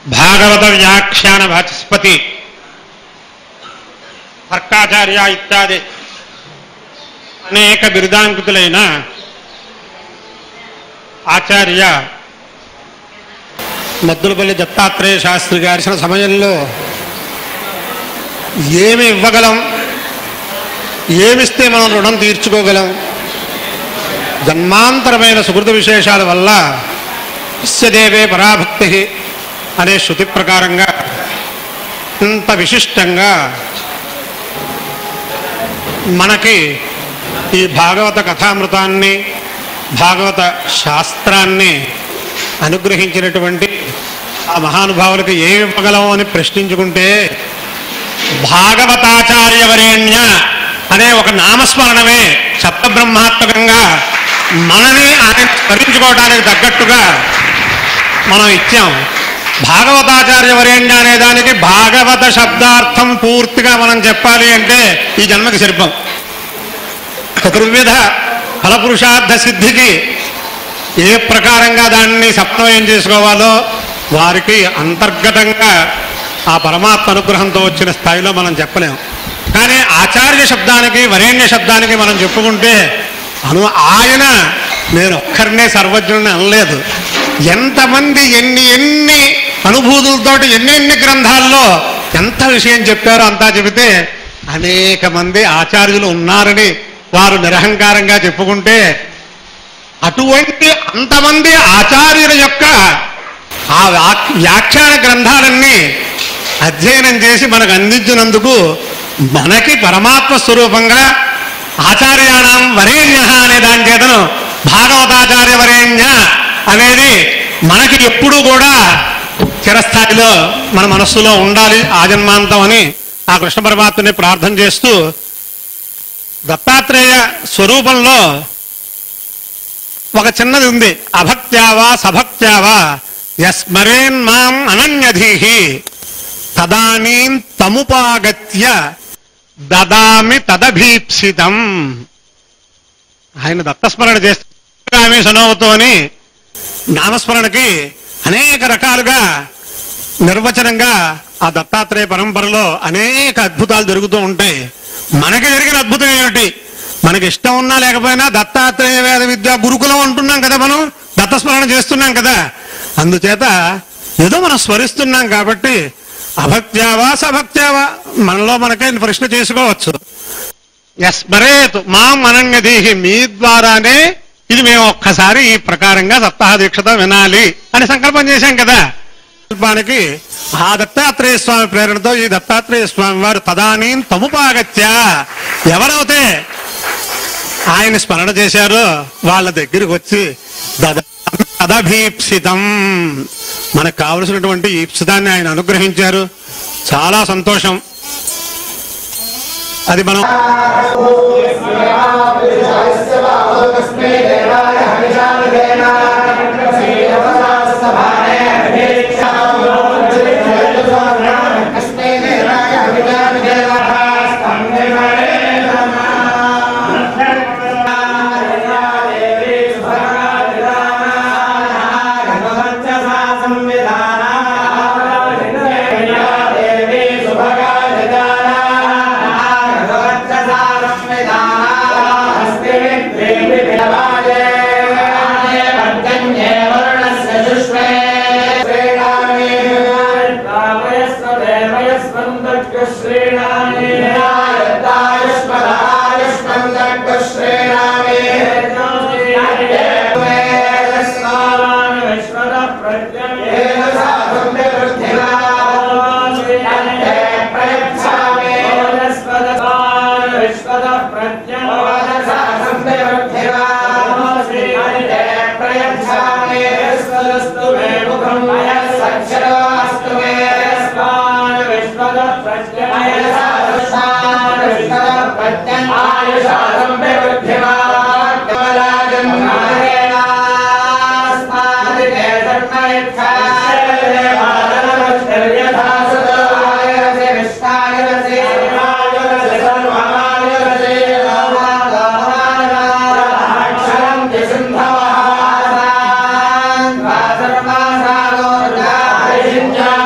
భాగవత వ్యాఖ్యాన వాచస్పతి తర్కాచార్య ఇత్యాది అనేక బిరుదాంకితులైన ఆచార్య మద్దులపల్లి దత్తాత్రేయ శాస్త్రి గారి సమయంలో ఏమి ఇవ్వగలం ఏమిస్తే మనం రుణం తీర్చుకోగలం జన్మాంతరమైన సుకృత విశేషాల వల్ల ఇస్యదేవే పరాభక్తి అనే శృతి ప్రకారంగా ఇంత విశిష్టంగా మనకి ఈ భాగవత కథామృతాన్ని భాగవత శాస్త్రాన్ని అనుగ్రహించినటువంటి ఆ మహానుభావులకు ఏమి ఇవ్వగలం అని ప్రశ్నించుకుంటే భాగవతాచార్యవరేణ్య అనే ఒక నామస్మరణమే సప్తబ్రహ్మాత్మకంగా మనని ఆయన స్మరించుకోవడానికి తగ్గట్టుగా మనం ఇచ్చాం భాగవతాచార్యవరేణ్య అనే దానికి భాగవత శబ్దార్థం పూర్తిగా మనం చెప్పాలి అంటే ఈ జన్మకి శిల్పం చతుర్విధ ఫలపురుషార్థ సిద్ధికి ఏ ప్రకారంగా దాన్ని సప్తమయం చేసుకోవాలో వారికి అంతర్గతంగా ఆ పరమాత్మ అనుగ్రహంతో వచ్చిన స్థాయిలో మనం చెప్పలేం కానీ ఆచార్య శబ్దానికి వరేణ్య శబ్దానికి మనం చెప్పుకుంటే అను ఆయన నేను ఒక్కరినే సర్వజ్ఞుని అనలేదు ఎంతమంది ఎన్ని ఎన్ని అనుభూతులతోటి ఎన్నెన్ని గ్రంథాల్లో ఎంత విషయం చెప్పారో అంతా చెబితే అనేక మంది ఆచార్యులు ఉన్నారని వారు నిరహంకారంగా చెప్పుకుంటే అటువంటి అంతమంది ఆచార్యుల యొక్క ఆ వాక్- వ్యాఖ్యాన గ్రంథాలన్నీ అధ్యయనం చేసి మనకు అందించినందుకు మనకి పరమాత్మ స్వరూపంగా ఆచార్యాణం వరేణ్య అనే దాని చేతను భాగవతాచార్య వరేణ్య అనేది మనకి ఎప్పుడూ కూడా చిరస్థాయిలో మన మనస్సులో ఉండాలి ఆజన్మాంతం అని ఆ కృష్ణ పరమాత్మని ప్రార్థన చేస్తూ దత్తాత్రేయ స్వరూపంలో ఒక చిన్నది ఉంది అభక్త్యావా సభక్త్యావా యస్మరేన్ మాం అనన్యధీహి తదానీం తముపాగత్య దదామి తదభీప్సితం ఆయన దత్తస్మరణ చేస్తే సనోవతో అని నామస్మరణకి అనేక రకాలుగా నిర్వచనంగా ఆ దత్తాత్రేయ పరంపరలో అనేక అద్భుతాలు జరుగుతూ ఉంటాయి మనకి జరిగిన అద్భుతం ఏమిటి మనకి ఇష్టం ఉన్నా లేకపోయినా దత్తాత్రేయ వేద విద్య గురుకులం అంటున్నాం కదా మనం దత్తస్మరణ చేస్తున్నాం కదా అందుచేత ఏదో మనం స్మరిస్తున్నాం కాబట్టి అభక్త్యావా సభక్త్యావా మనలో మనకే ప్రశ్న చేసుకోవచ్చు యస్మరేత్ మాం అనన్యదీహి మీ ద్వారానే ఇది మేము ఒక్కసారి ఈ ప్రకారంగా సప్తాహ దీక్షతో వినాలి అని సంకల్పం చేశాం కదా సంకల్పానికి ఆ దత్తాత్రేయ స్వామి ప్రేరణతో ఈ దత్తాత్రేయ స్వామి వారు తదానీ తముపాగత్య ఎవరైతే ఆయన స్మరణ చేశారో వాళ్ళ దగ్గరికి వచ్చి దద- తదభీప్సితం మనకు కావలసినటువంటి ఈప్సితాన్ని ఆయన అనుగ్రహించారు చాలా సంతోషం అది మనం సింధవ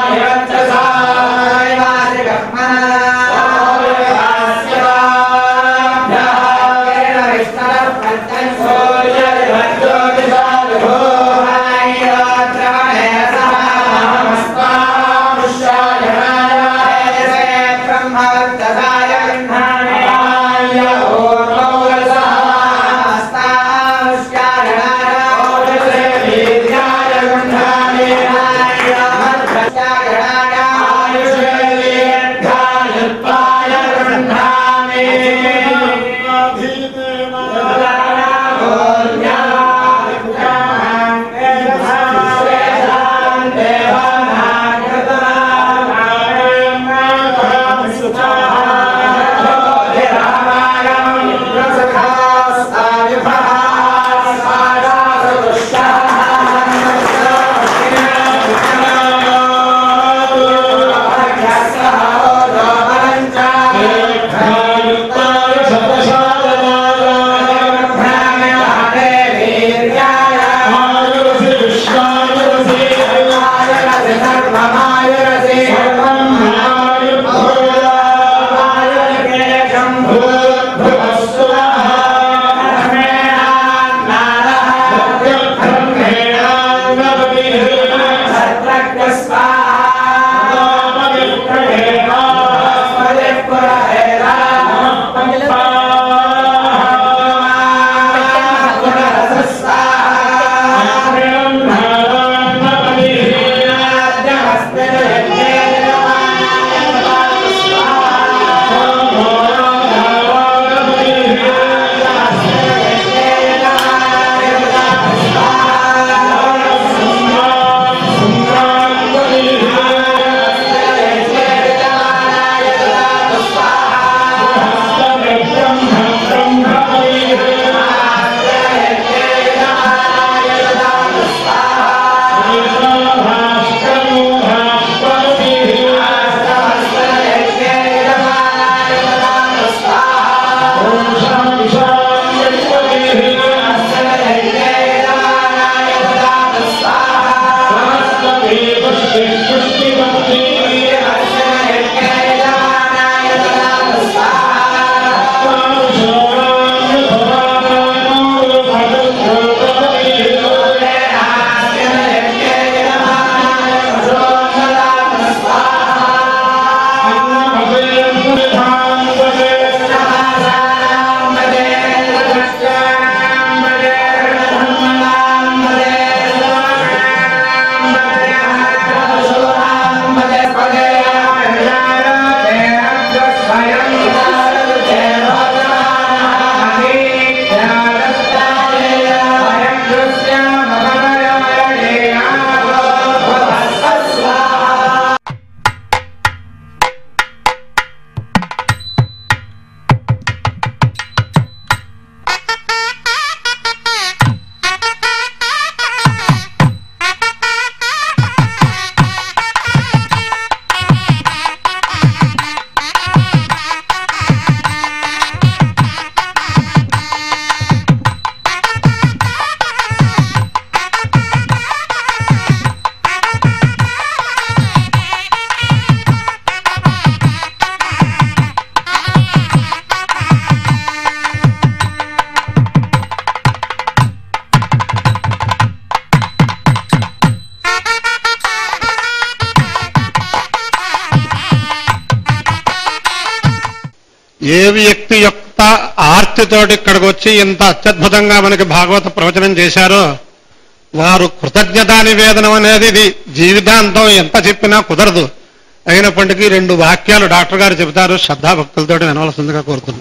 ఏ వ్యక్తి యొక్క ఆర్తితోటి ఇక్కడికి వచ్చి ఇంత అత్యద్భుతంగా మనకి భాగవత ప్రవచనం చేశారో వారు కృతజ్ఞతా నివేదనం అనేది ఇది జీవితాంతం ఎంత చెప్పినా కుదరదు అయినప్పటికీ రెండు వాక్యాలు డాక్టర్ గారు చెబుతారు శ్రద్ధాభక్తులతో వినవలసిందిగా కోరుతున్నాను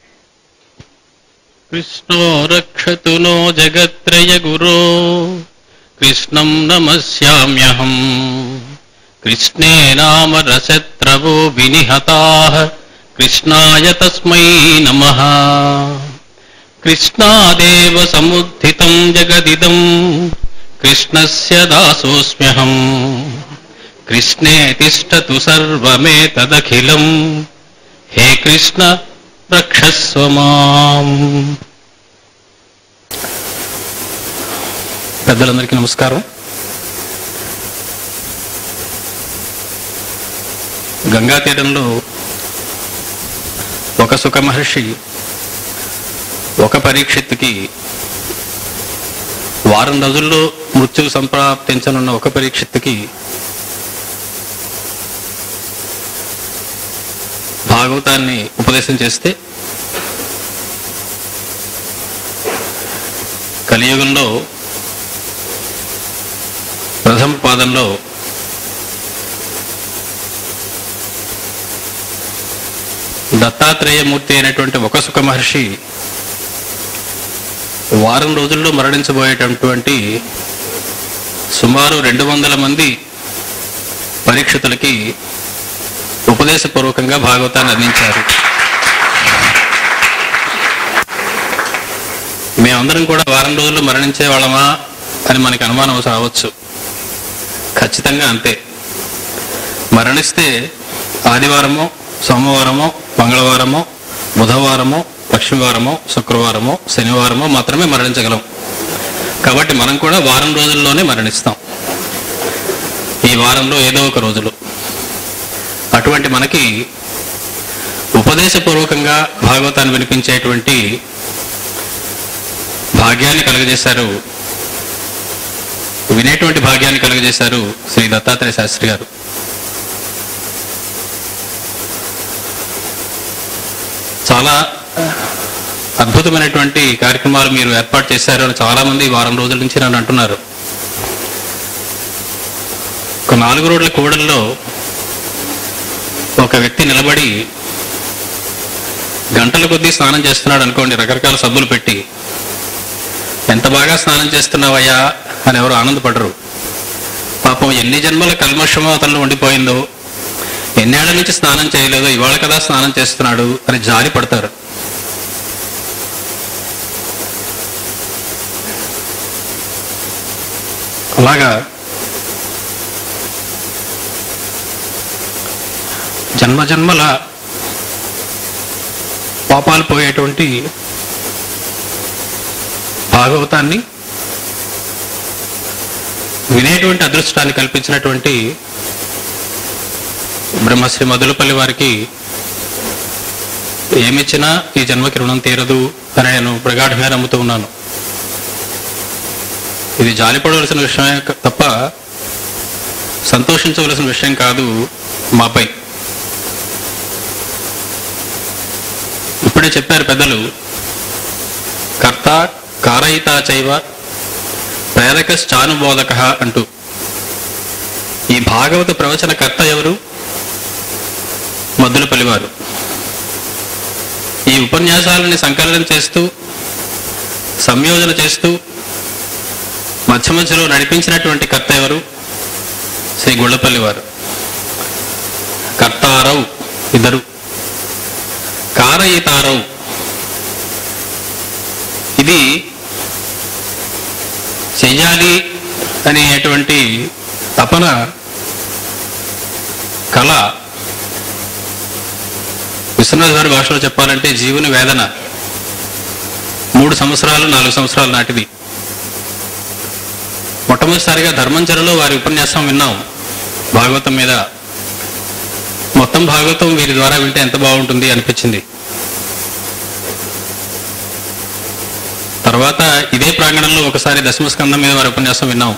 కృష్ణో రక్షతు నో జగత్రయ గురో కృష్ణం నమస్యామ్యహం కృష్ణే నామ రసత్రవో వినిహతా కృష్ణాయ తస్మై నమ కృష్ణాదేవ సముద్ధితం జగదిదం కృష్ణస్య దాసోస్మ్యహం కృష్ణే తిష్టతు సర్వమేతదఖిలం హే కృష్ణ రక్షస్వ మాం పెద్దలందరికీ నమస్కారం గంగా తీరంలో ఒక సుఖ మహర్షి ఒక పరీక్షిత్తుకి వారం రోజుల్లో మృత్యువు సంప్రాప్తించనున్న ఒక పరీక్షిత్తుకి భాగవతాన్ని ఉపదేశం చేస్తే కలియుగంలో ప్రథమ పాదంలో దత్తాత్రేయమూర్తి అయినటువంటి ఒక సుఖ మహర్షి వారం రోజుల్లో మరణించబోయేటటువంటి సుమారు రెండు వందల మంది పరీక్షతులకి ఉపదేశపూర్వకంగా భాగవతాన్ని అందించారు మేమందరం కూడా వారం రోజుల్లో మరణించే వాళ్ళమా అని మనకి అనుమానం రావచ్చు ఖచ్చితంగా అంతే మరణిస్తే ఆదివారమో సోమవారమో మంగళవారమో బుధవారమో లక్ష్మీవారమో శుక్రవారమో శనివారమో మాత్రమే మరణించగలం కాబట్టి మనం కూడా వారం రోజుల్లోనే మరణిస్తాం ఈ వారంలో ఏదో ఒక రోజులో అటువంటి మనకి ఉపదేశపూర్వకంగా భాగవతాన్ని వినిపించేటువంటి భాగ్యాన్ని కలుగజేశారు వినేటువంటి భాగ్యాన్ని కలుగజేశారు శ్రీ దత్తాత్రేయ శాస్త్రి గారు చాలా అద్భుతమైనటువంటి కార్యక్రమాలు మీరు ఏర్పాటు చేశారు అని చాలా మంది వారం రోజుల నుంచి నన్ను అంటున్నారు ఒక నాలుగు రోడ్ల కూడల్లో ఒక వ్యక్తి నిలబడి గంటల కొద్దీ స్నానం చేస్తున్నాడు అనుకోండి రకరకాల సబ్బులు పెట్టి ఎంత బాగా స్నానం చేస్తున్నావయ్యా అని ఎవరు ఆనందపడరు పాపం ఎన్ని జన్మల కల్మషమో అతను ఉండిపోయిందో ఎన్నేళ్ల నుంచి స్నానం చేయలేదో ఇవాళ కదా స్నానం చేస్తున్నాడు అని జాలి పడతారు అలాగా జన్మ జన్మల పాపాలు పోయేటువంటి భాగవతాన్ని వినేటువంటి అదృష్టాన్ని కల్పించినటువంటి బ్రహ్మశ్రీ మధులపల్లి వారికి ఏమిచ్చినా ఈ జన్మకి రుణం తీరదు అని నేను ప్రగాఢంగా నమ్ముతూ ఉన్నాను ఇది జాలిపడవలసిన విషయమే క- తప్ప సంతోషించవలసిన విషయం కాదు మాపై ఇప్పుడే చెప్పారు పెద్దలు కర్త కారయితా చైవ ప్రేరకశ్చానుబోధక అంటూ ఈ భాగవత ప్రవచన కర్త ఎవరు మద్దులపల్లి వారు ఈ ఉపన్యాసాలని సంకలనం చేస్తూ సంయోజన చేస్తూ మధ్య మధ్యలో నడిపించినటువంటి కర్త ఎవరు శ్రీ గుళ్ళపల్లి వారు కర్తారవు ఇద్దరు కారయితారవు ఇది చెయ్యాలి అనేటువంటి తపన కళ విశ్వనాథ్ గారి భాషలో చెప్పాలంటే జీవుని వేదన మూడు సంవత్సరాలు నాలుగు సంవత్సరాల నాటిది మొట్టమొదటిసారిగా ధర్మంచరలో వారి ఉపన్యాసం విన్నాం భాగవతం మీద మొత్తం భాగవతం వీరి ద్వారా వింటే ఎంత బాగుంటుంది అనిపించింది తర్వాత ఇదే ప్రాంగణంలో ఒకసారి దశమస్కందం మీద వారి ఉపన్యాసం విన్నాం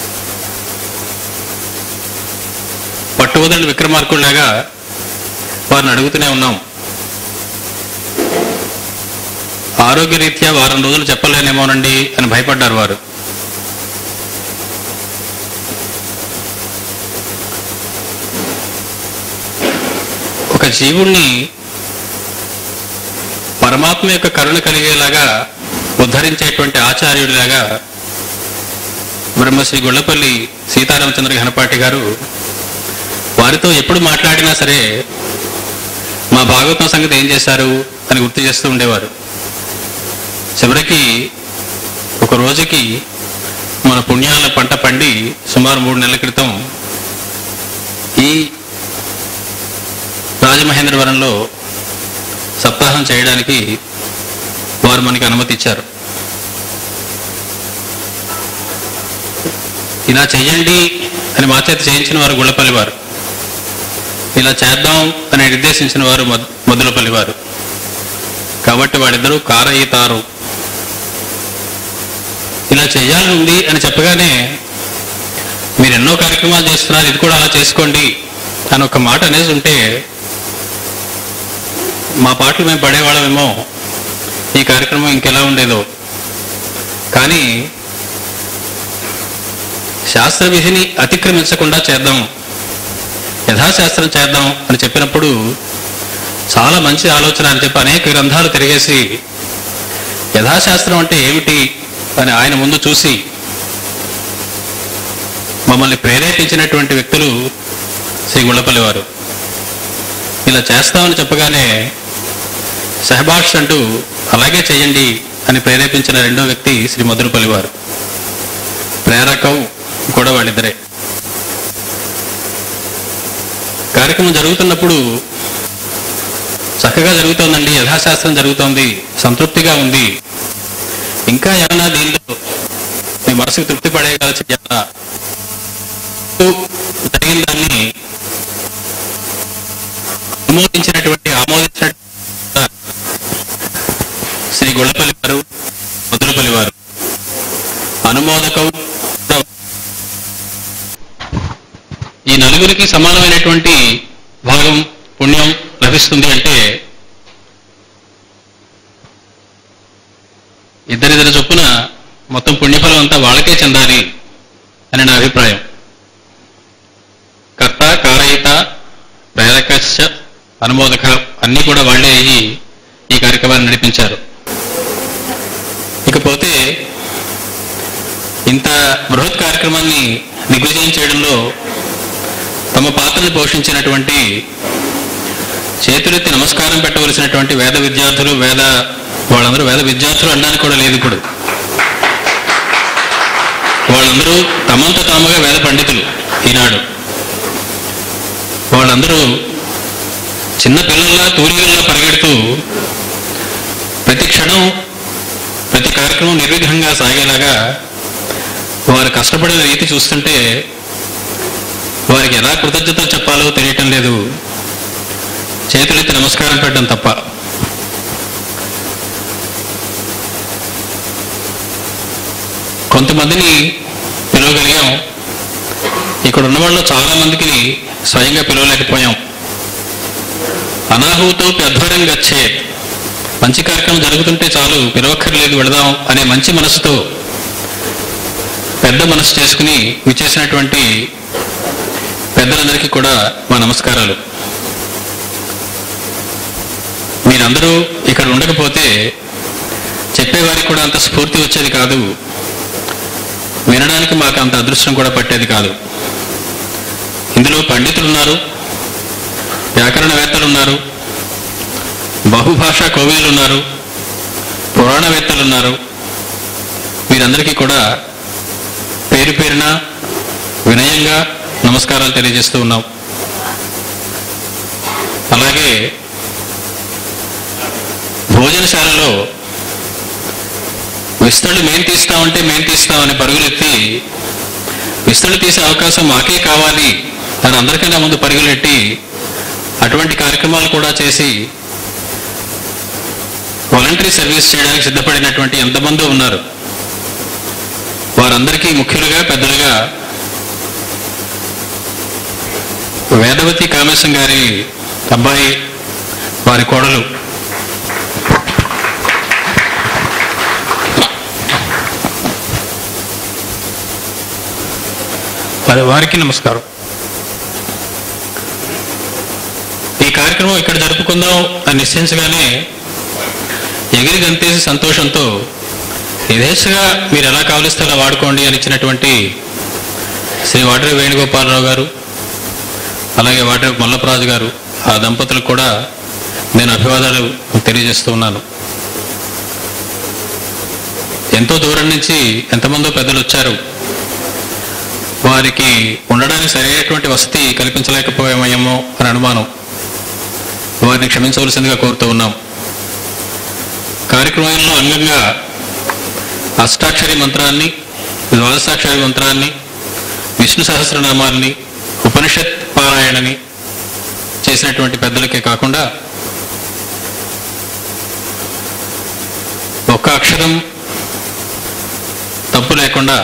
పట్టువదలని విక్రమార్కుల్లాగా వారిని అడుగుతూనే ఉన్నాం ఆరోగ్యరీత్యా వారం రోజులు చెప్పలేనేమోనండి అని భయపడ్డారు వారు ఒక జీవుణ్ణి పరమాత్మ యొక్క కరుణ కలిగేలాగా ఉద్ధరించేటువంటి ఆచార్యుడిలాగా బ్రహ్మశ్రీ గొల్లపల్లి సీతారామచంద్ర ఘనపాటి గారు వారితో ఎప్పుడు మాట్లాడినా సరే మా భాగవతం సంగతి ఏం చేశారు అని గుర్తు చేస్తూ ఉండేవారు చివరికి ఒక రోజుకి మన పుణ్యాల పంట పండి సుమారు మూడు నెలల క్రితం ఈ రాజమహేంద్రవరంలో సప్తాహం చేయడానికి వారు మనకి అనుమతి ఇచ్చారు ఇలా చెయ్యండి అని మా చేత చేయించిన వారు గుళ్ళపల్లి వారు ఇలా చేద్దాం అని నిర్దేశించిన వారు మొద- మొదలపల్లి వారు కాబట్టి వాడిద్దరూ కారయితారు ఇలా చెయ్యాలని ఉంది అని చెప్పగానే మీరు ఎన్నో కార్యక్రమాలు చేస్తున్నారు ఇది కూడా అలా చేసుకోండి అని ఒక మాట అనేసి ఉంటే మా పాటలు మేము పడేవాళ్ళమేమో ఈ కార్యక్రమం ఇంకెలా ఉండేదో కానీ శాస్త్ర విధిని అతిక్రమించకుండా చేద్దాం యథాశాస్త్రం చేద్దాం అని చెప్పినప్పుడు చాలా మంచి ఆలోచన అని చెప్పి అనేక గ్రంథాలు తిరిగేసి యథాశాస్త్రం అంటే ఏమిటి అని ఆయన ముందు చూసి మమ్మల్ని ప్రేరేపించినటువంటి వ్యక్తులు శ్రీ గుళ్ళపల్లి వారు ఇలా చేస్తామని చెప్పగానే సహబాష్ అంటూ అలాగే చేయండి అని ప్రేరేపించిన రెండో వ్యక్తి శ్రీ మధురపల్లి వారు ప్రేరకం కూడా వాళ్ళిద్దరే కార్యక్రమం జరుగుతున్నప్పుడు చక్కగా జరుగుతోందండి యథాశాస్త్రం జరుగుతోంది సంతృప్తిగా ఉంది ఇంకా ఏమన్నా దీనిలో మీ మనసుకు తృప్తి పడేలా చేయాలా జరిగిన దాన్ని ఆమోదించినటువంటి ఆమోదించిన శ్రీ గొల్లపల్లి వారు మధురపల్లి వారు అనుమోదకం ఈ నలుగురికి సమానమైనటువంటి భాగం పుణ్యం లభిస్తుంది అంటే ఇద్దరిద్దరి చొప్పున మొత్తం పుణ్యఫలం అంతా వాళ్ళకే చెందాలి అని నా అభిప్రాయం కర్త కారయిత ప్రేరకశ్చ అనుమోదక అన్నీ కూడా వాళ్ళే అయ్యి ఈ కార్యక్రమాన్ని నడిపించారు ఇకపోతే ఇంత బృహత్ కార్యక్రమాన్ని దిగ్విజయం చేయడంలో తమ పాత్రను పోషించినటువంటి చేతులెత్తి నమస్కారం పెట్టవలసినటువంటి వేద విద్యార్థులు వేద వాళ్ళందరూ వేద విద్యార్థులు అనడానికి కూడా లేదు ఇప్పుడు వాళ్ళందరూ తమంత తాముగా వేద పండితులు ఈనాడు వాళ్ళందరూ చిన్న పిల్లల్లా తూరిగల్లా పరిగెడుతూ ప్రతి క్షణం ప్రతి కార్యక్రమం నిర్విఘ్నంగా సాగేలాగా వారు కష్టపడిన రీతి చూస్తుంటే వారికి ఎలా కృతజ్ఞతలు చెప్పాలో తెలియటం లేదు చేతులెత్తి నమస్కారం పెట్టడం తప్ప కొంతమందిని పిలవగలిగాం ఇక్కడ ఉన్న వాళ్ళు చాలా మందికి స్వయంగా పిలవలేకపోయాం అనాహూతో అధ్వర్యం గచ్చే మంచి కార్యక్రమం జరుగుతుంటే చాలు పిలవక్కర్లేదు వెళదాం అనే మంచి మనసుతో పెద్ద మనసు చేసుకుని విచ్చేసినటువంటి పెద్దలందరికీ కూడా మా నమస్కారాలు మీరందరూ ఇక్కడ ఉండకపోతే చెప్పేవారికి కూడా అంత స్ఫూర్తి వచ్చేది కాదు వినడానికి మాకు అంత అదృష్టం కూడా పట్టేది కాదు ఇందులో పండితులు ఉన్నారు వ్యాకరణవేత్తలు ఉన్నారు బహుభాషా కోవిలు ఉన్నారు పురాణవేత్తలు ఉన్నారు వీరందరికీ కూడా పేరు పేరున వినయంగా నమస్కారాలు తెలియజేస్తూ ఉన్నాం అలాగే భోజనశాలలో విస్తళ్ళు మేం తీస్తామంటే మేం తీస్తామని పరుగులెత్తి విస్తళ్ళు తీసే అవకాశం మాకే కావాలి అని అందరికన్నా ముందు పరుగులెట్టి అటువంటి కార్యక్రమాలు కూడా చేసి వాలంటరీ సర్వీస్ చేయడానికి సిద్ధపడినటువంటి ఎంతమందో ఉన్నారు వారందరికీ ముఖ్యులుగా పెద్దలుగా వేదవతి కామేశం గారి అబ్బాయి వారి కోడలు వారి వారికి నమస్కారం ఈ కార్యక్రమం ఇక్కడ జరుపుకుందాం అని నిశ్చయించగానే ఎగిరి గంతేసి సంతోషంతో యథేచ్ఛగా మీరు ఎలా కావలిస్తే అలా వాడుకోండి అని ఇచ్చినటువంటి శ్రీ వాటరి వేణుగోపాలరావు గారు అలాగే వాటరి మల్లపరాజు గారు ఆ దంపతులకు కూడా నేను అభివాదాలు తెలియజేస్తూ ఉన్నాను ఎంతో దూరం నుంచి ఎంతమందో పెద్దలు వచ్చారు వారికి ఉండడానికి సరైనటువంటి వసతి కల్పించలేకపోయామేమో అని అనుమానం వారిని క్షమించవలసిందిగా కోరుతూ ఉన్నాం కార్యక్రమంలో అంగంగా అష్టాక్షరి మంత్రాన్ని ద్వాదశాక్షరి మంత్రాన్ని విష్ణు సహస్రనామాల్ని ఉపనిషత్ పారాయణని చేసినటువంటి పెద్దలకే కాకుండా ఒక్క అక్షరం తప్పు లేకుండా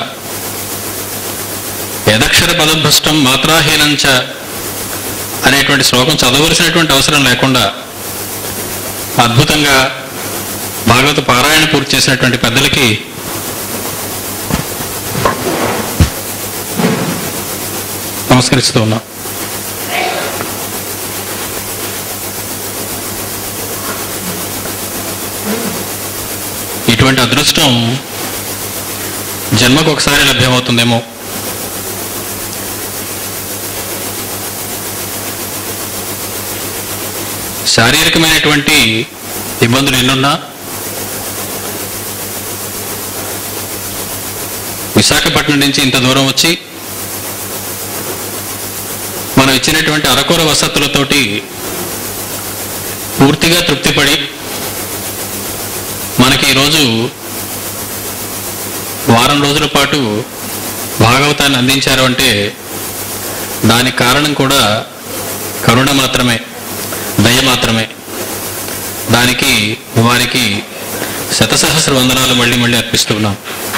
యదక్షర పదభ్రష్టం మాత్రాహీనంచ అనేటువంటి శ్లోకం చదవలసినటువంటి అవసరం లేకుండా అద్భుతంగా భాగవత పారాయణ పూర్తి చేసినటువంటి పెద్దలకి నమస్కరిస్తూ ఉన్నా ఇటువంటి అదృష్టం జన్మకు ఒకసారి లభ్యమవుతుందేమో శారీరకమైనటువంటి ఇబ్బందులు ఎన్నున్నా విశాఖపట్నం నుంచి ఇంత దూరం వచ్చి మనం ఇచ్చినటువంటి అరకొర వసతులతోటి పూర్తిగా తృప్తిపడి మనకి ఈరోజు వారం రోజుల పాటు భాగవతాన్ని అందించారు అంటే దానికి కారణం కూడా కరుణ మాత్రమే దయ మాత్రమే దానికి వారికి శతసహస్ర వందనాలు మళ్ళీ మళ్ళీ అర్పిస్తున్నాం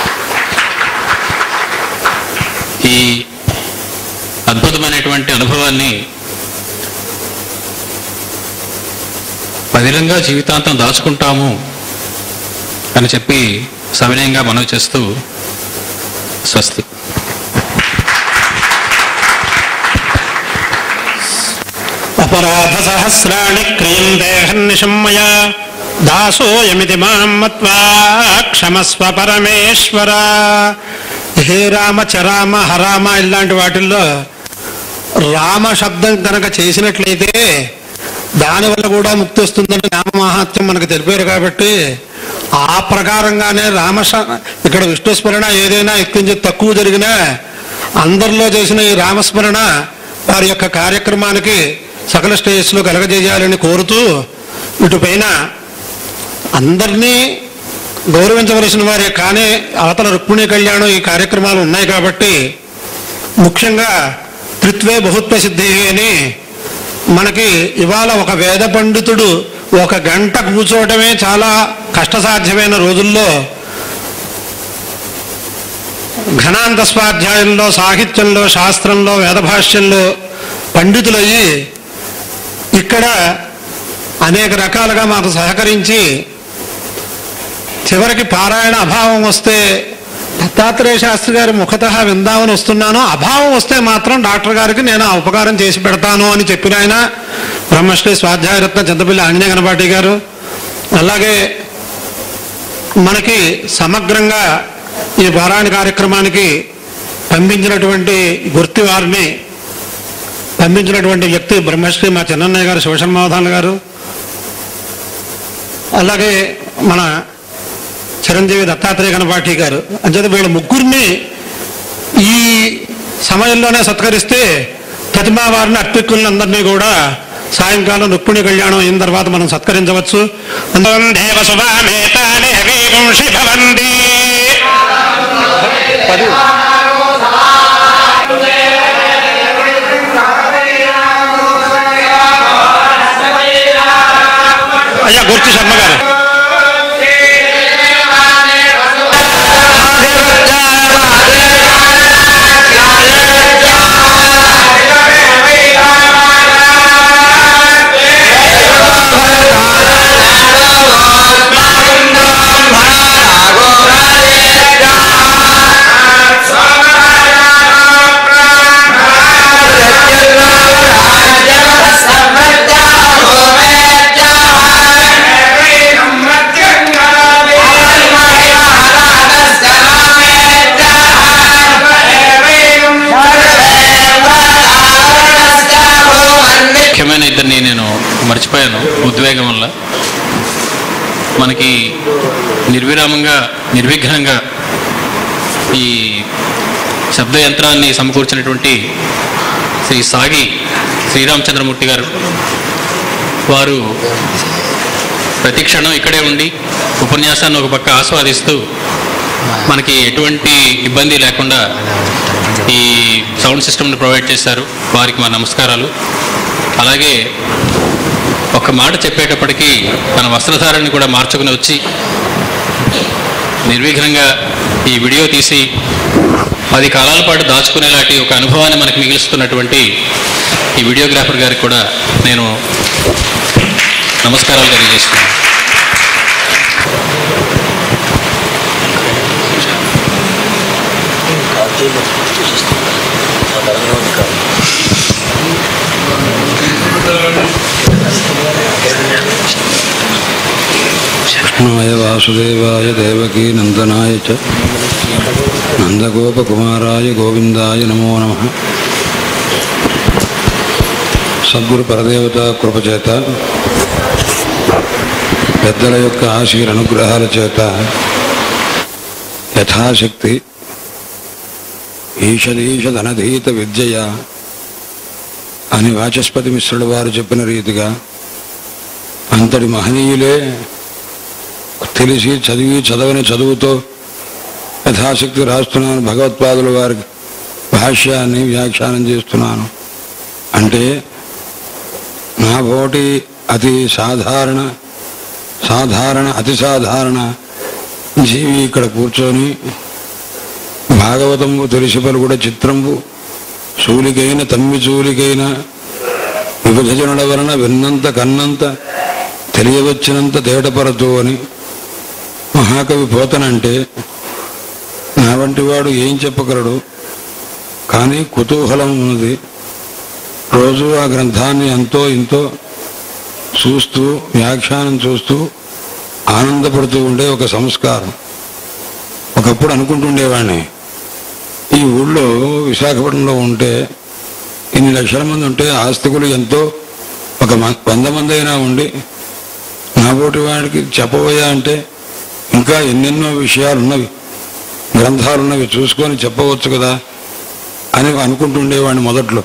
ఈ అద్భుతమైనటువంటి అనుభవాన్ని పదిలంగా జీవితాంతం దాచుకుంటాము అని చెప్పి సవినయంగా మనవి చేస్తూ స్వస్తి అపరాధ సహస్రాణి క్రియంతే హన్నిశమ్మయ దాసోయమితి మాం మత్వా క్షమస్వ పరమేశ్వర హే రామ చరామ హరామ ఇలాంటి వాటిల్లో రామ శబ్దం కనుక చేసినట్లయితే దానివల్ల కూడా ముక్తి వస్తుందని నామమాహాత్మ్యం మనకు తెలిపారు కాబట్టి ఆ ప్రకారంగానే రామ ఇక్కడ విష్ణుస్మరణ ఏదైనా ఎక్కువ తక్కువ జరిగినా అందరిలో చేసిన ఈ రామస్మరణ వారి యొక్క కార్యక్రమానికి సకల స్టేజ్లో కలగజేయాలని కోరుతూ ఇటుపైన అందరినీ గౌరవించవలసిన వారే కానీ అవతల రుక్మిణి కళ్యాణం ఈ కార్యక్రమాలు ఉన్నాయి కాబట్టి ముఖ్యంగా త్రిత్వే బహుత్వ సిద్ధి అని మనకి ఇవాళ ఒక వేద పండితుడు ఒక గంట కూర్చోవటమే చాలా కష్టసాధ్యమైన రోజుల్లో ఘనాంత స్వాధ్యాయంలో సాహిత్యంలో శాస్త్రంలో వేదభాష్యంలో పండితులయ్యి ఇక్కడ అనేక రకాలుగా మాకు సహకరించి చివరికి పారాయణ అభావం వస్తే దత్తాత్రేయ శాస్త్రి గారి ముఖత విందామని వస్తున్నాను అభావం వస్తే మాత్రం డాక్టర్ గారికి నేను ఆ ఉపకారం చేసి పెడతాను అని చెప్పిన ఆయన బ్రహ్మశ్రీ స్వాధ్యాయరత్న చింతపల్లి ఆంజనేయ గణపాటి గారు అలాగే మనకి సమగ్రంగా ఈ పారాయణ కార్యక్రమానికి పంపించినటువంటి గుర్తి వారిని పంపించినటువంటి వ్యక్తి బ్రహ్మశ్రీ మా చిన్నన్నయ్య గారు శివశర్మావధాన్ గారు అలాగే మన చిరంజీవి దత్తాత్రేయ గణపాఠి గారు అంచేత వీళ్ళ ముగ్గురిని ఈ సమయంలోనే సత్కరిస్తే ప్రతిమా వారిని అర్పిక్కుల్ని అందరినీ కూడా సాయంకాలం రుక్మిణి కళ్యాణం అయిన తర్వాత మనం సత్కరించవచ్చు దేవ శుభామేతాని హవీగుంషి భవంతి అయ్యా గుర్తి శర్మ గారు Hare మనకి నిర్విరామంగా నిర్విఘ్నంగా ఈ శబ్ద యంత్రాన్ని సమకూర్చినటువంటి శ్రీ సాగి శ్రీరామచంద్రమూర్తి గారు వారు ప్రతి క్షణం ఇక్కడే ఉండి ఉపన్యాసాన్ని ఒక పక్క ఆస్వాదిస్తూ మనకి ఎటువంటి ఇబ్బంది లేకుండా ఈ సౌండ్ సిస్టమ్ని ప్రొవైడ్ చేశారు వారికి మా నమస్కారాలు అలాగే ఒక మాట చెప్పేటప్పటికీ తన వస్త్రధారాన్ని కూడా మార్చుకుని వచ్చి నిర్విఘ్నంగా ఈ వీడియో తీసి పది కాలాల పాటు దాచుకునేలాంటి ఒక అనుభవాన్ని మనకు మిగిలిస్తున్నటువంటి ఈ వీడియోగ్రాఫర్ గారికి కూడా నేను నమస్కారాలు తెలియజేస్తున్నాను కృష్ణాయ వాసుదేవాయ దేవకీ నందనాయ చ నందగోపకుమారాయ గోవిందాయ నమో నమ సద్గురు పరదేవత కృపచేత పెద్దల యొక్క ఆశీర్ అనుగ్రహాల చేత యథాశక్తి ఈషదీషదనధీత విద్యయ అని వాచస్పతి మిశ్రుడు వారు చెప్పిన రీతిగా అంతటి మహనీయులే తెలిసి చదివి చదవని చదువుతో యథాశక్తి రాస్తున్నాను భగవత్పాదుల వారి భాష్యాన్ని వ్యాఖ్యానం చేస్తున్నాను అంటే నా పోటీ అతి సాధారణ సాధారణ అతి సాధారణ జీవి ఇక్కడ కూర్చొని భాగవతము తెలిసి పలుకుడ చిత్రంబు సూలికైన తమ్మి సూలికైన విభజనుల వలన విన్నంత కన్నంత తెలియవచ్చినంత తేటపరతు అని మహాకవి పోతనంటే నా వంటి వాడు ఏం చెప్పగలడు కానీ కుతూహలం ఉన్నది రోజు ఆ గ్రంథాన్ని ఎంతో ఇంతో చూస్తూ వ్యాఖ్యానం చూస్తూ ఆనందపడుతూ ఉండే ఒక సంస్కారం ఒకప్పుడు అనుకుంటుండేవాడిని ఈ ఊళ్ళో విశాఖపట్నంలో ఉంటే ఇన్ని లక్షల మంది ఉంటే ఆస్తికులు ఎంతో ఒక మ- వంద మంది అయినా ఉండి నాబోటి వాడికి చెప్పబోయా అంటే ఇంకా ఎన్నెన్నో విషయాలు ఉన్నవి గ్రంథాలు ఉన్నవి చూసుకొని చెప్పవచ్చు కదా అని అనుకుంటుండేవాడిని మొదట్లో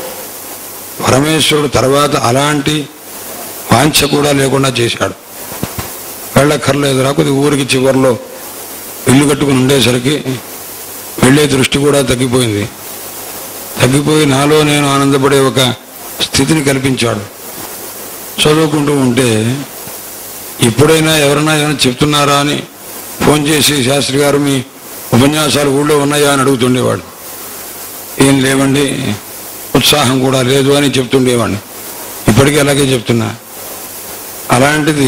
పరమేశ్వరుడు తర్వాత అలాంటి వాంఛ కూడా లేకుండా చేశాడు వెళ్ళక్కర్లేదు రా కొద్ది ఊరికి చివరిలో ఇల్లు కట్టుకుని ఉండేసరికి వెళ్ళే దృష్టి కూడా తగ్గిపోయింది తగ్గిపోయి నాలో నేను ఆనందపడే ఒక స్థితిని కల్పించాడు చదువుకుంటూ ఉంటే ఇప్పుడైనా ఎవరైనా ఏమైనా చెప్తున్నారా అని ఫోన్ చేసి శాస్త్రి గారు మీ ఉపన్యాసాలు ఊళ్ళో ఉన్నాయా అని అడుగుతుండేవాడు ఏం లేవండి ఉత్సాహం కూడా లేదు అని చెప్తుండేవాడిని ఇప్పటికీ అలాగే చెప్తున్నా అలాంటిది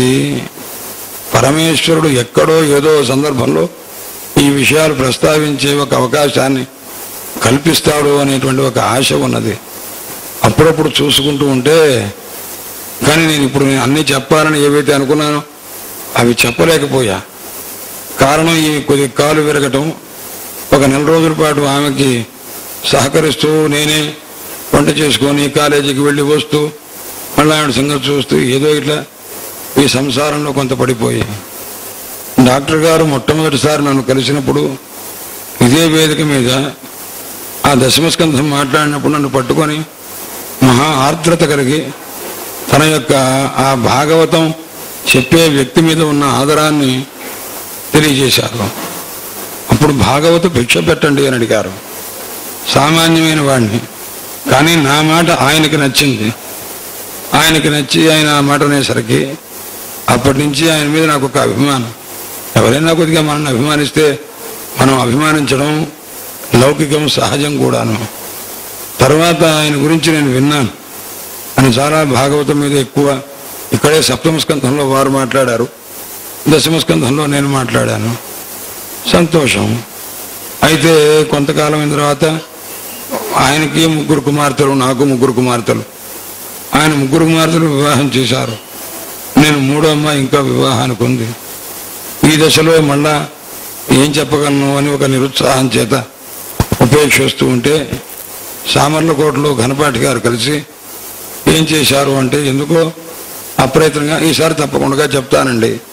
పరమేశ్వరుడు ఎక్కడో ఏదో సందర్భంలో ఈ విషయాలు ప్రస్తావించే ఒక అవకాశాన్ని కల్పిస్తాడు అనేటువంటి ఒక ఆశ ఉన్నది అప్పుడప్పుడు చూసుకుంటూ ఉంటే కానీ నేను ఇప్పుడు నేను అన్నీ చెప్పాలని ఏవైతే అనుకున్నానో అవి చెప్పలేకపోయా కారణం ఈ కొద్ది కాలు విరగటం ఒక నెల రోజుల పాటు ఆమెకి సహకరిస్తూ నేనే వంట చేసుకొని కాలేజీకి వెళ్ళి వస్తూ మళ్ళీ ఆవిడ సంగతి చూస్తూ ఏదో ఇట్లా ఈ సంసారంలో కొంత పడిపోయి డాక్టర్ గారు మొట్టమొదటిసారి నన్ను కలిసినప్పుడు ఇదే వేదిక మీద ఆ దశమస్కంధం మాట్లాడినప్పుడు నన్ను పట్టుకొని మహా ఆర్ద్రత కలిగి తన యొక్క ఆ భాగవతం చెప్పే వ్యక్తి మీద ఉన్న ఆదరాన్ని తెలియజేశారు అప్పుడు భాగవత భిక్ష పెట్టండి అని అడిగారు సామాన్యమైన వాడిని కానీ నా మాట ఆయనకి నచ్చింది ఆయనకి నచ్చి ఆయన ఆ మాట అనేసరికి అప్పటి నుంచి ఆయన మీద నాకు ఒక అభిమానం ఎవరైనా కొద్దిగా మనల్ని అభిమానిస్తే మనం అభిమానించడం లౌకికం సహజం కూడాను తర్వాత ఆయన గురించి నేను విన్నాను అని చాలా భాగవతం మీద ఎక్కువ ఇక్కడే సప్తమ స్కంధంలో వారు మాట్లాడారు దశమ స్కంధంలో నేను మాట్లాడాను సంతోషం అయితే కొంతకాలం అయిన తర్వాత ఆయనకి ముగ్గురు కుమార్తెలు నాకు ముగ్గురు కుమార్తెలు ఆయన ముగ్గురు కుమార్తెలు వివాహం చేశారు నేను మూడో అమ్మాయి ఇంకా వివాహానికి ఉంది ఈ దశలో మళ్ళా ఏం చెప్పగలను అని ఒక నిరుత్సాహం చేత ఉపేక్షిస్తూ ఉంటే సామర్లకోటలో ఘనపాటి గారు కలిసి ఏం చేశారు అంటే ఎందుకో అప్రయత్నంగా ఈసారి తప్పకుండా చెప్తానండి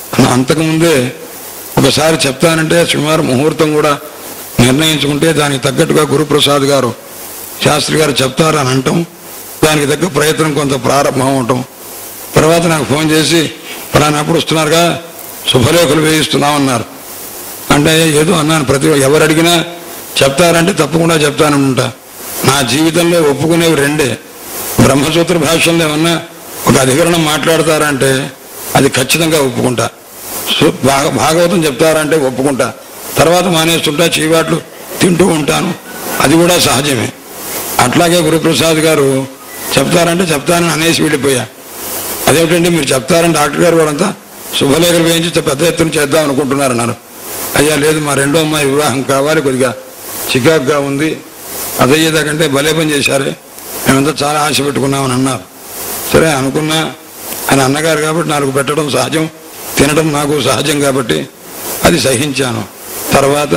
అంతకుముందే ఒకసారి చెప్తానంటే సుమారు ముహూర్తం కూడా నిర్ణయించుకుంటే దానికి తగ్గట్టుగా గురుప్రసాద్ గారు శాస్త్రి గారు చెప్తారు అని అంటాం దానికి తగ్గ ప్రయత్నం కొంత ప్రారంభం అవటం తర్వాత నాకు ఫోన్ చేసి పలానప్పుడు వస్తున్నారుగా శుభలేఖలు వేయిస్తున్నామన్నారు అంటే ఏదో అన్నాను ప్రతి ఎవరు అడిగినా చెప్తారంటే తప్పకుండా చెప్తానంట నా జీవితంలో ఒప్పుకునేవి రెండే బ్రహ్మసూత్ర భాషల్లో ఏమన్నా ఒక అధికరణం మాట్లాడతారంటే అది ఖచ్చితంగా ఒప్పుకుంటా సు- భాగ- భాగవతం చెప్తారంటే ఒప్పుకుంటా తర్వాత మానేస్తుంటా చీవాట్లు తింటూ ఉంటాను అది కూడా సహజమే అట్లాగే గురుప్రసాద్ గారు చెప్తారంటే చెప్తానని అనేసి వెళ్ళిపోయా అదేమిటండి మీరు చెప్తారని డాక్టర్ గారు కూడా అంతా శుభలేఖలు వేయించి పెద్ద ఎత్తున చేద్దాం అనుకుంటున్నారు అన్నారు అయ్యా లేదు మా రెండో అమ్మాయి వివాహం కావాలి కొద్దిగా చికాకుగా ఉంది అదయ్యేదాకంటే భలే పని చేశారే మేమంతా చాలా ఆశ పెట్టుకున్నామని అన్నారు సరే అనుకున్నా ఆయన అన్నగారు కాబట్టి నాలుగు పెట్టడం సహజం తినడం నాకు సహజం కాబట్టి అది సహించాను తర్వాత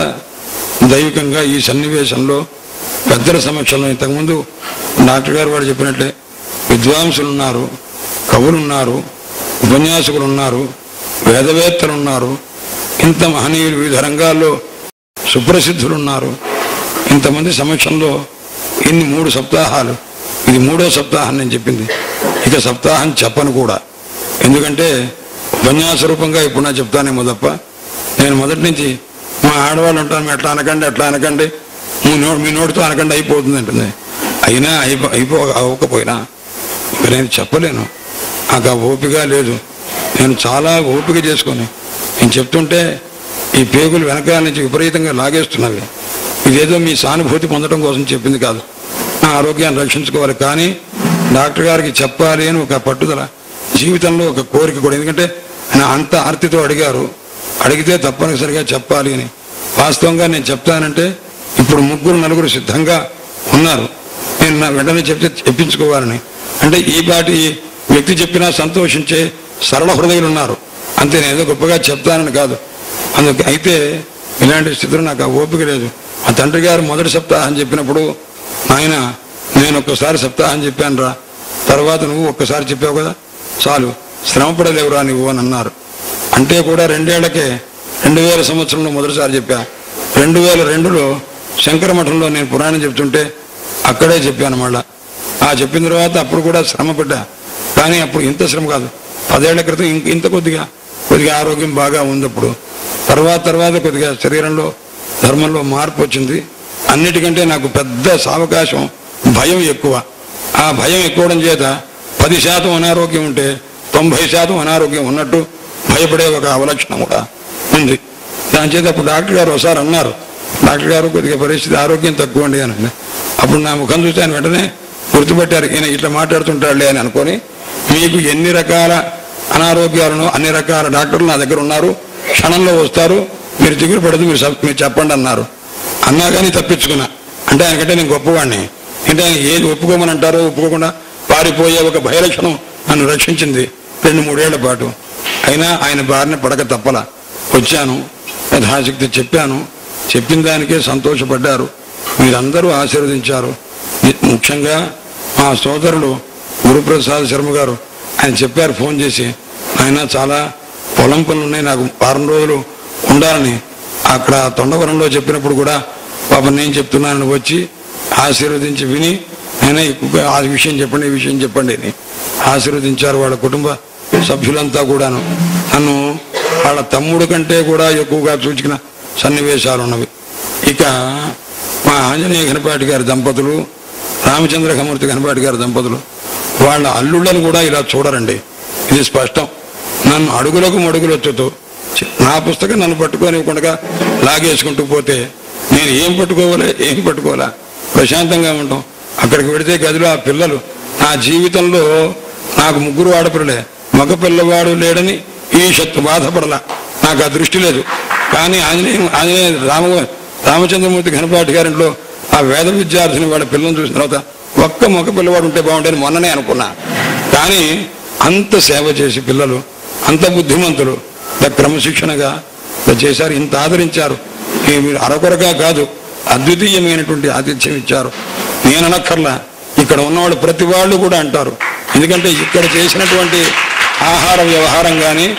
దైవికంగా ఈ సన్నివేశంలో పెద్దల సమక్షంలో ఇంతకుముందు డాక్టర్ గారు వాడు చెప్పినట్లే విద్వాంసులు ఉన్నారు కవులు ఉన్నారు ఉపన్యాసకులు ఉన్నారు వేదవేత్తలు ఉన్నారు ఇంత మహనీయులు వివిధ రంగాల్లో సుప్రసిద్ధులు ఉన్నారు ఇంతమంది సమక్షంలో ఇన్ని మూడు సప్తాహాలు ఇది మూడో సప్తాహం నేను చెప్పింది ఇక సప్తాహం చెప్పను కూడా ఎందుకంటే ఉపన్యాస రూపంగా ఇప్పుడు నా చెప్తానేమో తప్ప నేను మొదటి నుంచి మా ఆడవాళ్ళు ఉంటాను ఎట్లా అనకండి ఎట్లా అనకండి మీ నోడు మీ నోటితో అనకండి అయిపోతుంది అంటుంది అయినా అయిపో అయిపో అవ్వకపోయినా ఇక నేను చెప్పలేను నాకు ఆ ఓపిక లేదు నేను చాలా ఓపిక చేసుకొని నేను చెప్తుంటే ఈ పేగులు వెనకాల నుంచి విపరీతంగా లాగేస్తున్నవి ఇదేదో మీ సానుభూతి పొందడం కోసం చెప్పింది కాదు నా ఆరోగ్యాన్ని రక్షించుకోవాలి కానీ డాక్టర్ గారికి చెప్పాలి అని ఒక పట్టుదల జీవితంలో ఒక కోరిక కూడా ఎందుకంటే ఆయన అంత ఆర్తితో అడిగారు అడిగితే తప్పనిసరిగా చెప్పాలి అని వాస్తవంగా నేను చెప్తానంటే ఇప్పుడు ముగ్గురు నలుగురు సిద్ధంగా ఉన్నారు నేను నా వెంటనే చెప్తే చెప్పించుకోవాలని అంటే ఈ పాటి వ్యక్తి చెప్పినా సంతోషించే సరళ హృదయులు ఉన్నారు అంతే నేను ఏదో గొప్పగా చెప్తానని కాదు అందుకు అయితే ఇలాంటి స్థితిలో నాకు ఆ ఓపిక లేదు మా తండ్రి గారు మొదటి సప్తాహం చెప్పినప్పుడు ఆయన నేను ఒక్కసారి సప్తాహం చెప్పాను రా తర్వాత నువ్వు ఒక్కసారి చెప్పావు కదా చాలు శ్రమపడలేవురా నువ్వు అని అన్నారు అంటే కూడా రెండేళ్లకే రెండు వేల సంవత్సరంలో మొదటిసారి చెప్పా రెండు వేల రెండులో శంకర మఠంలో నేను పురాణం చెప్తుంటే అక్కడే చెప్పాను మళ్ళా ఆ చెప్పిన తర్వాత అప్పుడు కూడా శ్రమ పడ్డా కానీ అప్పుడు ఇంత శ్రమ కాదు పదేళ్ల క్రితం ఇంక ఇంత కొద్దిగా కొద్దిగా ఆరోగ్యం బాగా ఉంది అప్పుడు తర్వాత తర్వాత కొద్దిగా శరీరంలో ధర్మంలో మార్పు వచ్చింది అన్నిటికంటే నాకు పెద్ద సావకాశం భయం ఎక్కువ ఆ భయం ఎక్కువడం చేత పది శాతం అనారోగ్యం ఉంటే తొంభై శాతం అనారోగ్యం ఉన్నట్టు భయపడే ఒక అవలక్షణం కూడా ఉంది దాని చేత అప్పుడు డాక్టర్ గారు ఒకసారి అన్నారు డాక్టర్ గారు కొద్దిగా పరిస్థితి ఆరోగ్యం తక్కువ అండి అని అప్పుడు నా ముఖం చూసి ఆయన వెంటనే గుర్తుపెట్టారు ఈయన ఇట్లా మాట్లాడుతుంటాడులే అని అనుకొని మీకు ఎన్ని రకాల అనారోగ్యాలను అన్ని రకాల డాక్టర్లు నా దగ్గర ఉన్నారు క్షణంలో వస్తారు మీరు దిగులు పడదు మీరు సప్- మీరు చెప్పండి అన్నారు అన్నా కానీ తప్పించుకున్నా అంటే ఆయనకంటే నేను గొప్పవాడిని అంటే ఆయన ఏది ఒప్పుకోమని అంటారో ఒప్పుకోకుండా పారిపోయే ఒక భయలక్షణం నన్ను రక్షించింది రెండు మూడేళ్ల పాటు అయినా ఆయన బారిన పడక తప్పల వచ్చాను యథాశక్తి చెప్పాను చెప్పిన దానికే సంతోషపడ్డారు మీరందరూ ఆశీర్వదించారు ని- ముఖ్యంగా మా సోదరుడు గురుప్రసాద్ శర్మ గారు ఆయన చెప్పారు ఫోన్ చేసి ఆయన చాలా పొలం పనులు ఉన్నాయి నాకు వారం రోజులు ఉండాలని అక్కడ తొండవరంలో చెప్పినప్పుడు కూడా పాపం నేను చెప్తున్నానని వచ్చి ఆశీర్వదించి విని ఆయన ఎక్కువగా ఆ విషయం చెప్పండి ఈ విషయం చెప్పండి అని ఆశీర్వదించారు వాళ్ళ కుటుంబ సభ్యులంతా కూడాను నన్ను వాళ్ళ తమ్ముడు కంటే కూడా ఎక్కువగా సూచించిన సన్నివేశాలు ఉన్నవి ఇక మా ఆంజనేయ ఘనపాటి గారి దంపతులు రామచంద్ర ఘమూర్తి ఘనపాటి గారి దంపతులు వాళ్ళ అల్లుళ్ళను కూడా ఇలా చూడరండి ఇది స్పష్టం నన్ను అడుగులకు మడుగులు వచ్చుతూ నా పుస్తకం నన్ను పట్టుకోనివ్వకుండా లాగేసుకుంటూ పోతే నేను ఏం పట్టుకోవాలా ఏం పట్టుకోవాలా ప్రశాంతంగా ఉంటాం అక్కడికి వెడితే గదిలో ఆ పిల్లలు నా జీవితంలో నాకు ముగ్గురు ఆడపిల్లలే మగ పిల్లవాడు లేడని ఈ శత్రు బాధపడలా నాకు ఆ దృష్టి లేదు కానీ ఆంజనేయ ఆంజనేయ రామ రామచంద్రమూర్తి ఘనపాటి గారింట్లో ఆ వేద విద్యార్థిని వాళ్ళ పిల్లలను చూసిన తర్వాత ఒక్క మగ పిల్లవాడు ఉంటే బాగుంటుంది మొన్ననే అనుకున్నా కానీ అంత సేవ చేసి పిల్లలు అంత బుద్ధిమంతులు ఇంత క్రమశిక్షణగా ఇంత చేశారు ఇంత ఆదరించారు ఈ మీరు అరకొరగా కాదు అద్వితీయమైనటువంటి ఆతిథ్యం ఇచ్చారు నేను అనక్కర్లా ఇక్కడ ఉన్నవాళ్ళు ప్రతి వాళ్ళు కూడా అంటారు ఎందుకంటే ఇక్కడ చేసినటువంటి ఆహార వ్యవహారం కానీ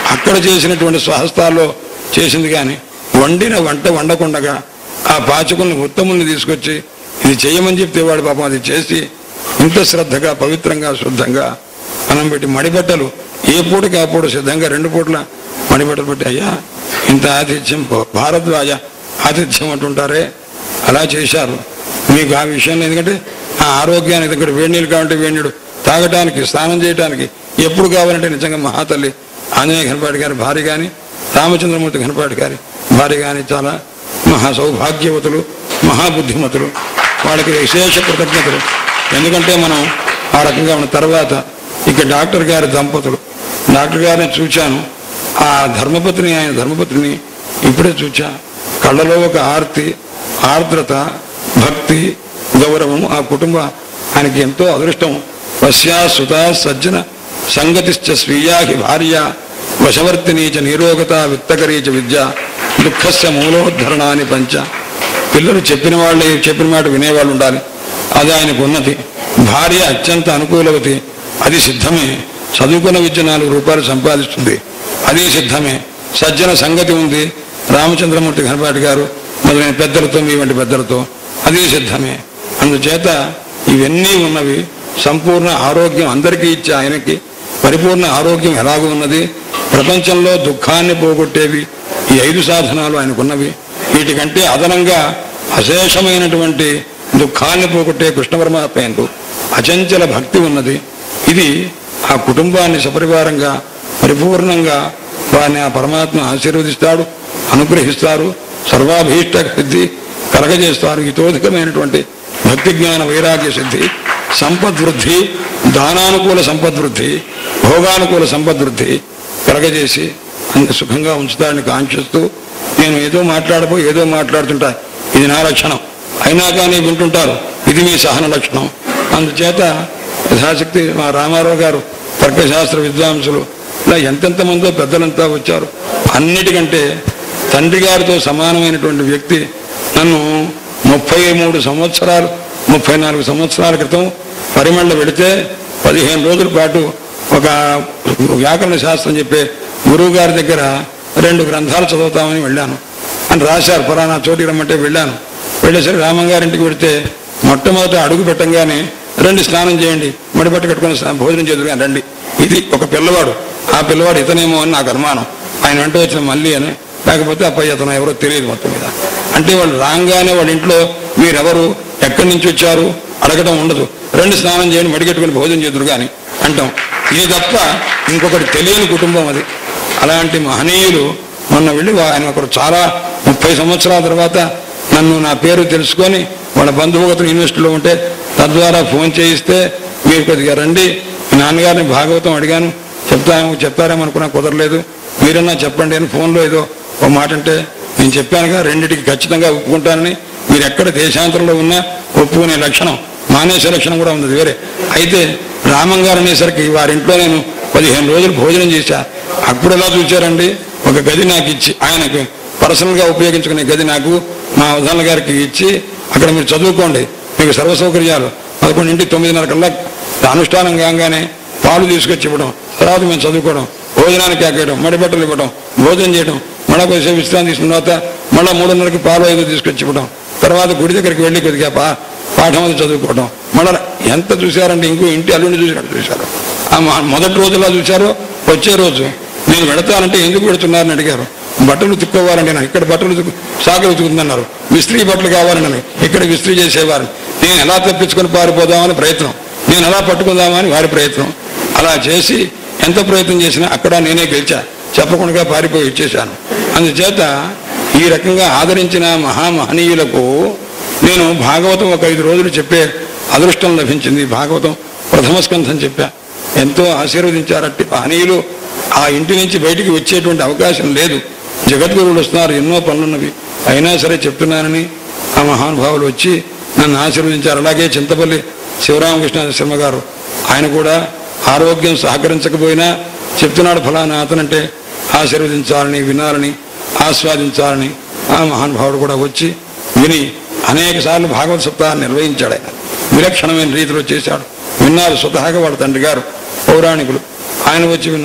అక్కడ చేసినటువంటి స్వహస్తాల్లో చేసింది కానీ వండిన వంట వండకుండగా ఆ పాచకుల్ని ఉత్తముల్ని తీసుకొచ్చి ఇది చేయమని చెప్తే వాడు పాపం అది చేసి ఇంత శ్రద్ధగా పవిత్రంగా శుద్ధంగా మనం పెట్టి మడిబట్టలు ఏ పూటకి ఆ పూట సిద్ధంగా రెండు పూటల మడిబట్టలు పెట్టి అయ్యా ఇంత ఆతిథ్యం భారద్వాజ ఆతిథ్యం అంటుంటారే అలా చేశారు మీకు ఆ విషయంలో ఎందుకంటే ఆ ఆరోగ్యానికి దగ్గర వేడి నీళ్ళు కావాలంటే వేడి నీళ్ళు తాగటానికి స్నానం చేయడానికి ఎప్పుడు కావాలంటే నిజంగా మహాతల్లి ఆంజనేయ ఘనపాటి గారి భార్య కానీ రామచంద్రమూర్తి ఘనపాటి గారి భార్య కానీ చాలా మహా సౌభాగ్యవతులు మహాబుద్ధిమతులు వాళ్ళకి విశేష కృతజ్ఞతలు ఎందుకంటే మనం ఆ రకంగా ఉన్న తర్వాత ఇక డాక్టర్ గారి దంపతులు డాక్టర్ గారిని చూచాను ఆ ధర్మపత్ని ఆయన ధర్మపత్ని ఇప్పుడే చూచా కళ్ళలో ఒక ఆర్తి ఆర్ద్రత భక్తి గౌరవం ఆ కుటుంబ ఆయనకి ఎంతో అదృష్టం వశ్యా సుత సజ్జన సంగతిశ్చ స్వీయాహి భార్య వశవర్తిని చ నిరోగత విత్తకరీ చ విద్య దుఃఖస్య మూలోద్ధరణాన్ని పంచ పిల్లలు చెప్పిన వాళ్ళే చెప్పిన మాట వినేవాళ్ళు ఉండాలి అది ఆయనకు ఉన్నది భార్య అత్యంత అనుకూలవతి అది సిద్ధమే చదువుకున్న విద్య నాలుగు రూపాయలు సంపాదిస్తుంది అది సిద్ధమే సజ్జన సంగతి ఉంది రామచంద్రమూర్తి ఘనపాటి గారు మొదలైన పెద్దలతో మీ వంటి పెద్దలతో అది సిద్ధమే అందుచేత ఇవన్నీ ఉన్నవి సంపూర్ణ ఆరోగ్యం అందరికీ ఇచ్చే ఆయనకి పరిపూర్ణ ఆరోగ్యం ఎలాగూ ఉన్నది ప్రపంచంలో దుఃఖాన్ని పోగొట్టేవి ఈ ఐదు సాధనాలు ఆయనకున్నవి వీటికంటే అదనంగా అశేషమైనటువంటి దుఃఖాన్ని పోగొట్టే కృష్ణ పరమాత్మ యందు అచంచల భక్తి ఉన్నది ఇది ఆ కుటుంబాన్ని సపరివారంగా పరిపూర్ణంగా వారిని ఆ పరమాత్మ ఆశీర్వదిస్తాడు అనుగ్రహిస్తారు సర్వాభీష్ట సిద్ధి కలగజేస్తారు ఇతోధికమైనటువంటి భక్తి జ్ఞాన వైరాగ్య సిద్ధి సంపద్వృద్ధి దానానుకూల సంపద్వృద్ధి భోగానుకూల సంపద్వృద్ధి కలగజేసి అంత సుఖంగా ఉంచుతాడని కాంక్షిస్తూ నేను ఏదో మాట్లాడబో ఏదో మాట్లాడుతుంటా ఇది నా లక్షణం అయినా కానీ వింటుంటారు ఇది మీ సహన లక్షణం అందుచేత యథాశక్తి మా రామారావు గారు తర్కశాస్త్ర విద్వాంసులు ఇలా ఎంతెంత మందో పెద్దలంతా వచ్చారు అన్నిటికంటే తండ్రి గారితో సమానమైనటువంటి వ్యక్తి నన్ను ముప్పై మూడు సంవత్సరాలు ముప్పై నాలుగు సంవత్సరాల క్రితం పరిమళ వెళితే పదిహేను రోజుల పాటు ఒక వ్యాకరణ శాస్త్రం చెప్పే గురువు గారి దగ్గర రెండు గ్రంథాలు చదువుతామని వెళ్ళాను అని రాశారు పలానా చోటికి రమ్మంటే వెళ్ళాను వెళ్ళేసరికి రామంగారింటికి వెళితే మొట్టమొదట అడుగు పెట్టంగానే రండి స్నానం చేయండి మడిబట్ట కట్టుకుని స్నా- భోజనం చేదురు కానీ రండి ఇది ఒక పిల్లవాడు ఆ పిల్లవాడు ఇతనేమో అని నాకు అనుమానం ఆయన వెంట వచ్చిన మళ్ళీ అని లేకపోతే అబ్బాయి అతను ఎవరో తెలియదు మొత్తం మీద అంటే వాళ్ళు రాగానే వాళ్ళ ఇంట్లో మీరెవరు ఎక్కడి నుంచి వచ్చారు అడగడం ఉండదు రండి స్నానం చేయండి మడిగట్టుకుని భోజనం చేదురు కానీ అంటాం ఇది తప్ప ఇంకొకటి తెలియని కుటుంబం అది అలాంటి మహనీయులు మొన్న వెళ్ళి వా- ఆయన ఒకరు చాలా ముప్పై సంవత్సరాల తర్వాత నన్ను నా పేరు తెలుసుకొని వాళ్ళ బంధువుగతులు యూనివర్సిటీలో ఉంటే తద్వారా ఫోన్ చేయిస్తే మీరు కొద్దిగా రండి మీ నాన్నగారిని భాగవతం అడిగాను చెప్తాము చెప్తారేమనుకున్నా కుదరలేదు మీరన్నా చెప్పండి అని ఫోన్లో ఏదో ఒక మాట అంటే నేను చెప్పానుగా రెండింటికి ఖచ్చితంగా ఒప్పుకుంటానని మీరు ఎక్కడ దేశాంతరంలో ఉన్నా ఒప్పుకునే లక్షణం మానేసే లక్షణం కూడా ఉంది వేరే అయితే రామం గారు అనేసరికి వారింట్లో నేను పదిహేను రోజులు భోజనం చేశా అప్పుడు ఎలా చూచారండి ఒక గది నాకు ఇచ్చి ఆయనకు పర్సనల్ గా ఉపయోగించుకునే గది నాకు మా ఉదాహరణ గారికి ఇచ్చి అక్కడ మీరు చదువుకోండి మీకు సర్వ సౌకర్యాలు పదకొండింటి తొమ్మిదిన్నర కల్లా అనుష్ఠానం కాగానే పాలు తీసుకొచ్చి ఇవ్వడం తర్వాత మేము చదువుకోవడం భోజనానికి ఆకేయడం మడి బట్టలు ఇవ్వడం భోజనం చేయడం మళ్ళా కొద్దిసేపు విశ్రాంతి తీసుకున్న తర్వాత మళ్ళా మూడున్నరకి పాలు ఐదు తీసుకొచ్చి ఇవ్వడం తర్వాత గుడి దగ్గరికి వెళ్ళి కొద్దిగా పా పాఠం అది చదువుకోవడం మళ్ళా ఎంత చూశారంటే ఇంకో ఇంటి అల్లుండి చూసినట్టు చూశారు ఆ మొ- మొదటి రోజులా చూశారు వచ్చే రోజు నేను వెళతానంటే ఎందుకు పెడుతున్నారని అడిగారు బట్టలు ఉతుక్కోవాలంటే నాకు ఇక్కడ బట్టలు ఉతుకు సాగలు ఉతుకుతుందన్నారు విస్త్రీ బట్టలు కావాలని ఇక్కడ విస్త్రీ చేసేవారు నేను ఎలా తప్పించుకొని పారిపోదామని ప్రయత్నం నేను ఎలా పట్టుకుందామని వారి ప్రయత్నం అలా చేసి ఎంత ప్రయత్నం చేసినా అక్కడ నేనే గెలిచా చెప్పకుండా పారిపోయి ఇచ్చేశాను అందుచేత ఈ రకంగా ఆదరించిన మహామహనీయులకు నేను భాగవతం ఒక ఐదు రోజులు చెప్పే అదృష్టం లభించింది భాగవతం ప్రథమ స్కంధం చెప్పా ఎంతో ఆశీర్వదించారట్టి మహనీయులు ఆ ఇంటి నుంచి బయటికి వచ్చేటువంటి అవకాశం లేదు జగద్గురువులు వస్తున్నారు ఎన్నో పనులున్నవి అయినా సరే చెప్తున్నానని ఆ మహానుభావులు వచ్చి నన్ను ఆశీర్వదించారు అలాగే చింతపల్లి శివరామకృష్ణ శర్మ గారు ఆయన కూడా ఆరోగ్యం సహకరించకపోయినా చెప్తున్నాడు ఫలానా అతనంటే ఆశీర్వదించాలని వినాలని ఆస్వాదించాలని ఆ మహానుభావుడు కూడా వచ్చి విని అనేక సార్లు భాగవత సప్తాహాన్ని నిర్వహించాడు ఆయన విలక్షణమైన రీతిలో చేశాడు విన్నారు స్వతహాగా వాళ్ళ తండ్రి గారు పౌరాణికులు ఆయన వచ్చి విన్నారు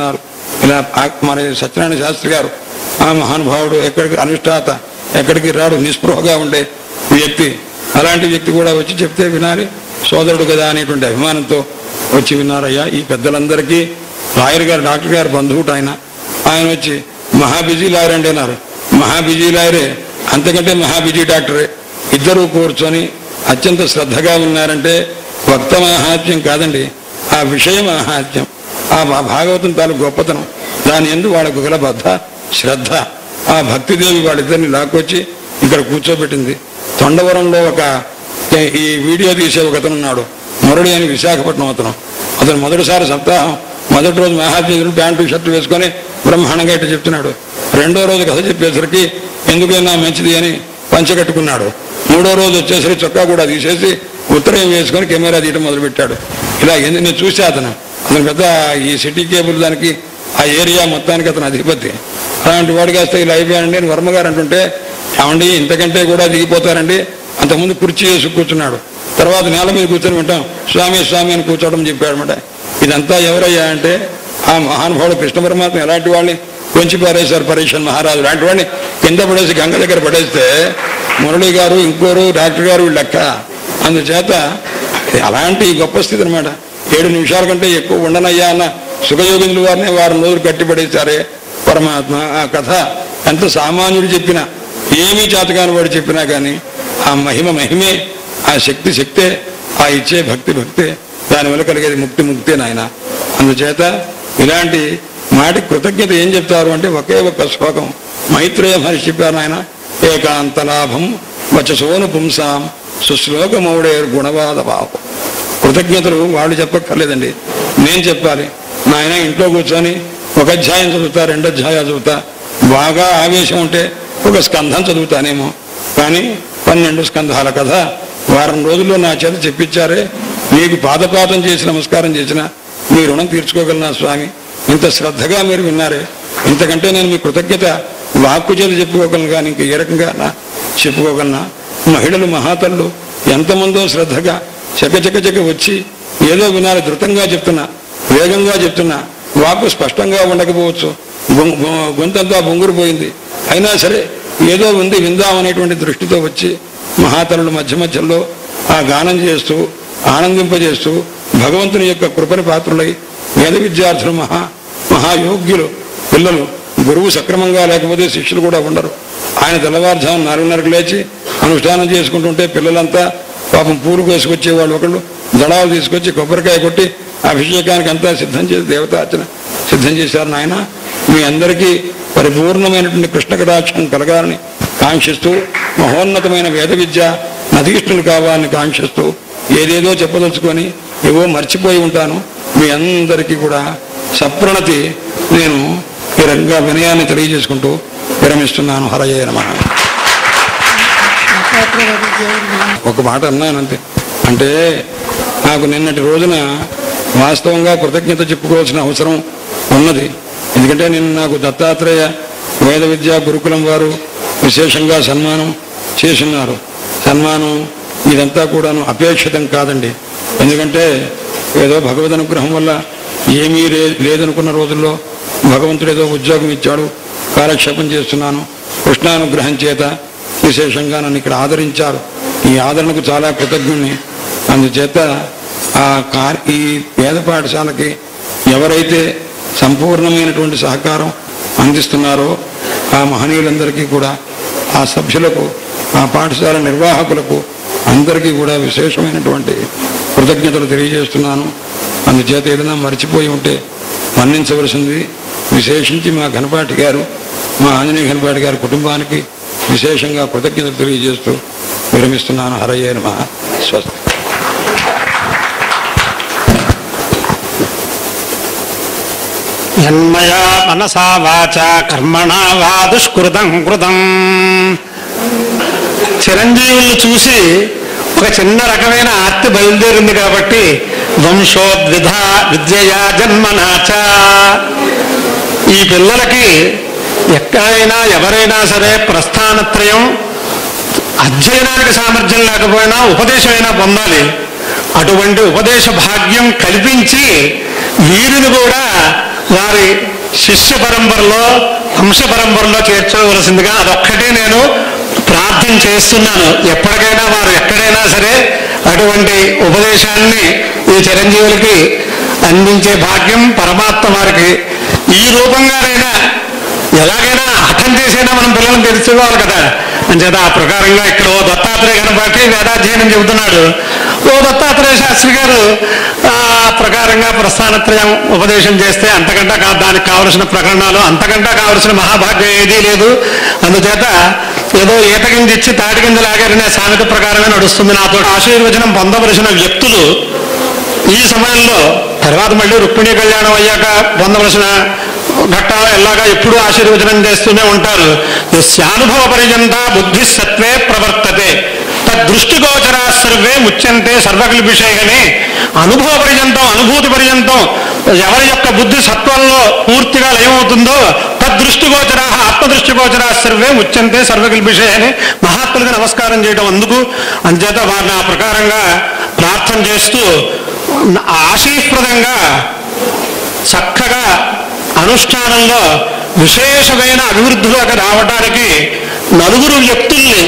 ఇలా ఆ- మన సత్యనారాయణ శాస్త్రి గారు ఆ మహానుభావుడు ఎక్కడికి అనుష్ఠాత ఎక్కడికి రాడు నిస్పృహగా ఉండే వ్యక్తి అలాంటి వ్యక్తి కూడా వచ్చి చెప్తే వినాలి సోదరుడు కదా అనేటువంటి అభిమానంతో వచ్చి విన్నారయ్యా ఈ పెద్దలందరికీ లాయర్ గారు డాక్టర్ గారు బంధువుడు ఆయన ఆయన వచ్చి మహా బిజీ లాయర్ అండి అన్నారు మహా బిజీ లాయరే అంతకంటే మహా బిజీ డాక్టరే ఇద్దరూ కూర్చొని అత్యంత శ్రద్ధగా ఉన్నారంటే వక్త మహాత్మ్యం కాదండి ఆ విషయ మహాత్మ్యం ఆ భా- భాగవతం తాలూ గొప్పతనం దాని ఎందు వాళ్ళకు గల బద్ధ శ్రద్ధ ఆ భక్తిదేవి వాళ్ళిద్దరిని లాక్కొచ్చి ఇక్కడ కూర్చోబెట్టింది తొండవరంలో ఒక ఈ వీడియో తీసే ఒక అతను ఉన్నాడు మురళి అని విశాఖపట్నం అతను అతను మొదటిసారి సప్తాహం మొదటి రోజు మహాత్ముడు ప్యాంటు షర్టు వేసుకొని బ్రహ్మాండంగా ఇట్లా చెప్తున్నాడు రెండో రోజు కథ చెప్పేసరికి ఎందుకైనా మంచిది అని పంచ కట్టుకున్నాడు మూడో రోజు వచ్చేసరికి చొక్కా కూడా తీసేసి ఉత్తరం వేసుకొని కెమెరా తీయడం మొదలుపెట్టాడు ఇలా ఎందుకు నేను చూసా అతను అతను పెద్ద ఈ సిటీ కేబుల్ దానికి ఆ ఏరియా మొత్తానికి అతను అధిపతి అలాంటి వాడు కాస్త ఇలా అయిపోయానండి అని వర్మ గారు అంటుంటే ఏమండి ఇంతకంటే కూడా దిగిపోతారండి అంతకుముందు కుర్చీ వేసి కూర్చున్నాడు తర్వాత నేల మీద కూర్చొని వింటాం స్వామి స్వామి అని కూర్చోవడం చెప్పాడు అనమాట ఇదంతా ఎవరయ్యా అంటే ఆ మహానుభావుడు కృష్ణ పరమాత్మ ఎలాంటి వాళ్ళని కొంచి పారేశారు పరీక్షన్ మహారాజు లాంటి వాడిని కింద పడేసి గంగ దగ్గర పడేస్తే మురళి గారు ఇంకోరు డాక్టర్ గారు వీళ్ళు లెక్క అందుచేత ఇది అలాంటి గొప్ప స్థితి అనమాట ఏడు నిమిషాల కంటే ఎక్కువ ఉండనయ్యా అన్న సుఖయోగింద్రుల వారిని వారం రోజులు కట్టిపడేశారే పరమాత్మ ఆ కథ ఎంత సామాన్యుడు చెప్పినా ఏమీ చేతకాని వాడు చెప్పినా కానీ ఆ మహిమ మహిమే ఆ శక్తి శక్తే ఆ ఇచ్చే భక్తి భక్తే దానివల్ల కలిగేది ముక్తి ముక్తే నాయన అందుచేత ఇలాంటి మాటి కృతజ్ఞత ఏం చెప్తారు అంటే ఒకే ఒక్క శ్లోకం మైత్రేయ మహర్షి చెప్పారు నాయన ఏకాంత లాభం వచసోను పుంసాం సుశ్లోకమౌడే గుణవాద భావం కృతజ్ఞతలు వాళ్ళు చెప్పక్కర్లేదండి నేను చెప్పాలి నాయన ఇంట్లో కూర్చొని ఒక అధ్యాయం చదువుతా రెండు అధ్యాయాలు చదువుతా బాగా ఆవేశం ఉంటే ఒక స్కంధం చదువుతానేమో కానీ పన్నెండు స్కంధాల కథ వారం రోజుల్లో నా చేత చెప్పించారే మీకు పాదపాతం చేసి నమస్కారం చేసిన మీ రుణం తీర్చుకోగలనా స్వామి ఇంత శ్రద్ధగా మీరు విన్నారే ఇంతకంటే నేను మీ కృతజ్ఞత వాక్కు చేత చెప్పుకోగలను కానీ ఇంక ఏ రకంగా నా చెప్పుకోగలనా మహిళలు మహాతల్లు ఎంతమందో శ్రద్ధగా చకచక చక వచ్చి ఏదో వినాలి ధృతంగా చెప్తున్నా వేగంగా చెప్తున్నా వాక్కు స్పష్టంగా ఉండకపోవచ్చు గొం- గొ- గొంతంతా బొంగురు పోయింది అయినా సరే ఏదో ఉంది విందామనేటువంటి దృష్టితో వచ్చి మహాతరులు మధ్య మధ్యలో ఆ గానం చేస్తూ ఆనందింపజేస్తూ భగవంతుని యొక్క కృపని పాత్రులై వేద విద్యార్థులు మహా మహాయోగ్యులు పిల్లలు గురువు సక్రమంగా లేకపోతే శిష్యులు కూడా ఉండరు ఆయన తెల్లవారుజాము నాలుగున్నరకు లేచి అనుష్ఠానం చేసుకుంటుంటే పిల్లలంతా పాపం పూలు కోసుకొచ్చేవాళ్ళు ఒకళ్ళు దళాలు తీసుకొచ్చి కొబ్బరికాయ కొట్టి అభిషేకానికి అంతా సిద్ధం చేసి దేవతార్చన సిద్ధం చేశారు నాయన మీ అందరికీ పరిపూర్ణమైనటువంటి కృష్ణ కటాక్షం కలగాలని కాంక్షిస్తూ మహోన్నతమైన వేద విద్య నదీష్ణులు కావాలని కాంక్షిస్తూ ఏదేదో చెప్పదలుచుకొని ఏవో మర్చిపోయి ఉంటాను మీ అందరికీ కూడా సప్రణతి నేను ఈ రంగా వినయాన్ని తెలియజేసుకుంటూ విరమిస్తున్నాను హరయ నమ ఒక మాట అన్నానంతే అంటే నాకు నిన్నటి రోజున వాస్తవంగా కృతజ్ఞత చెప్పుకోవాల్సిన అవసరం ఉన్నది ఎందుకంటే నిన్న నాకు దత్తాత్రేయ వేద విద్యా గురుకులం వారు విశేషంగా సన్మానం చేస్తున్నారు సన్మానం ఇదంతా కూడాను అపేక్షితం కాదండి ఎందుకంటే ఏదో భగవద్ అనుగ్రహం వల్ల ఏమీ లే- లేదనుకున్న రోజుల్లో భగవంతుడు ఏదో ఉద్యోగం ఇచ్చాడు కాలక్షేపం చేస్తున్నాను కృష్ణానుగ్రహం చేత విశేషంగా నన్ను ఇక్కడ ఆదరించారు ఈ ఆదరణకు చాలా కృతజ్ఞుని అందుచేత ఆ కార్ ఈ పేద పాఠశాలకి ఎవరైతే సంపూర్ణమైనటువంటి సహకారం అందిస్తున్నారో ఆ మహనీయులందరికీ కూడా ఆ సభ్యులకు ఆ పాఠశాల నిర్వాహకులకు అందరికీ కూడా విశేషమైనటువంటి కృతజ్ఞతలు తెలియజేస్తున్నాను అందుచేత ఏదైనా మర్చిపోయి ఉంటే మన్నించవలసింది విశేషించి మా ఘనపాటి గారు మా ఆంజనేయ ఘనపాటి గారి కుటుంబానికి విశేషంగా కృతజ్ఞతలు తెలియజేస్తూ విరమిస్తున్నాను హరయ్య నమ స్వస్తి యన్మయా మనసా వాచా కర్మణా వా దుష్కృతం కృతం చిరంజీవుల్ని చూసి ఒక చిన్న రకమైన ఆర్తి బయలుదేరింది కాబట్టి వంశోద్విధ విద్యయా జన్మనాచ ఈ పిల్లలకి ఎక్కడైనా ఎవరైనా సరే ప్రస్థానత్రయం అధ్యయనానికి సామర్థ్యం లేకపోయినా ఉపదేశమైనా పొందాలి అటువంటి ఉపదేశ భాగ్యం కల్పించి వీరిని కూడా వారి శిష్య పరంపరలో వంశ పరంపరలో చేర్చవలసిందిగా అదొక్కటే నేను ప్రార్థన చేస్తున్నాను ఎప్పటికైనా వారు ఎక్కడైనా సరే అటువంటి ఉపదేశాన్ని ఈ చిరంజీవులకి అందించే భాగ్యం పరమాత్మ వారికి ఈ రూపంగానైనా ఎలాగైనా హఠం చేసైనా మనం పిల్లల్ని తెలుసుకోవాలి కదా అంచేత ఆ ప్రకారంగా ఇక్కడ ఓ దత్తాత్రేయ కనబట్టి వేదాధ్యయనం చెబుతున్నాడు ఓ దత్తాత్రేయ శాస్త్రి గారు ఆ ప్రకారంగా ప్రస్థానత్రయం ఉపదేశం చేస్తే అంతకంటే కా- దానికి కావలసిన ప్రకరణాలు అంతకంటే కావలసిన మహాభాగ్యం ఏదీ లేదు అందుచేత ఏదో ఈత గింజ ఇచ్చి తాటి గింజ లాగారనే సామెత ప్రకారమే నడుస్తుంది నాతో ఆశీర్వచనం పొందవలసిన వ్యక్తులు ఈ సమయంలో తర్వాత మళ్ళీ రుక్మిణీ కళ్యాణం అయ్యాక పొందవలసిన ఘట్టాలు ఎలాగా ఎప్పుడూ ఆశీర్వచనం చేస్తూనే ఉంటారు యస్యానుభవ పర్యంత బుద్ధి సత్వే ప్రవర్తతే తద్దృష్టిగోచరా సర్వే ముచ్యంతే సర్వకల్పిషేయని అనుభవ పర్యంతం అనుభూతి పర్యంతం ఎవరి యొక్క బుద్ధి సత్వంలో పూర్తిగా లయమవుతుందో తద్దృష్టిగోచరా ఆత్మదృష్టిగోచరా సర్వే ముచ్యంతే సర్వకల్పిషేయని మహాత్ములుగా నమస్కారం చేయడం అందుకు అంచేత వారిని ఆ ప్రకారంగా ప్రార్థన చేస్తూ ఆశీప్రదంగా చక్కగా అనుష్ఠానంలో విశేషమైన అభివృద్ధిలోకి రావడానికి నలుగురు వ్యక్తుల్ని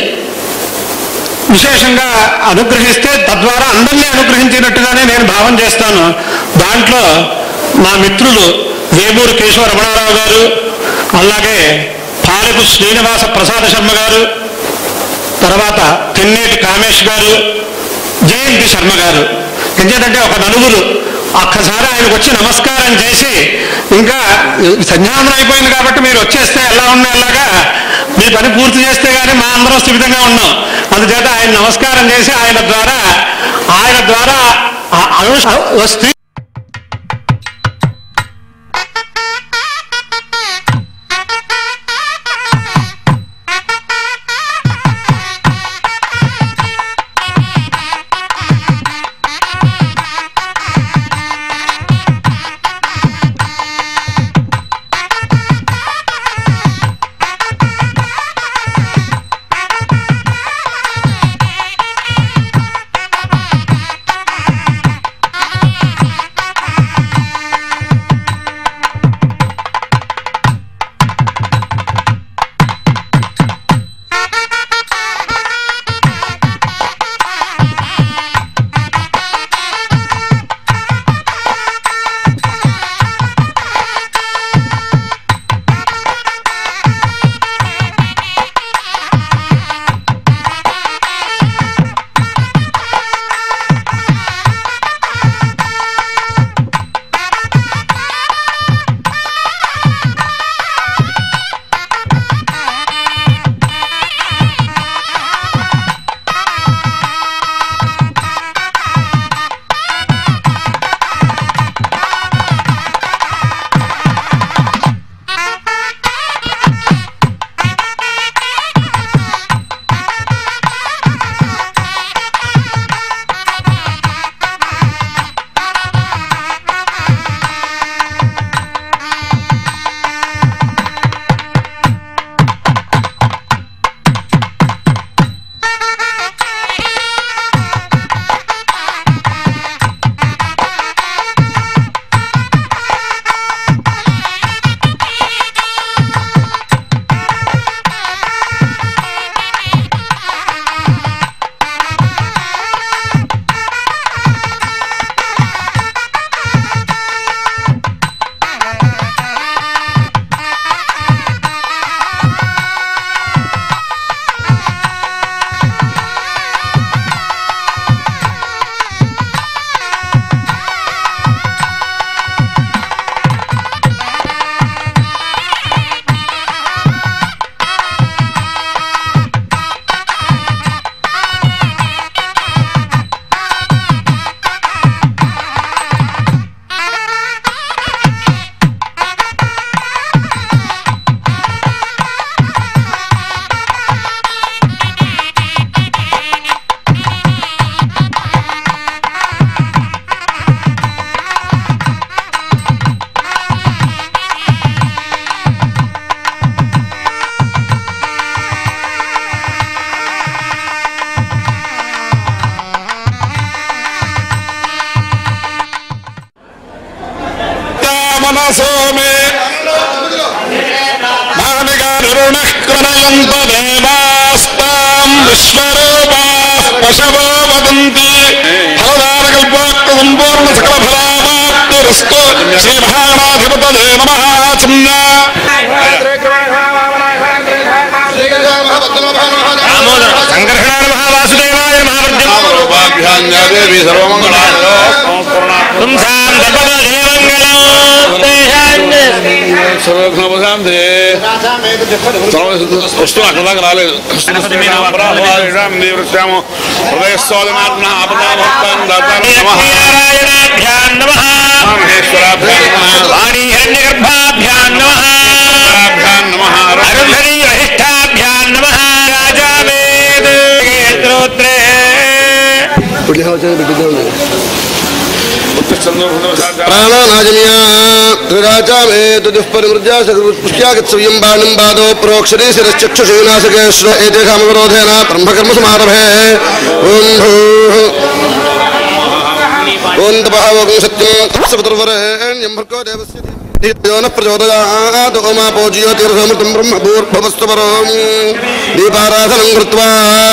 విశేషంగా అనుగ్రహిస్తే తద్వారా అందరినీ అనుగ్రహించినట్టుగానే నేను భావం చేస్తాను దాంట్లో మా మిత్రులు వేమూరు కేశవ రమణారావు గారు అలాగే పాలెపు శ్రీనివాస ప్రసాద శర్మ గారు తర్వాత తెన్నేటి కామేష్ గారు జయంతి శర్మ గారు ఎందుకంటే ఒక నలుగురు ఒక్కసారి ఆయనకు వచ్చి నమస్కారం చేసి ఇంకా సంధ్యావందనం అయిపోయింది కాబట్టి మీరు వచ్చేస్తే ఎలా ఉన్నా ఎలాగా మీ పని పూర్తి చేస్తే కానీ మా అందరం స్థిమితంగా ఉన్నాం అందుచేత ఆయన నమస్కారం చేసి ఆయన ద్వారా ఆయన ద్వారా ఆ అను- ఓ స్త్రీ మనసో మే విక్రమయంత దేవాస్తాం విశ్వరూపా పశవో వదంతి ఫలదాన కల్పాక్త సంపూర్ణ సకల ఫలామాప్తిరస్తు శ్రీ మహాగణాధిపతయే నమః చిన్న సంకర్షణాయ మహావాసుదేవాయ రూపాభ్యాదేవి సర్వమంగళాయ పుంసాం సర్వదేవంగళం సర్వఘ్నోపశాంతే వస్తు అక్కడ దాకా రాలేదు వృత్యాము హృదయస్వాదనాత్మ ఆపదాభక్తాన్ దాతాన్ నమః నారాయణాభ్యాం నమ మహేశ్వరాభ్యాం నమః వాణీ హిరణ్యగర్భాభ్యాం నమ రాభ్యాం నమః అరుంధరీ వహిష్టాభ్యాం నమ రాజా వేద స్తోత్రే ప్రాణానాజన్యా త్రిరాచామేతుఃపరిమృజ్యా పుష్ట్యాగత్సవ్యం బాణం బాధో ప్రోక్షరీ శిరశ్చక్షుషీనాశకే శ్ర ఏతేషామవరోధేన బ్రహ్మకర్మ సమారభే ఓం భూః ఓం తపః ఓం సత్యం తత్సవితుర్వరేణ్యం భర్గో దేవస్య ధియో న ప్రచోదయాత్ ఓమాపో జ్యోతిరసమృతం బ్రహ్మ భూర్భవస్తు పరం దీపారాధనం కృత్వా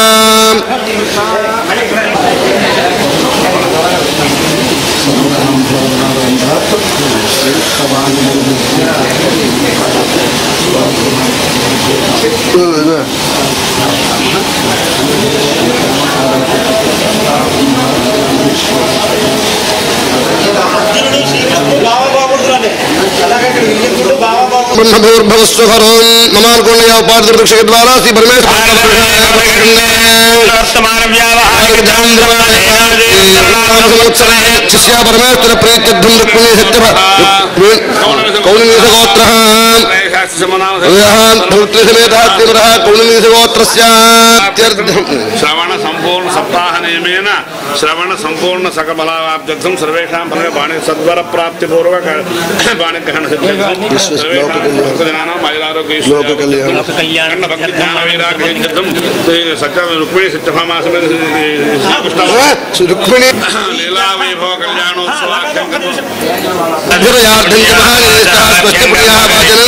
బ్రహ్మభూర్భవస్వ హరోం మమానుకోణయ ఉపాధివృక్ష ద్వారా శ్రీ వర్తమాన వ్యావహారిక పరమేశ్వర పరమేశ్వర ప్రీత్యర్థం రుక్మిణీ సత్య కౌణనీసగోత్ర సమేత కౌణనీసగోత్రస్యాత్యర్థం శ్రవణ సంపూర్ణ సప్తాహ నియమేన శ్రవణ సంపూర్ణ సకఫలాభ్యర్థం సర్వేషాం ఫల బాణి సద్వర ప్రాప్తి పూర్వక బాణి గ్రహణ సిద్ధినాం లోక కళ్యాణ. భక్తి జ్ఞాన వైరాగ్యం సత్య రుక్మిణి సత్యభామాసమే శ్రీకృష్ణ రుక్మిణీ లీలా వైభవ కళ్యాణోత్సవాఖ్యం అభిరయార్థం చ మహానిష్టः స్వస్తి ప్రియాः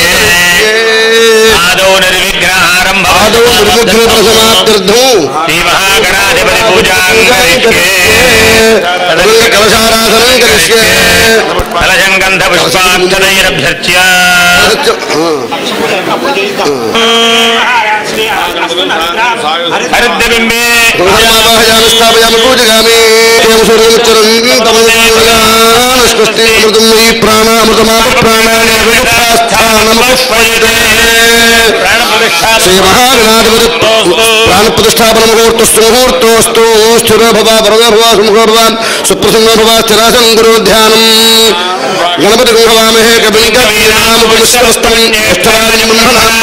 ఆదో నిర్విఘ్నారంభ ఆదౌ నిర్విఘ్నప్రసమాప్త్యర్థం శ్రీ మహాగణాధిపతి పూజాం కరిష్యే కలశారాధనం కరిష్యే కలశం గంధ పుష్పాక్షరైరభ్యర్చ్య హరిద్రబింబే స్థాపయామి స్థాపయామి పూజగామి సూర్యముచ్చరం తమస్వస్తి అమృతం ఈ ప్రాణామృతమాప ప్రాణాన్ని శ్రీ మహాగణాధిపతి ప్రాణ ప్రతిష్టాపన ముహూర్తస్తు ముహూర్తోస్తు స్థిరో భవ పరదో భవ సుముఖో భవ సుప్రసన్నో భవ స్థిరాసనం గురు ధ్యానం గణపతి గృహవామహే కవిం కవీనాముపనిష్ఠవస్తం జ్యేష్ఠరాజం బ్రహ్మణాం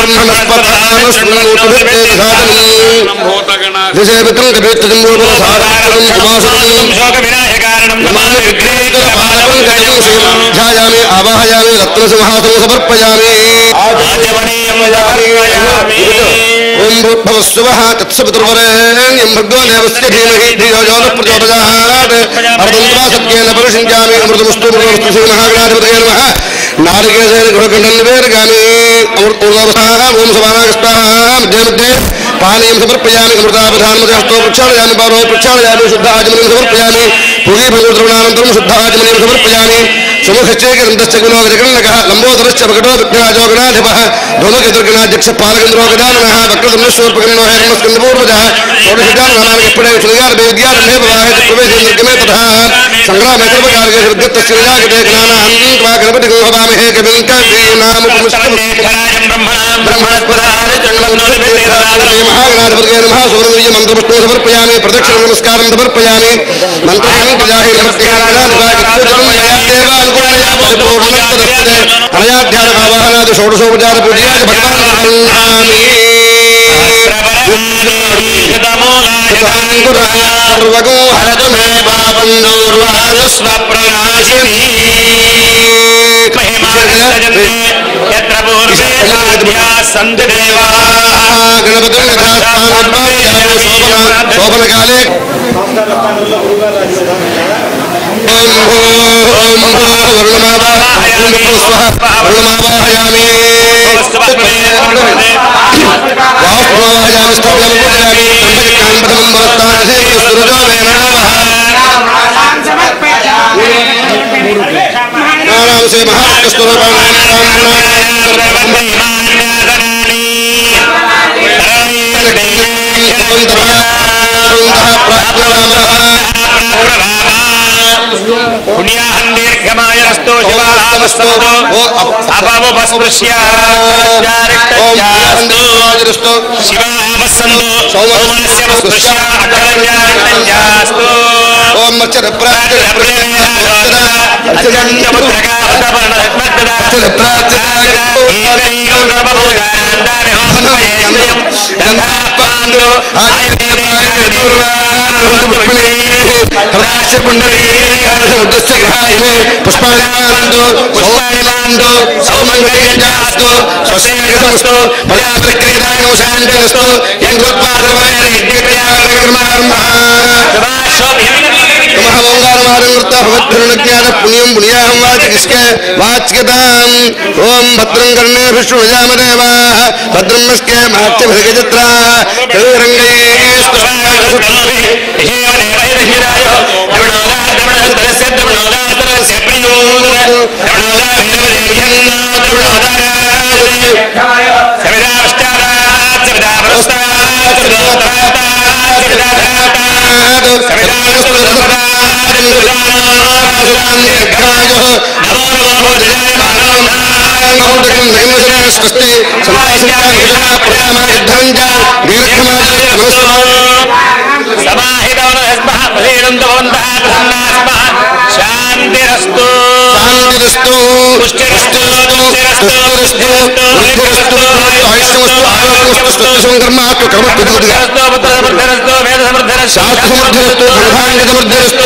బ్రహ్మణస్పదానస్మృతోతుభిర్దేశాతనం భూతగణ దిశేపితం కపీత్రజంబోధన సారాక్షరం ఉమాసురం శోక వినాశకారణం నమామి విఘ్నేశ్వరపాదకం గజం శ్రీమధ్యాయామి ఆవాహయామి రత్నసింహాసనం సమర్పయామి ఓం భూర్భవస్వః తత్సవితుర్వరేణ్యం భర్గో దేవస్య ధీమహి ధియో యో నః ప్రచోదయాత్ అర్ధంత్వా సత్యేన పరిషించామి అమృతమస్తు మృతమస్తు శ్రీ మహాగణాధిపతయే నమః నారికేశేన గృహఖండం నివేదగామి అమృతోదవసాః ఓం సమానాగస్తాః మధ్య మధ్య పానీయం సమర్పయామి అమృతాపధానమతి హస్తో ప్రక్షాళయామి పారో ప్రక్షాళయామి శుద్ధాచమనం సమర్పయామి పూజీ భగవద్రవణానంతరం శుద్ధాచమనం సమర్పయామి సుముఖశ్చేకరంతశ్చ గుణోగజగణనకः లంబోదరశ్చ భగటో విఘ్నాజో గణాధిపः ధూమకేతుర్గణాధ్యక్ష పాలగంధ్రో గజాననः వక్రతుమ్నశ్వరూపగణో హేమస్కందపూర్వజः షోడశజాననామాని ఎప్పుడే సునిగార వేద్యారంభే ప్రవాహేత ప్రవేశేంద్రగమే తథా సంగ్రామే సర్వకార్యే విద్యుత్తస్య విజాగతే జ్ఞానాన్వా గణపతి గోహవామహే కవిం కవీనాముపమిష్టం మహాగణాధిపతిగే నమః సూర్య మంత్రపుష్పం సమర్పయామి ప్రదక్షిణ నమస్కారం సమర్పయామి మంత్రం ప్రజాహి అనయాధ్యాన ఆవాహనాది షోడశోపచార పూజయాది భగవాన్ సర్వగో హరతు మే పాపం సంత దేవా గణపతి శోభన కాలే ఓం భూ వరుణమావాహయామి వరుణమావాహయామి వాస్తువాహయామి స్థాపనం పూజయామి బ్రహ్మచక్రాన్ ప్రథమం భవత్తానసే సురజో వేణావహ నారాంశే పుణ్యాహం దీర్ఘమాయరస్తో శివాస్తు అపవస్పృశ్యాస్తు శివావస్సంతు సౌమస్య స్పృశ్య అఖరంజాస్తు ఓం మచ్చర ప్రార్థన పుష్పాంతో పుష్పాంతో సౌమంగళ్యాస్తు స్వసేకస్తు ఫలాప్రక్రియదాయో శాంతిస్తు పుణ్యం పుణ్యాహం వాచకిష్కే వాచ్యతాం ఓం భద్రం కర్ణే విష్ణుజామదేవా భద్రం నస్కే మహత్యభిగజత్రా స్వస్తి శాంతిరస్తు శాంతిరస్తు పుష్టిరస్తు పుష్టిరస్తు బుద్ధిరస్తు ఆయుష్యమస్తు ఆరోగ్యమస్తు స్వస్తి సంకర్మాస్తు కర్మ కుదురుగా శాస్త్రసమర్థరస్తు ధనధాన్యసమర్థరస్తు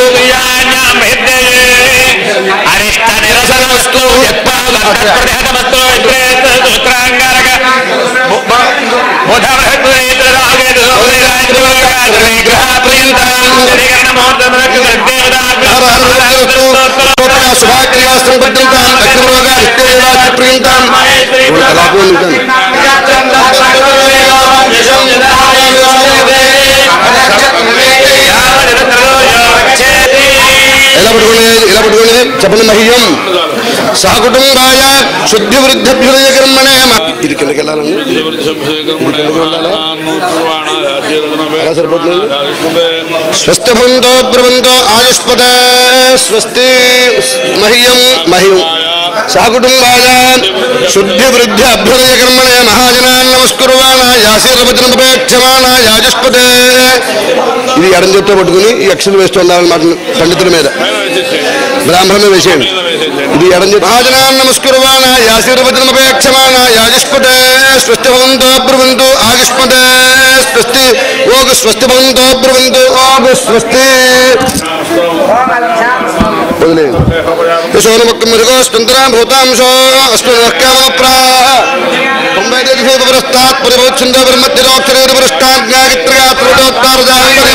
అరిష్ట నిరసనస్తు యత్పాదమస్తు ఉత్తరాంగారక శుభాక్రియాస్త్రం పద్యంతాం దక్షిణరోగా నిత్యదేవాస్య ప్రియంతాం కళాపూర్ణ ఎలా పట్టుకునేది ఎలా పట్టుకునేది చెప్పండి మహ్యం సహకుటుంబాయ శుద్ధి వృద్ధభ్యుదయ కర్మణే ఇది కిందకి వెళ్ళాలండి ఎలా సరిపోతుంది స్వస్తి భవంతో బ్రవంతో ఆయుష్పద స్వస్తి మహ్యం మహ్యం సహకుటుంబాయ శుద్ధి వృద్ధి అభ్యుదయ కర్మణే మహాజనాన్ నమస్కుర్వాణ యాశీర్వచనముపేక్షమాణ యాజస్పదే ఇది ఎడం చేత్తో పట్టుకుని ఈ అక్షరం వేస్తూ ఉండాలన్నమాట పండితుల మీద బ్రాహ్మణమే వేసేయండి ఇది ఎడం చేతి మహాజనాన్ నమస్కుర్వాణ యాశీర్వచనముపేక్షమాణ యాజస్పదే స్వస్తి భవంతో బ్రువంతు ఆయుష్పదే స్వస్తి ఓగు స్వస్తి భవంతో బ్రువంతు ఓగు స్వస్తి యశోనముఖమృగోస్కంతరా భూతాంశో అస్మనఃకామప్రా తొంభై దేశోపరస్తాత్ పరిభోత్సంతో బ్రహ్మత్యరోక్షరేణ పృష్టాజ్ఞాగిత్రగాత్రుడోత్తారజాంబరి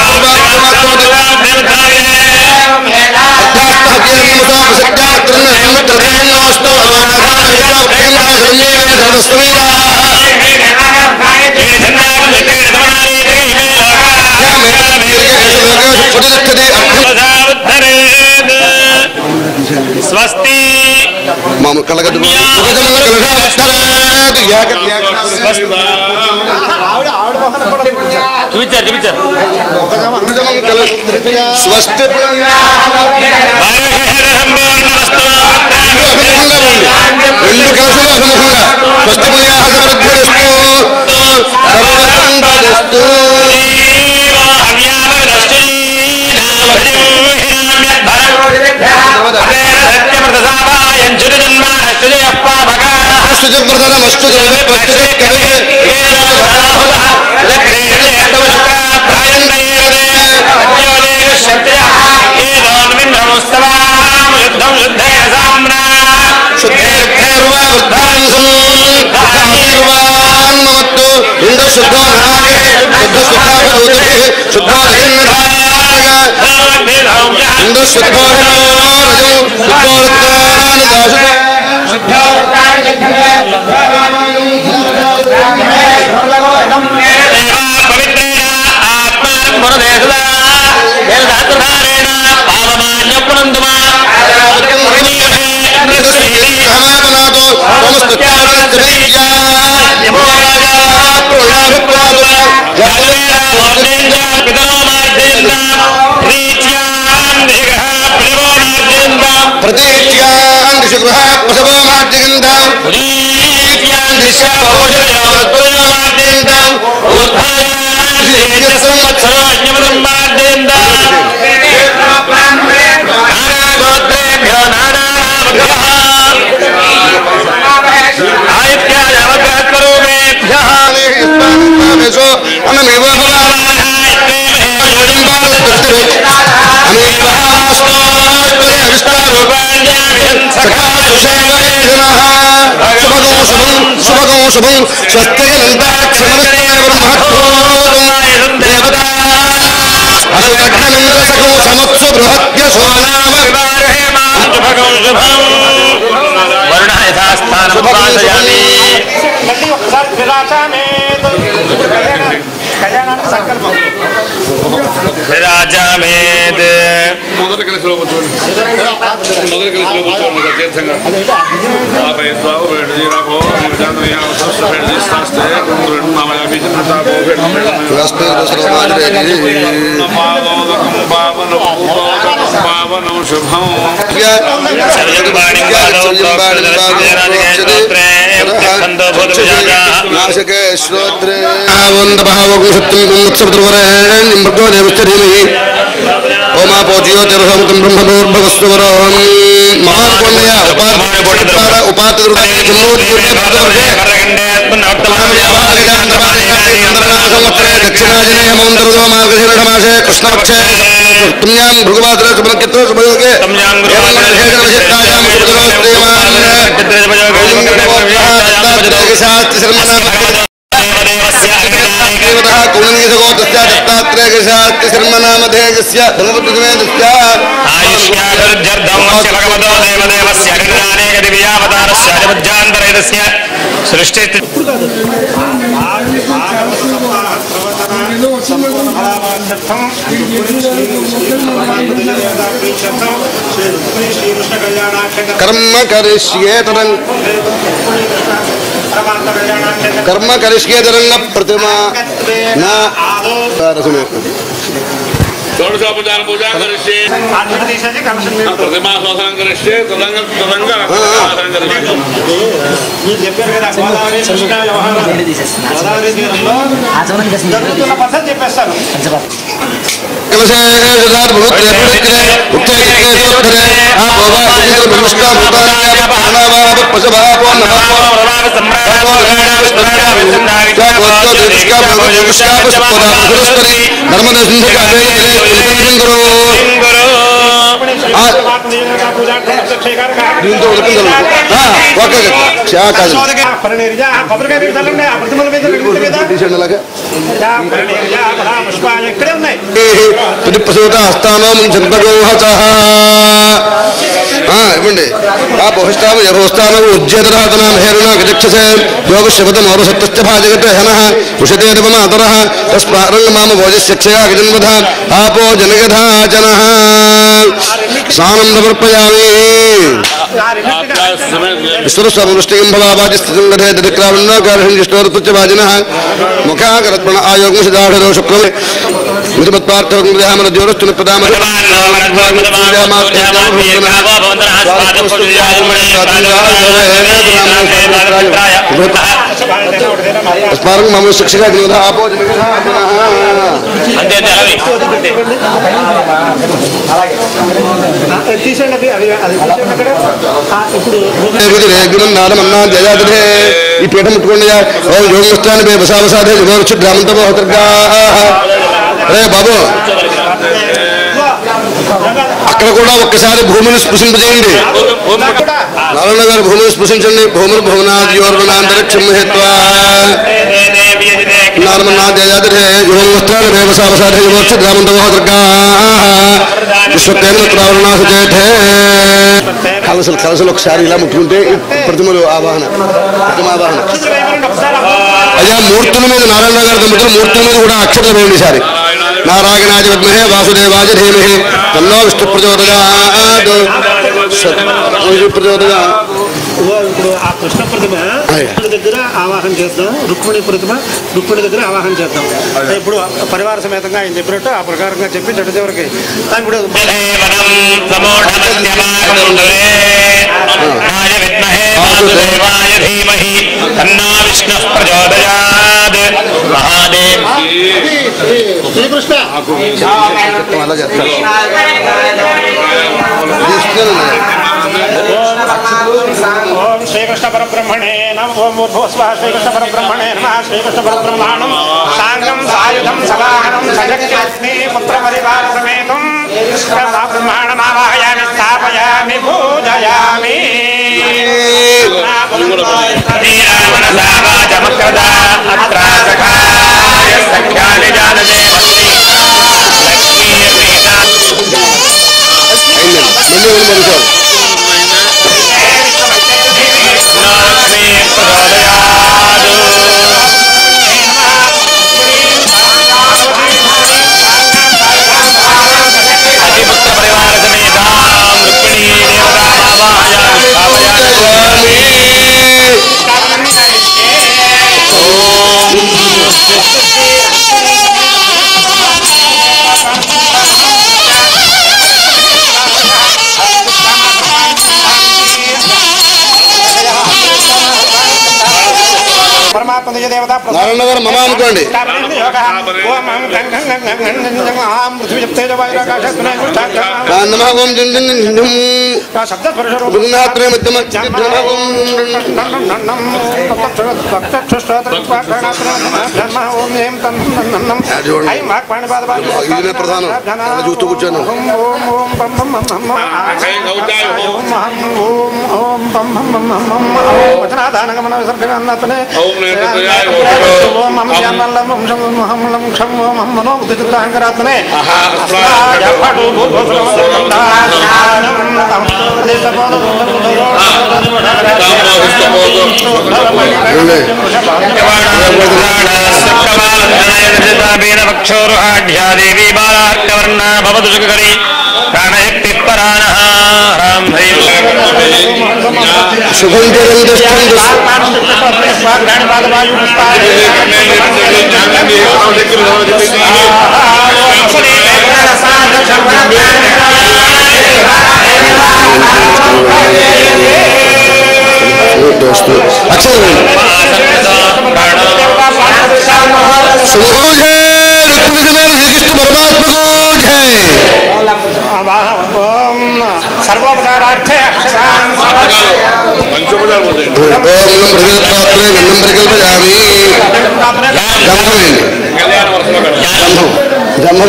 స్వస్తి మామూలు కళ్ళగద్దు చూపించారు చూపించారు స్వస్తి రెండు కలసలు అసముఖంగా స్వస్తి పుణ్యాసమృద్ధిరస్తు సుజవ్రతమస్తు శుద్ధేర్వాన్మత్తు ఇంద్ర శుద్ధో నాగే శుద్ధ శుద్ధాభూతి శుద్ధో ఇంద్ర పవిత్రేణ ఆత్మానం పునదేశద వేదాత్రధారేణ పావమాన్యపునందుమా శుభగం శుభం స్వస్థగనందాక్షరగం సమత్సు బృహత్య సోనామ వరుణ యథాస్థానం ప్రార్థయామి విరాజామేద్ మొదటి కలిసిలో కూర్చోండి మొదటి కలిసిలో కూర్చోండి ఇక తీర్థంగా ఆపై ద్వావు వేడు జీరాపో విజాంతమయ్య అవసరం వేడు తీస్తాస్తే కుందుడు నామయ బీజం ప్రతాపో వేడు పావోదకం పావనం పావనం శుభం నాశకే శ్రోత్రే వందభావగుషత్వం దేవస్థరీమహి ఓమాపోజ్యోతిరహముతం బ్రహ్మదోర్భవస్వరం మహానుకోండయ ఉపాతి దక్షిణాజనే కృష్ణపక్షే పుణ్యాం భృగువాసర శుభనక్షత్ర శుభయోగే శర్మనామధేయస్య ధనపతిమేదస్య సృష్టి కర్మ కరిష్యే తరంగ కర్మ కరిష్యే తరంగ ప్రతిమ నా రసమే షోడశోపచార పూజ కరిష్యే ప్రతిమా శోధనం కరిష్యే తదంగ తదంగ ఆసనం కరిష్యే చెప్పారు కదా గోదావరి కృష్ణ వ్యవహారం గోదావరి తీరంలో జరుగుతున్న పద్ధతి చెప్పేస్తారు పరిణిర్జా కొబ్బరికాయ మీద చల్లండి ఆ ప్రతిమల మీద వెలుగుతుంది కదా యా పరిణిర్జా ఫలా పుష్పాలు ఇక్కడే ఉన్నాయి ప్రసూతాస్తానం జన్మగోహత ఇవ్వండి ఆ బహుష్టామ యభోస్థానం ఉజ్జేతరాతనాం హేరుణ గజక్షసే యోగ శబదం ఔరసత్య భాజగత హన ఉషతే రవమాతర తస్మారంగ మామ భోజస్యక్షయా గజన్వధ ఆపో జనగధా జన స్నానం సమర్పయామి విశ్వస్వామృష్టిం భవాజిస్థితం గధే దరిక్రావణాకారహం జిష్టోరతుచ్చ ముఖాకరత్మణ ఆయోగం సిద్ధాఢో శుక్రమే మృతిమత్పార్థమన జ్యోరస్తుని ప్రదామ స్మారం మమ శిక్షగా ఆపో అంతే తెలవి తీసేయండి అది అది అది తీసేయండి అక్కడ ఆ, ఇప్పుడు గుణం నాదమన్నా జయాదే ఈ పీఠం ముట్టుకోండి ఓం యోగస్థాని పే బసావసాదే యుగోచ్చు గ్రామంతో హోతర్గా అరే బాబు అక్కడ కూడా ఒక్కసారి భూమిని స్పృశింపజేయండి నారాయణ గారు భూమిని స్పృశించండి భూములు భువనాది యోర్వనాంతరిక్షం హేత్వా నార్మన్నాద్యయాదిరే యువస్త్రాగదేవ సావసాధే యువోక్ష గ్రామంతవో దుర్గాః విశ్వకేన త్రావణాసజేఠే కలసలు కలసలు ఒకసారి ఇలా ముట్టుకుంటే ఈ ప్రతిమలు ఆవాహన ప్రతిమావాహన అయ్యా మూర్తుల మీద నారాయణ గారి దంపతులు మూర్తుల మీద కూడా అక్షరం వేయండి ఈసారి నారాయణాది విద్మహే వాసుదేవాజ ధీమహి తన్నో విష్ణు ప్రచోదయాత్ సత్ ప్రచోదయా ఇప్పుడు ఆ కృష్ణ ప్రతిమ అయ్యా. కృష్ణుడి దగ్గర ఆవాహన చేద్దాం రుక్మిణి ప్రతిమ రుక్మిణి దగ్గర ఆవాహన చేద్దాం ఇప్పుడు పరివార సమేతంగా ఆయన చెప్పినట్టు ఆ ప్రకారంగా చెప్పి చెట్టు చివరికి ఆ, ఇప్పుడు దేవనం సమోఢమస్యమాగమండలే రాయ విద్మహే వాసుదేవాయ ధీమహి తన్నో విష్ణుః ప్రచోదయాత్ మహాదేవ్ శ్రీకృష్ణ అలా చేస్తారు ఓం శ్రీకృష్ణ పరబ్రహ్మణే నమ ఓం భూస్వ శ్రీకృష్ణ పరబ్రహ్మణే నమ శ్రీకృష్ణ పరబ్రహ్మాణం సాంగం సాయుధం సవాహనం సజగ్రస్మి పుత్ర పరివార సమేతం బ్రహ్మాణమావాహయామి స్థాపయామి పూజయామి శ్రీరామనసావాచమక్రదా అత్రా సఖాయ సఖ్యాని జానదే లక్ష్మీ శ్రీనా అయిందండి మళ్ళీ వెళ్ళి మరుసారు లక్ష్మీ ప్రచోదయాత్ అతిపుత్ర పరివార సమేతాం రుక్మిణీ దేవతామావాహయామి స్థాపయామి పరమాత్మ దివ్య దేవత నారాయణ గారు మమ అనుకోండి నమ ఓం జిం జిం జిం జిం. బృందాత్రే మధ్యమ నమ ఓం ఇదినే ప్రధానం. అలా చూస్తూ కూర్చోను. ఓం నేత్రత్రయాయ మనోబుద్ధిచిత్తాహంకరాత్మనే పక్షోరుహాఢ్యాదేవీ బాలార్కవర్ణ భవతు సుఖకరి ప్రాణశక్తి పరాణ రాం శుభం జగన్ దుష్టం దోస్తు అక్షరం శుభో జయ రుక్మిణి శ్రీకృష్ణ పరమాత్మకు జయ సర్వోపకారార్థే అక్షరాన్ పంచోపచారం పోతాయి ఓం ప్రజలపాత్రే గంధం పరికల్పయామి గంధమేండి కళ్యాణ వర్షంలో కదా గంధం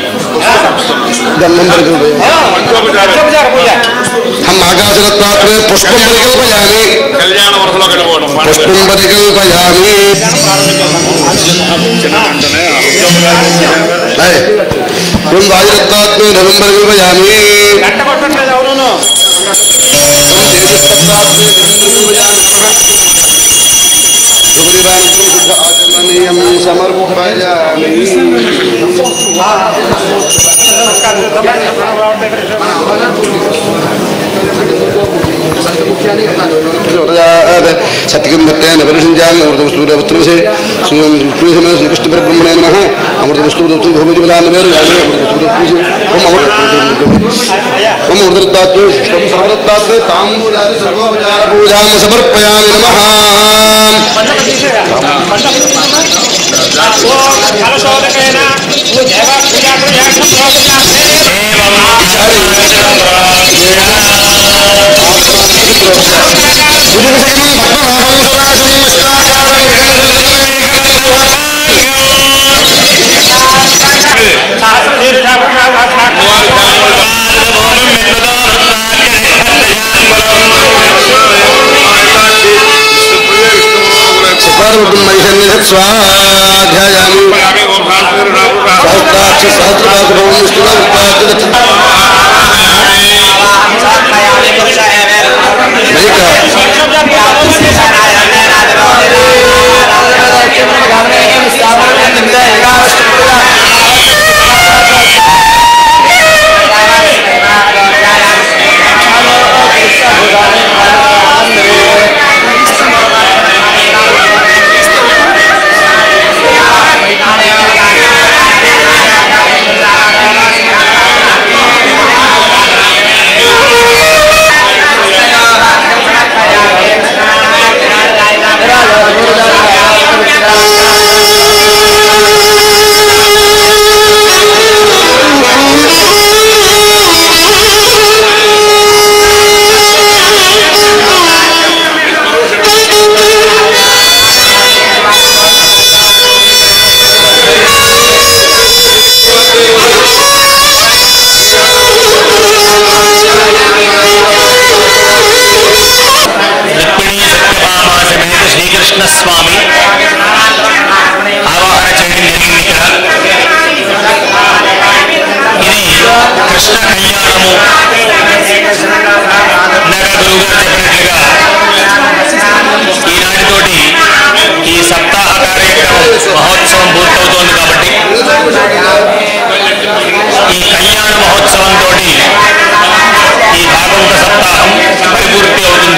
గంధం పరికల్పయామి పంచోపచారం हम आकाशरत्नात्रे पुष्पं परिकल्पयामि కళ్యాణ వర్షంలో కట్టుకోవడం पुष्पं परिकल्पयामि है हम वायुरत्नात्रे धनं परिकल्पयामि గంట కొట్టట్లేదు ఎవరును आचरणीयं समर्पयामि సత్యగంధత్రేణ పరిషించామి అమృతవస్తూరవస్త్రవసే శ్రీకృష్ణ శ్రీకృష్ణ పరబ్రహ్మణే నమ అమృతవస్తూరవస్తు భూమిజలాన్న వేరు ఓం అమృతత్వాత్రే సర్వదత్తాత్రే తాంబూలాది సర్వోపచార పూజాం సమర్పయామి నమః ఫలశోధకేన దేవ పూజా స్వాధ్యాయ సహస్రపాదం విష్ణుగా రుక్మిణీ సత్యభామ సమేత శ్రీకృష్ణ స్వామి ఆవాహన చేయడం జరిగింది ఇక్కడ ఇది కృష్ణ కళ్యాణము ఇందాక గురువు గారు చెప్పినట్లుగా ఈనాటితోటి ఈ సప్తాహ కార్యక్రమం మహోత్సవం పూర్తవుతోంది కాబట్టి ఈ కళ్యాణ మహోత్సవంతో ఈ భాగవత సప్తాహం పరిపూర్తి అవుతుంది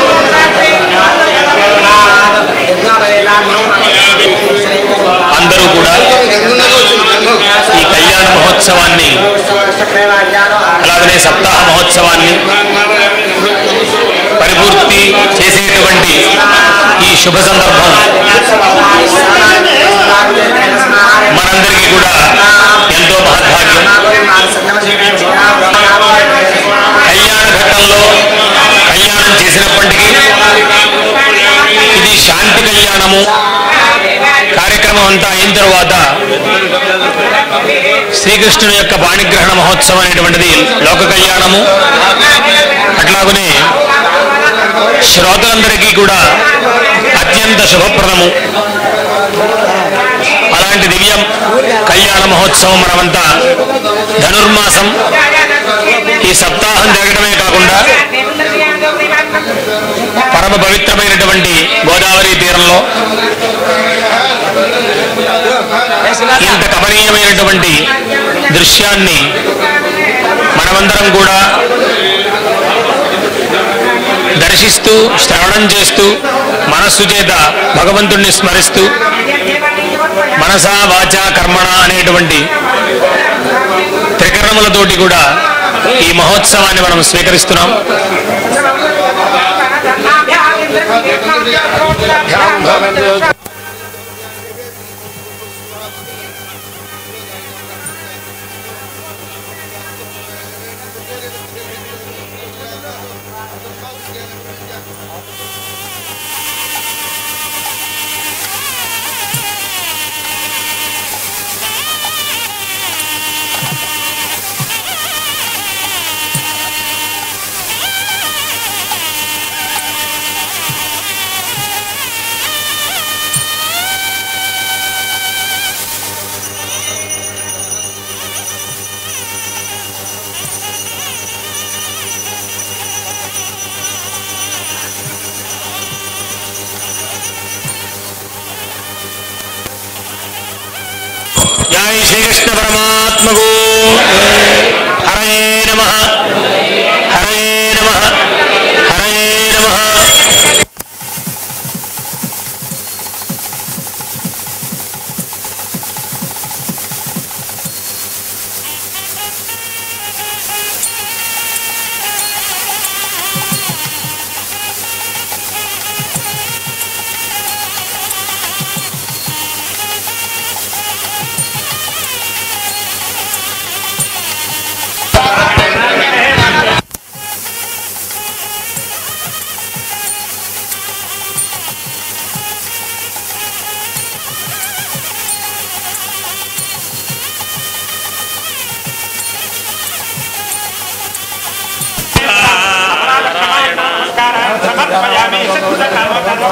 అందరూ కూడా ఈ కళ్యాణ మహోత్సవాన్ని అలాగనే సప్తాహ మహోత్సవాన్ని పరిపూర్తి చేసేటువంటి ఈ శుభ సందర్భం మనందరికీ కూడా ఎంతో మహద్భాగ్యం కళ్యాణ ఘట్టంలో కళ్యాణం చేసినప్పటికీ ఇది శాంతి కళ్యాణము కార్యక్రమం అంతా అయిన తర్వాత శ్రీకృష్ణుని యొక్క పాణిగ్రహణ మహోత్సవం అనేటువంటిది లోక కళ్యాణము అట్లాగనే శ్రోతలందరికీ కూడా అత్యంత శుభప్రదము అలాంటి దివ్యం కళ్యాణ మహోత్సవం మనమంతా ధనుర్మాసం ఈ సప్తాహం జరగడమే కాకుండా పరమ పవిత్రమైనటువంటి గోదావరి తీరంలో ఇంత కమనీయమైనటువంటి దృశ్యాన్ని మనమందరం కూడా దర్శిస్తూ శ్రవణం చేస్తూ మనస్సు చేత భగవంతుణ్ణి స్మరిస్తూ మనసా వాచ కర్మణ అనేటువంటి త్రికరణములతోటి కూడా ఈ మహోత్సవాన్ని మనం స్వీకరిస్తున్నాం జై శ్రీకృష్ణ పరమాత్మకు హరే నమ హరే నమ హరే నమ సమర్పయామి సకృత కామ కర్మ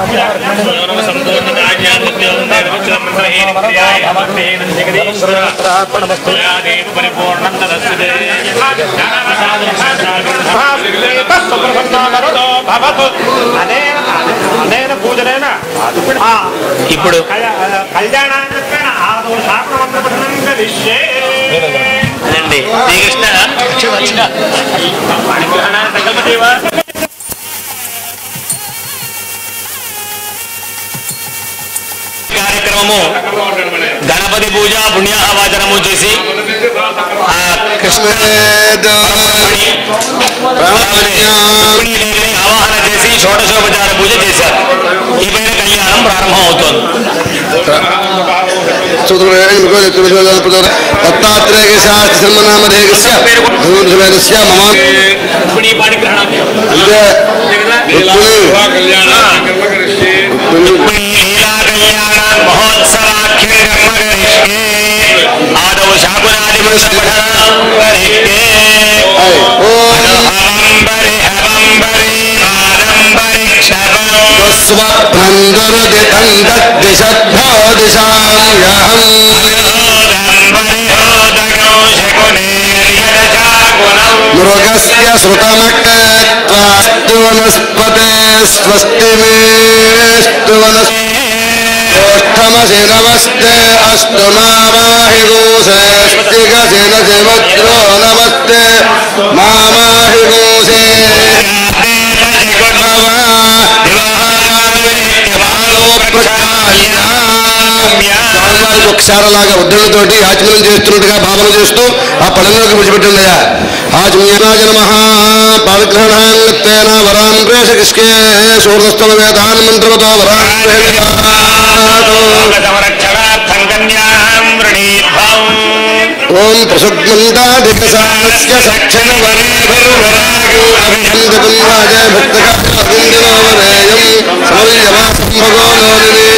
అనేన పూజనేన ఆ, ఇప్పుడు కళ్యా- కళ్యాణానికి ఆదో శాపనమంత్ర పఠనం కరిష్యే రండి శ్రీకృష్ణ పాణిగ్రహణాన్ని సంకల్పదేవా కార్యక్రమము గణపతి పూజ పుణ్యాహవాచనము చేసి ఆ కృష్ణ రుక్మిణీదేవిని ఆవాహన చేసి షోడశోపచార పూజ చేశారు ఈ పైన కళ్యాణం ప్రారంభం అవుతోంది దత్తాత్రేయ శాస్త్ర సన్మనామధేయస్య ధనుర్ధవేదస్య మమ ఇప్పుడు ఈ పాణిగ్రహణం అంటే కళ్యాణ కర్మ కరిష్యే రుక్మిణీ లీలా కళ్యాణ మహోత్సవాఖ్యం కర్మ కరిష్యే ఆదౌ శాకునాది పఠనం కరిష్యే ఓం అహంబరి హవంబరి ఆదంబరి క్షవం స్వప్నందురుదితం దద్దిశద్భో దిశామ్యహం మృగస్య శృతమక్త్వాస్తు వనస్పతే స్వస్తి మేస్తు వనస్పష్టమసి నమస్తే అస్తు మామాహి గోసేష్టిగసి నశివజ్రో నమస్తే మామాహి గోసే స్వామివారికి ఒకసారి అలాగా ఉద్దరణతోటి ఆచమనం చేస్తున్నట్టుగా భావన చేస్తూ ఆ పడంలోకి విడిచిపెట్టిందయా ఆచమ్యరాజ నమ పాదగ్రహణాంగత్వేన వరాన్ ప్రేషకిష్కే సూర్యస్తవ వేదాన్ మంత్రవతో వరాన్ ఓం ప్రసుగ్మంతాధికసారస్య సక్షణ వరేభరువరాగం అభినందకం రాజ భక్తకార్యందినో వరేయం సమయవాసం భగో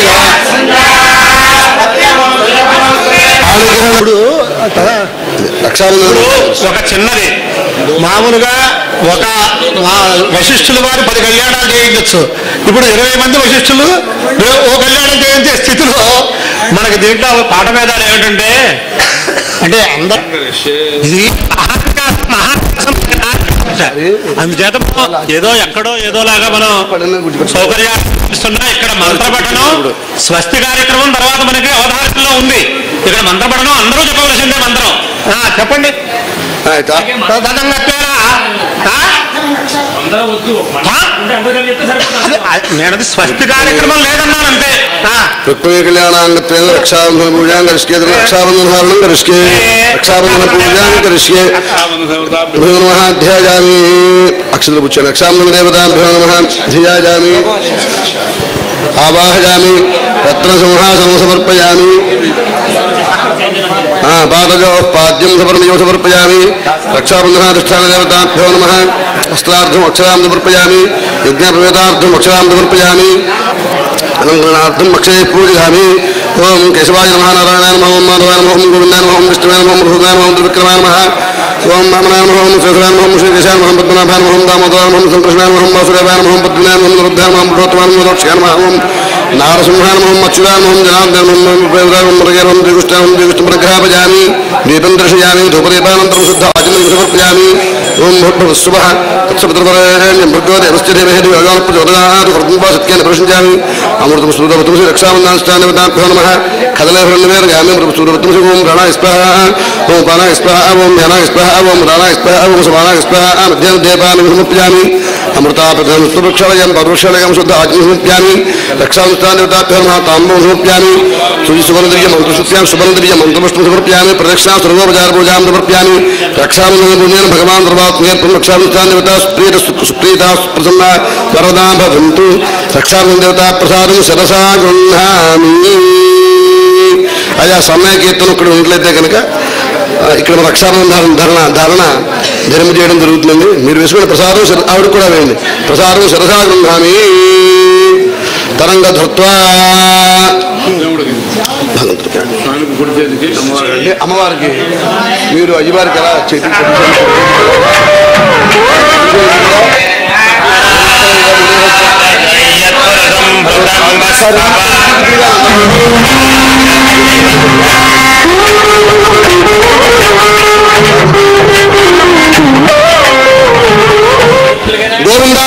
అనుగ్రహముడు రక్షాబంధన ఒక చిన్నది మామూలుగా ఒక ఆ, వశిష్ఠుల వారు పది కళ్యాణాలు చేయించచ్చు ఇప్పుడు ఇరవై మంది వశిష్ఠులు ఓ కళ్యాణం చేయించే స్థితిలో మనకి దీంట్లో పాఠభేదాలు ఏమిటంటే అంటే అందరూ ఇది అహంకారం మహాకాశం అందుచేత మనం ఏదో ఎక్కడో ఏదోలాగా మనం సౌకర్యాలు కల్పిస్తున్నా ఇక్కడ మంత్రపఠనం స్వస్తి కార్యక్రమం తర్వాత మనకి అవధారణలో ఉంది ఇక్కడ మంత్రపఠనం అందరూ చెప్పవలసిందే మంత్రం ఆ, చెప్పండి ಆಯ್ತಾ తదంగా పేరా? ఆ? ఆ? అదే, అదే, నేను అది స్వస్తి కార్యక్రమం లేదన్నాను అంతే ఆ. రుక్మిణీ కళ్యాణాంగత్వేన రక్షాబంధన పూజాం కరిష్కే రక్షాబంధన ధారణం కరిష్కే రక్షాబంధన పూజాం కరిష్కే భ్యో నమ ధ్యాయామి అక్షతలు పుచ్చాను రక్షాబంధన దేవతాభ్యో నమ ధ్యాయామి ఆవాహయామి రత్న సింహాసనం సమర్పయామి పాదజో పాద్యం సమర్మయో సమర్పయామి రక్షాబంధనాధిష్టాన దేవతాభ్యో నమ వస్త్రార్థం అక్షరాం సమర్పయామి యజ్ఞప్రవేదార్థం అక్షరాం సమర్పయామి అనంతరార్థం అక్షయ పూజయామి ఓం కేశవాయ నమ నారాయణ నమ ఓం మాధవాయ నమ ఓం గోవిందాయ నమ ఓం విష్ణువాయ నమ ఓం మృహదాయ నమ ఓం త్రివిక్రమాయ నమ ఓం వామనాయ నమ ఓం శేషరాయ నమ ఓం శ్రీకేశాయ నమ ఓం పద్మనాభాయ నమ ఓం దామోదరాయ నమ ఓం సంకృష్ణాయ నమ ఓం వాసుదేవాయ నమ ఓం పద్మనాయ నమ ఓం నిరుద్ధాయ నమ ఓం పురోత్తమాయ నమ ఓం దక్షాయ నమ ఓం నారసింహాయ నమ ఓం మచ్చురాయ నమ ఓం జనార్దన నమ ఓం ప్రేమరాయ నమ మృగేర నమ శ్రీకృష్ణాయ నమ శ్రీకృష్ణ ప్రగ్రహాపజామి దీపం దర్శయామి ధూపదీపానంతరం శుద్ధ ఆచమనం సమర్పయామి ఓం భూర్భువస్సువ తత్సవితృవరేణ్యం భర్గో దేవస్య దేవహేది యోగాన ప్రచోదయాత్ కృత్వా సత్యాన్ని ప్రశంసామి అమృతం సూరవతంసి రక్షాబంధానుష్ఠానవతాభ్యో నమ కదలే హృణవేర్గామి అమృతం సూరవతంసి ఓం ప్రాణాయ స్పహ ఓం పానాయ స్పహ ఓం ధ్యానాయ స్పహ ఓం ప్రాణాయ స్పహ ఓం సమానాయ స్పహ మధ్యాహ్న దేవాన్ని సమర్పయామి అమృతాపదం సువృక్షాలయం పరుక్షాలయం శుద్ధ ఆజ్ఞ సమర్ప్యామి రక్షానుష్ఠానవతాభ్యో నమ తాంబం సమర్ప్యామి సుజి సువర్ణద్రియ మంత్రశుత్యాం సువర్ణద్రియ మంత్రపుష్పం సమర్ప్యామి ప్రదక్షిణా సర్వోపచార పూజాం సమర్ప్యామి రక్షాబంధన పూజన భగవాన్ సర్వాత్మేర్పం రక్షానుష్ఠాన దేవత సుప్రీత సుప్రీత ప్రసన్న వరదా భవంతు రక్షాబంధన దేవత ప్రసాదం శిరసా గృహామి అయ్యా సమయ కీర్తన ఇక్కడ ఉన్నట్లయితే కనుక ఆ, ఇక్కడ మన రక్షాబంధన ధరణ ధారణ ధర్మ చేయడం జరుగుతుంది మీరు వేసుకునే ప్రసాదం శిర- ఆవిడ కూడా వేయండి ప్రసాదం శిరసా గృహామి తరంగ ధృత్వా భగవంతుడికి స్వామికి గుడి చేతికి అమ్మవారి అంటే అమ్మవారికి మీరు అయ్యవారికి ఎలా చేతి గోవింద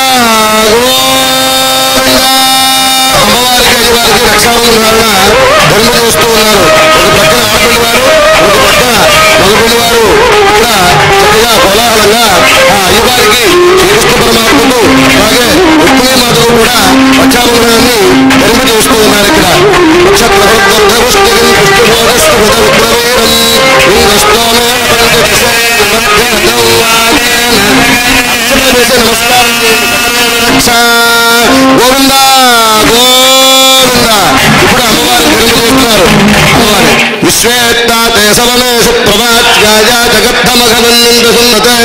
గోవింద అమ్మవారికి అయ్యవారికి రక్షాబంధన వలన ధర్మ చేస్తూ ఉన్నారు ఒక పక్కన ఆడపిల్లి వారు ఒక పక్కన మగపిల్లి వారు ఇక్కడ చక్కగా కోలాహలంగా ఆ అయ్యవారికి శ్రీకృష్ణ పరమాత్మకు అలాగే రుక్మిణీ మాతకు కూడా రక్షాబంధనాన్ని ధర్మ చేస్తూ ఉన్నారు ఇక్కడ గోవింద గోవింద ఇప్పుడు అమ్మవారి ధర్మ చేస్తున్నారు అమ్మవారి విశ్వేత్తాతే సమనేష ప్రవాచ్యాయ జగత్తమఘవన్నింద సున్నతే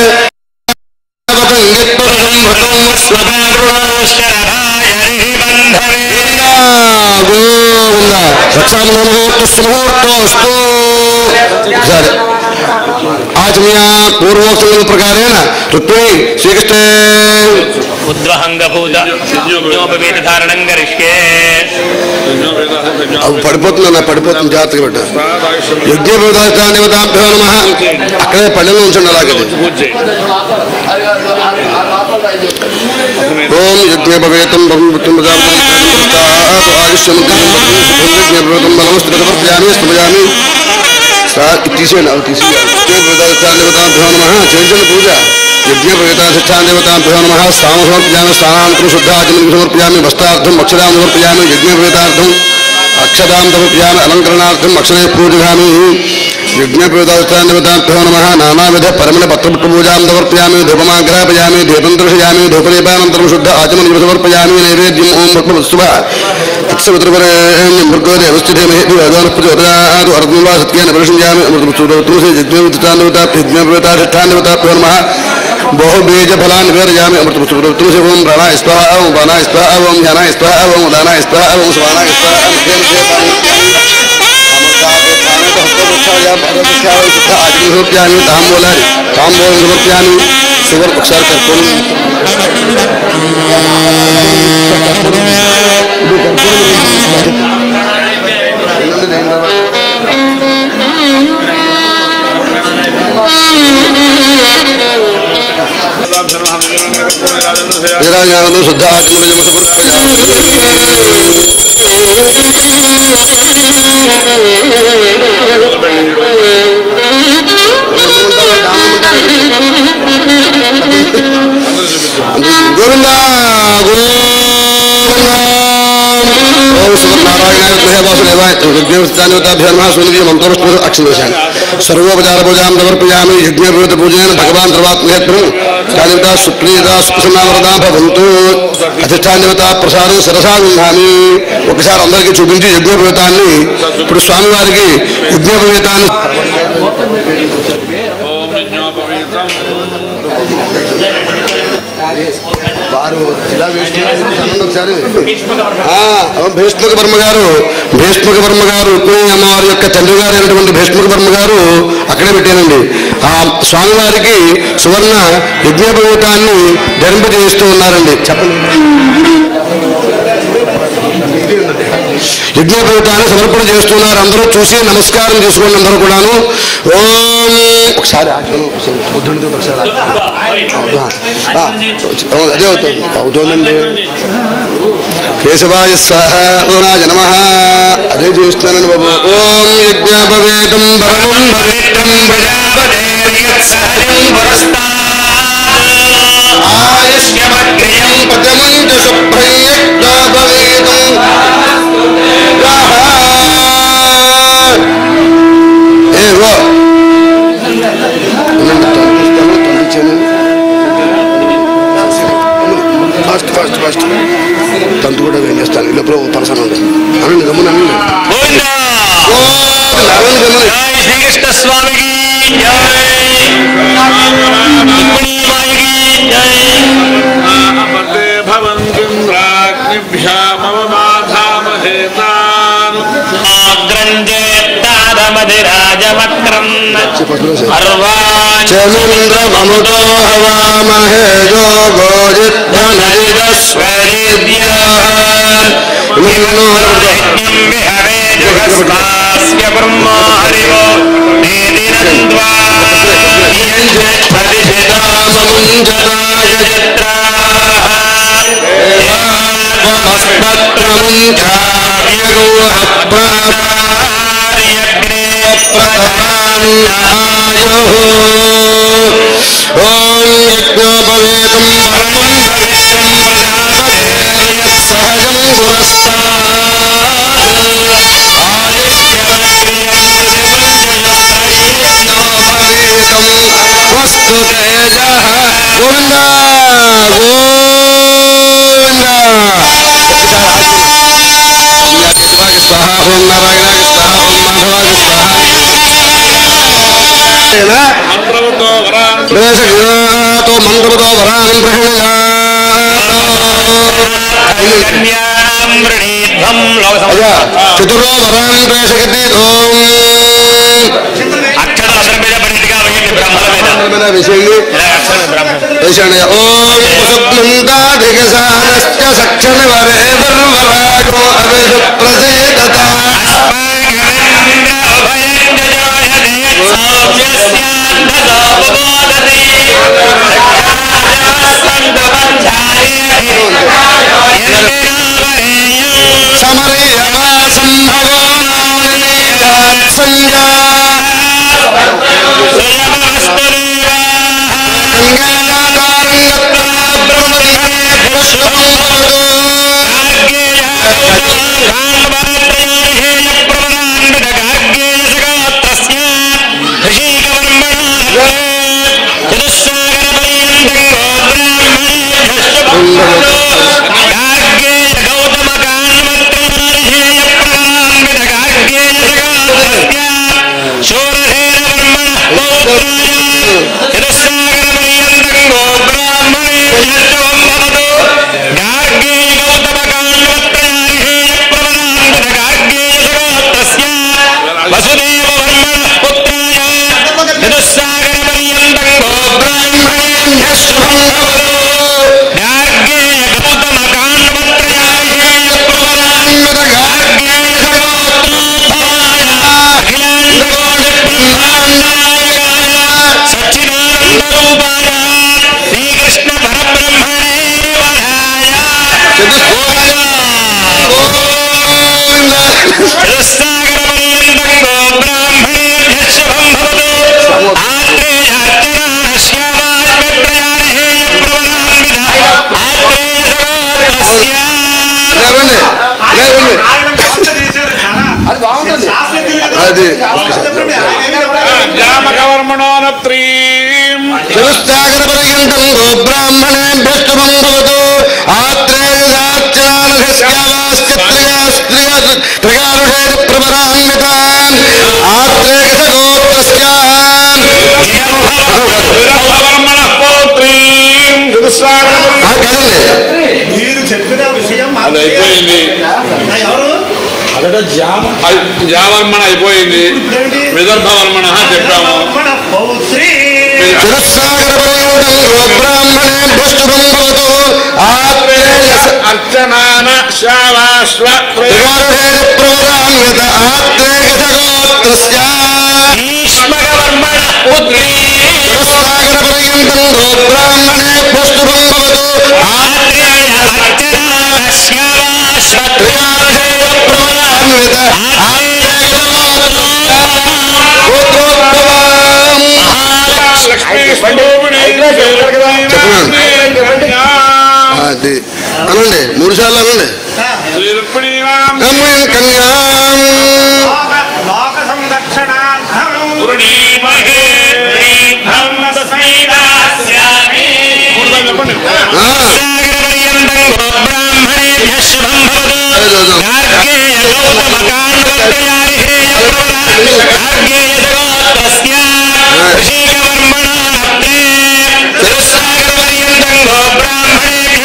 గోవింద రక్షాముహూర్తస్ముహూర్తోస్తు సరే ఆచమయ పూర్వోక్తముల ప్రకారేణ రుక్మిణి శ్రీకృష్ణ ఉద్వహంగభూత యజ్ఞోపవేత ధారణం గరిష్యే అవి పడిపోతుంది నా పడిపోతుంది జాగ్రత్తగా పెట్ట యజ్ఞోపదాభ్యో నమ అక్కడే పల్లెలో ఉంచండి అలాగే ఓం యజ్ఞోపవేతం ఆయుష్యముఖం బలమస్త్రపర్యామి స్థుపయామి తీసేయండి అవి తీసేయాలి యజ్ఞోపవేతాభ్యో నమ చేయించండి పూజ యజ్ఞోపవేతాధిష్టాదేవతాభ్యో నమ స్థానం సమర్పయామి స్థానాంతరం శుద్ధాచమనం సమర్పయామి వస్త్రార్థం అక్షరాం సమర్పయామి యజ్ఞోపవేతార్థం అక్షదాం సమర్పయామి అలంకరణార్థం అక్షరే పూజయామి యజ్ఞోపవేతాధిష్టాదేవతాభ్యో నమ నానావిధ పరిమళ పత్రపుట్టు పూజాం సమర్పయామి ధూపమాగ్రాపయామి దీపం దర్శయామి ధూపదీపానంతరం శుద్ధ ఆచమనం సమర్పయామి నైవేద్యం ఓం భక్తువ బహుబీజ ఫలాన్ని వేరయామి అమృత తులసి ఓం ప్రాణాయ స్వాహ ఓం ప్రాణాయ స్వాహ ఓం జ్ఞానాయ స్వాహ ఓం ఉదానాయ స్వాహ ఓం స్వానాయ సమర్ప్యామి తాంబూలాన్ని తాంబూలం సమర్ప్యామి శివర్ ఒకసారి కర్పూరం నిరాజ్ఞానము శుద్ధ ఆత్మజము గోవింద సర్వోపచార పూజాం సమర్పయామి యజ్ఞపూత పూజన భగవాన్ సర్వాత్మేత్రం కాళిత సుప్రీత సుప్రసన్నావరదా భవంతు అధిష్టాన దేవత ప్రసాదం శిరసా వింధామి ఒకసారి అందరికీ చూపించి యజ్ఞోపేతాన్ని ఇప్పుడు స్వామివారికి యజ్ఞోపేతాన్ని ఓం యజ్ఞోపవీతం వారు ఇలా వేస్తున్నారు ఒకసారి ఆ, అవును, భీష్మక వర్మ గారు భీష్మక వర్మ గారు రుక్మిణి అమ్మవారి యొక్క తండ్రి గారు అయినటువంటి భీష్మక వర్మ గారు అక్కడే పెట్టానండి ఆ స్వామివారికి సువర్ణ యజ్ఞోపవీతాన్ని ధరింపజేస్తూ ఉన్నారండి చెప్పండి యజ్ఞోపవీతాన్ని సమర్పణ చేస్తున్నారు అందరూ చూసి నమస్కారం చేసుకోండి అందరూ కూడాను ఓం ఒకసారి ఆజ్ఞను బుద్ధుడితో ఒకసారి అవునా? ఆ, అవును, అదే అవుతుంది అవుతుందండి కేశవాయ స్వాహ ఓనాయ నమ అదే చేస్తున్నానండి బాబు ఓం యజ్ఞాపవేదం పరమం పవిత్రం ఆయుష్యమగ్రియం పదమంత శుభ్రం యజ్ఞాపవేదం ఏ రో ఫాస్ట్ ఫాస్ట్ ఫాస్ట్ తంతు కూడా వేం చేస్తాను ఈ లోపల పరసన ఉంది అనండి గమ్మున అనండి గోవిందా అనండి గమ్మున జై శ్రీకృష్ణ స్వామికి జై రుక్మిణీ మాయికి జై అపతే భవంతింద్రాగ్నిభ్యామవమాధామహేతాన్ ఆగ్రంజేత్తాదమధిరాజవక్రం అర్వాణి చంద్రమముతో హవామహే యోగోజిత్వనైరస్వరీభ్య ఓం యజ్ఞోపవేతం సహజం వస్తు తేజ గోవింద గోవింద స్వాహ ఓం నారాయణాయ స్వాహ ఓం మాధవాయ స్వాహ మంత్రవతో వరాన్ ప్రవేశజ్ఞాతో మంత్రతో వరాన్ అయ్యా చతురో వరాన్ ప్రవేశగతి ఓం అక్షరాలు అందరి మీద పడినట్టుగా వేయండి బ్రహ్మల మీద విషయండి ఇలా అక్షరాలు బ్రహ్మ వేషాణయ ఓం సుప్నందాధిగసానశ్చ సక్షణ వరే వర్వరాగో అవిధ ప్రసేదత సమరేయమా సంభవో నామినేయాత్ సంజ్ఞా అది జామకవర్మణోనత్రీం చతుస్సాగర పర్యంతం గోబ్రాహ్మణేభ్యష్టమం భవతు ఆత్రేయదాచ్యావాశ్చత్రయాస్త్రియారుషే ప్రవరాన్వితాన్ ఆత్రేయస గోత్రస్యాన్ విరహవర్మణ పౌత్రీం చతుస్సాగర ఆ, కదండి మీరు చెప్పిన విషయం అది అయిపోయింది ఎవరు అది జావర్మణ అయిపోయింది విదర్భవర్మణ చెప్పాము మన పౌత్రి చతుస్సాగర పర్యంతం గోబ్రాహ్మణేభ్యష్టమం భవతు ఆత్రేయస అర్చనాన శావాశ్వ త్రిగారుషే ప్రవరాన్విత ఆత్రేయస గోత్రస్యాన్ చతుస్సాగర పర్యంతం గోబ్రాహ్మణే పుష్టుభం భవతు ప్రవరాన్విత లక్ష్మీ స్వరూపిణి అది అనండి మూడు సార్లు అనండి శ్రీరుక్మిణీనాం అమ్మయం కన్యాం లోక సంరక్షణార్థం పూర్ణీమహే చెప్పండి ఆ,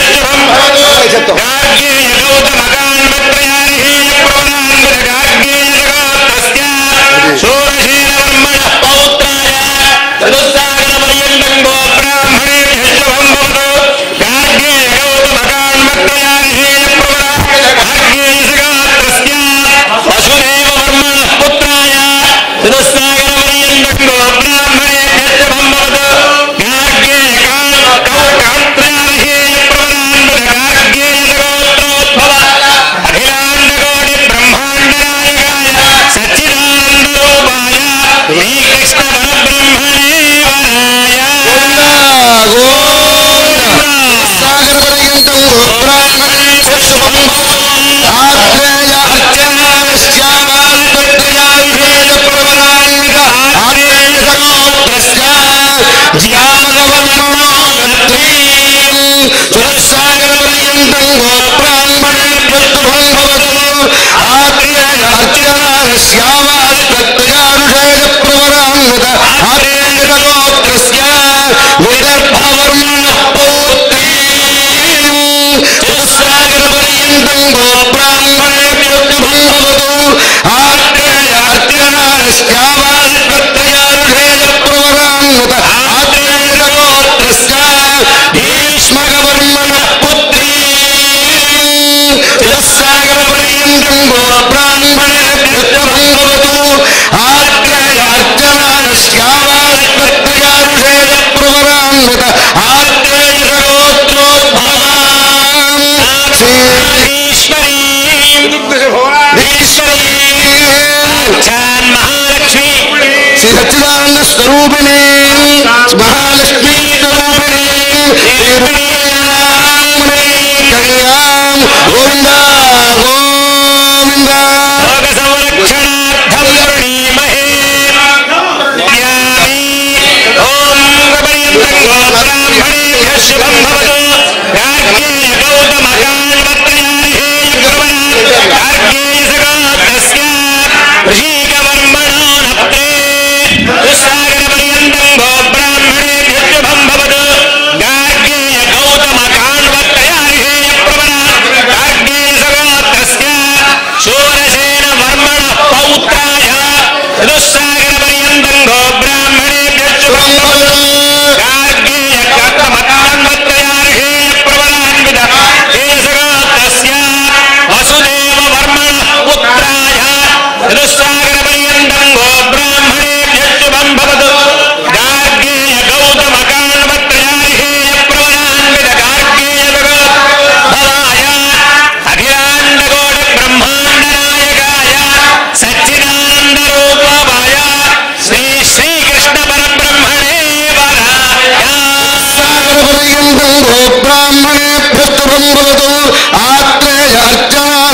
చెప్తాం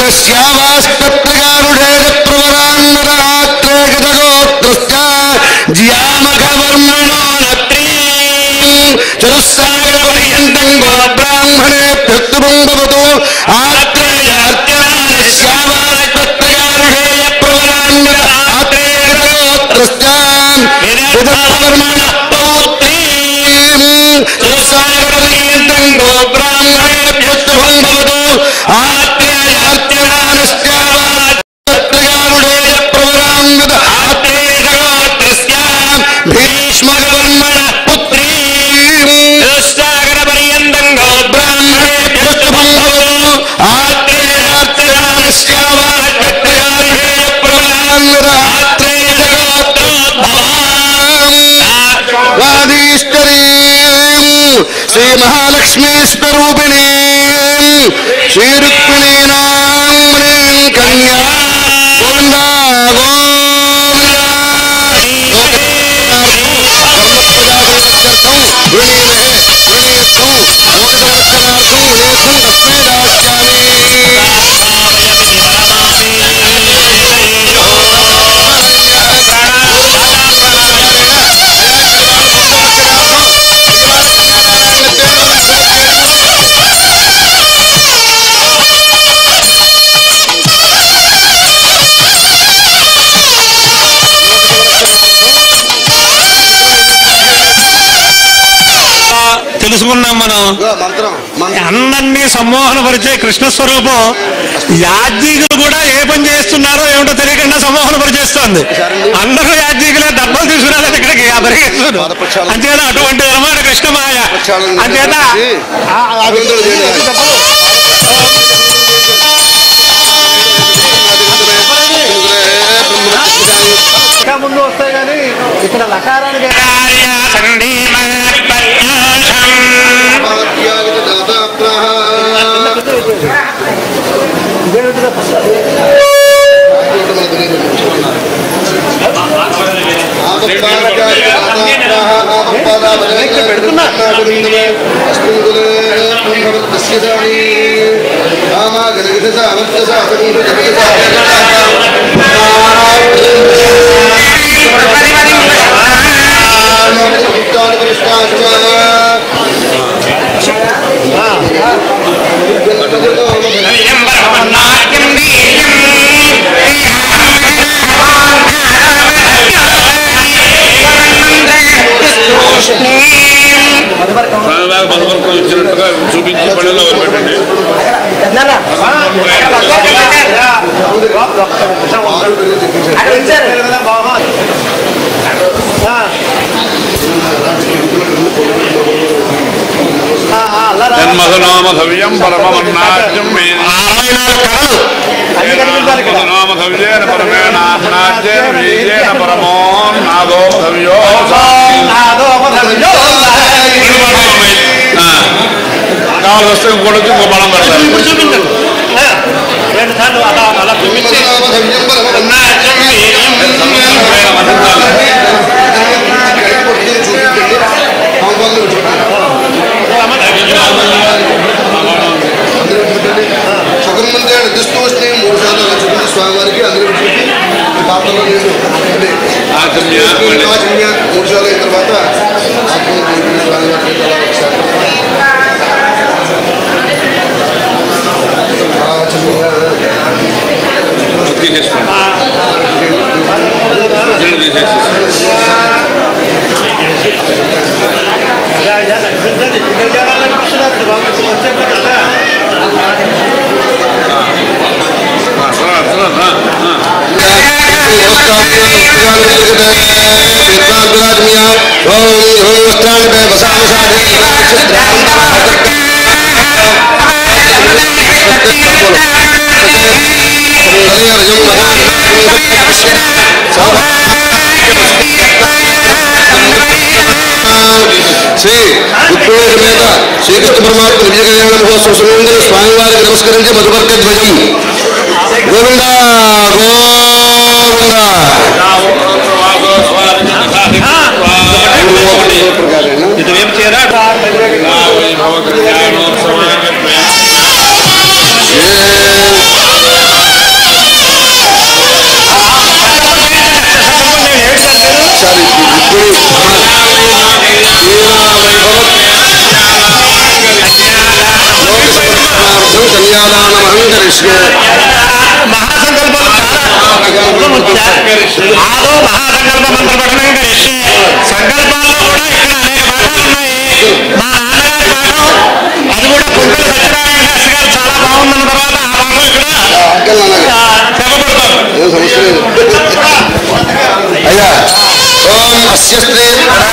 శ్యావాస్తత్రగారుడే ప్రవరాన్నరాత్రే గతగోత్రస్య జియామఖవర్మణో నత్రీ చతుస్సాగరపర్యంతం గోబ్రాహ్మణే ప్రత్యుభవతు ఆత్రేయార్చనాయ శ్యావాస్తత్రగారుడే ప్రవరాన్నరాత్రే గతగోత్రస్య గతవర్మణ పౌత్రీం చతుస్సాగరపర్యంతం గోబ్రాహ్మణే ప్రత్యుభవతు భీష్మగవర్మణ పుత్రీ సాగరపర్యంతం బ్రాహ్మణే పుష్పభంగో శ్రీ మహాలక్ష్మీ స్వరూపిణీ శ్రీరుక్మిణీ నామ్నీ కన్యా గోవిందా తెలుసుకున్నాం మనం మంత్రం మంత్రం అందరినీ సమ్మోహనపరిచే కృష్ణ స్వరూపం యాజ్ఞికులు కూడా ఏ పని చేస్తున్నారో ఏమిటో తెలియకుండా సమ్మోహనపరిచేస్తోంది అందరూ యాజ్ఞికులే డబ్బులు తీసుకురాలేదు ఇక్కడికి ఆ పరిగెత్తున్నారు అంతేనా అటువంటి అనమాట కృష్ణమాయ అంతేత అభివృద్ధులు చేయాలి ఇంకా ముందు వస్తాయి కానీ ఇక్కడ లకారానికి స్వామివారి మనవర్గం ఇచ్చినట్టుగా చూపించి పనిలో పెట్టండి జన్మధనామ సవ్యం పరమన్నాట్యం జన్మధనామ సవ్యేన పరమేణాజ్యేన వీర్యేన పరమో నాదో సవ్యో కావాలి వస్తే ఇంకోటి వచ్చి ఇంకో బలం పెడతారు రెండు సార్లు అలా అలా చూపించి సుగంధే దిస్తూష్ని మూడు సార్లు అలా చూపించి స్వామివారికి అందరూ చూపించి ఈ పాత్రలో నీళ్ళు అంటే ఆచమ్య ఆచమ్య మూడు సార్లు అయిన తర్వాత ఆత్మను చూపించి స్వామివారికి అలా ఒకసారి ఆచమ్య తీసేసుకోండి జల్లు తీసేసి అసలు అసలు శ్రీ ఉత్తేజ మీద శ్రీకృష్ణ పరమాత్మ విజయ కళ్యాణం కోసం సురేంద్ర స్వామివారికి నమస్కరించి మధువర్గ ధ్వజం గోవింద గోవింద ఇది ఏం చేయరా ఏ ఆదో మహాసంకల్ప మంత్ర పఠనం కరిష్యే సంకల్పాల్లో కూడా ఇక్కడ అనేక పాఠాలు ఉన్నాయి మా నాన్నగారి పాఠం అది కూడా కుంకల సత్యనారాయణ శాస్త్రి గారు చాలా బాగుందన్న తర్వాత ఆ పాఠం ఇక్కడ ఆ, చెప్పబడతాం ఏం సమస్య లేదు అయ్యా ఓం అస్య స్త్రీ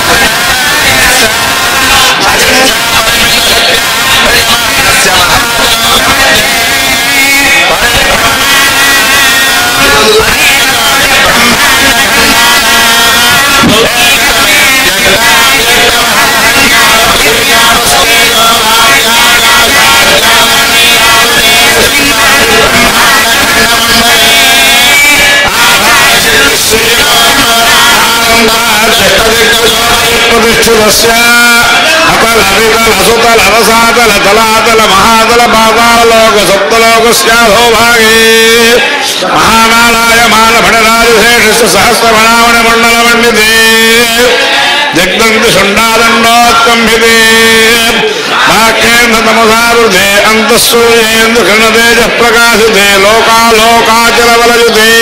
ప్రతిష్ఠితస్య అతల వితల సుతల రసాతల తలాతల మహాతల పాతాళలోక సప్తలోకస్యాధో భాగే మహానాళాయ మానభటరాజశేషస్య సహస్రభణామణ మండల పండితే జగ్దంతి షుండాదండోత్కంభితే వాక్యేంద్ర తమసావృతే అంతఃసూర్యేంద్ర కిరణతేజ ప్రకాశితే లోకాలోకాచలవలయుతే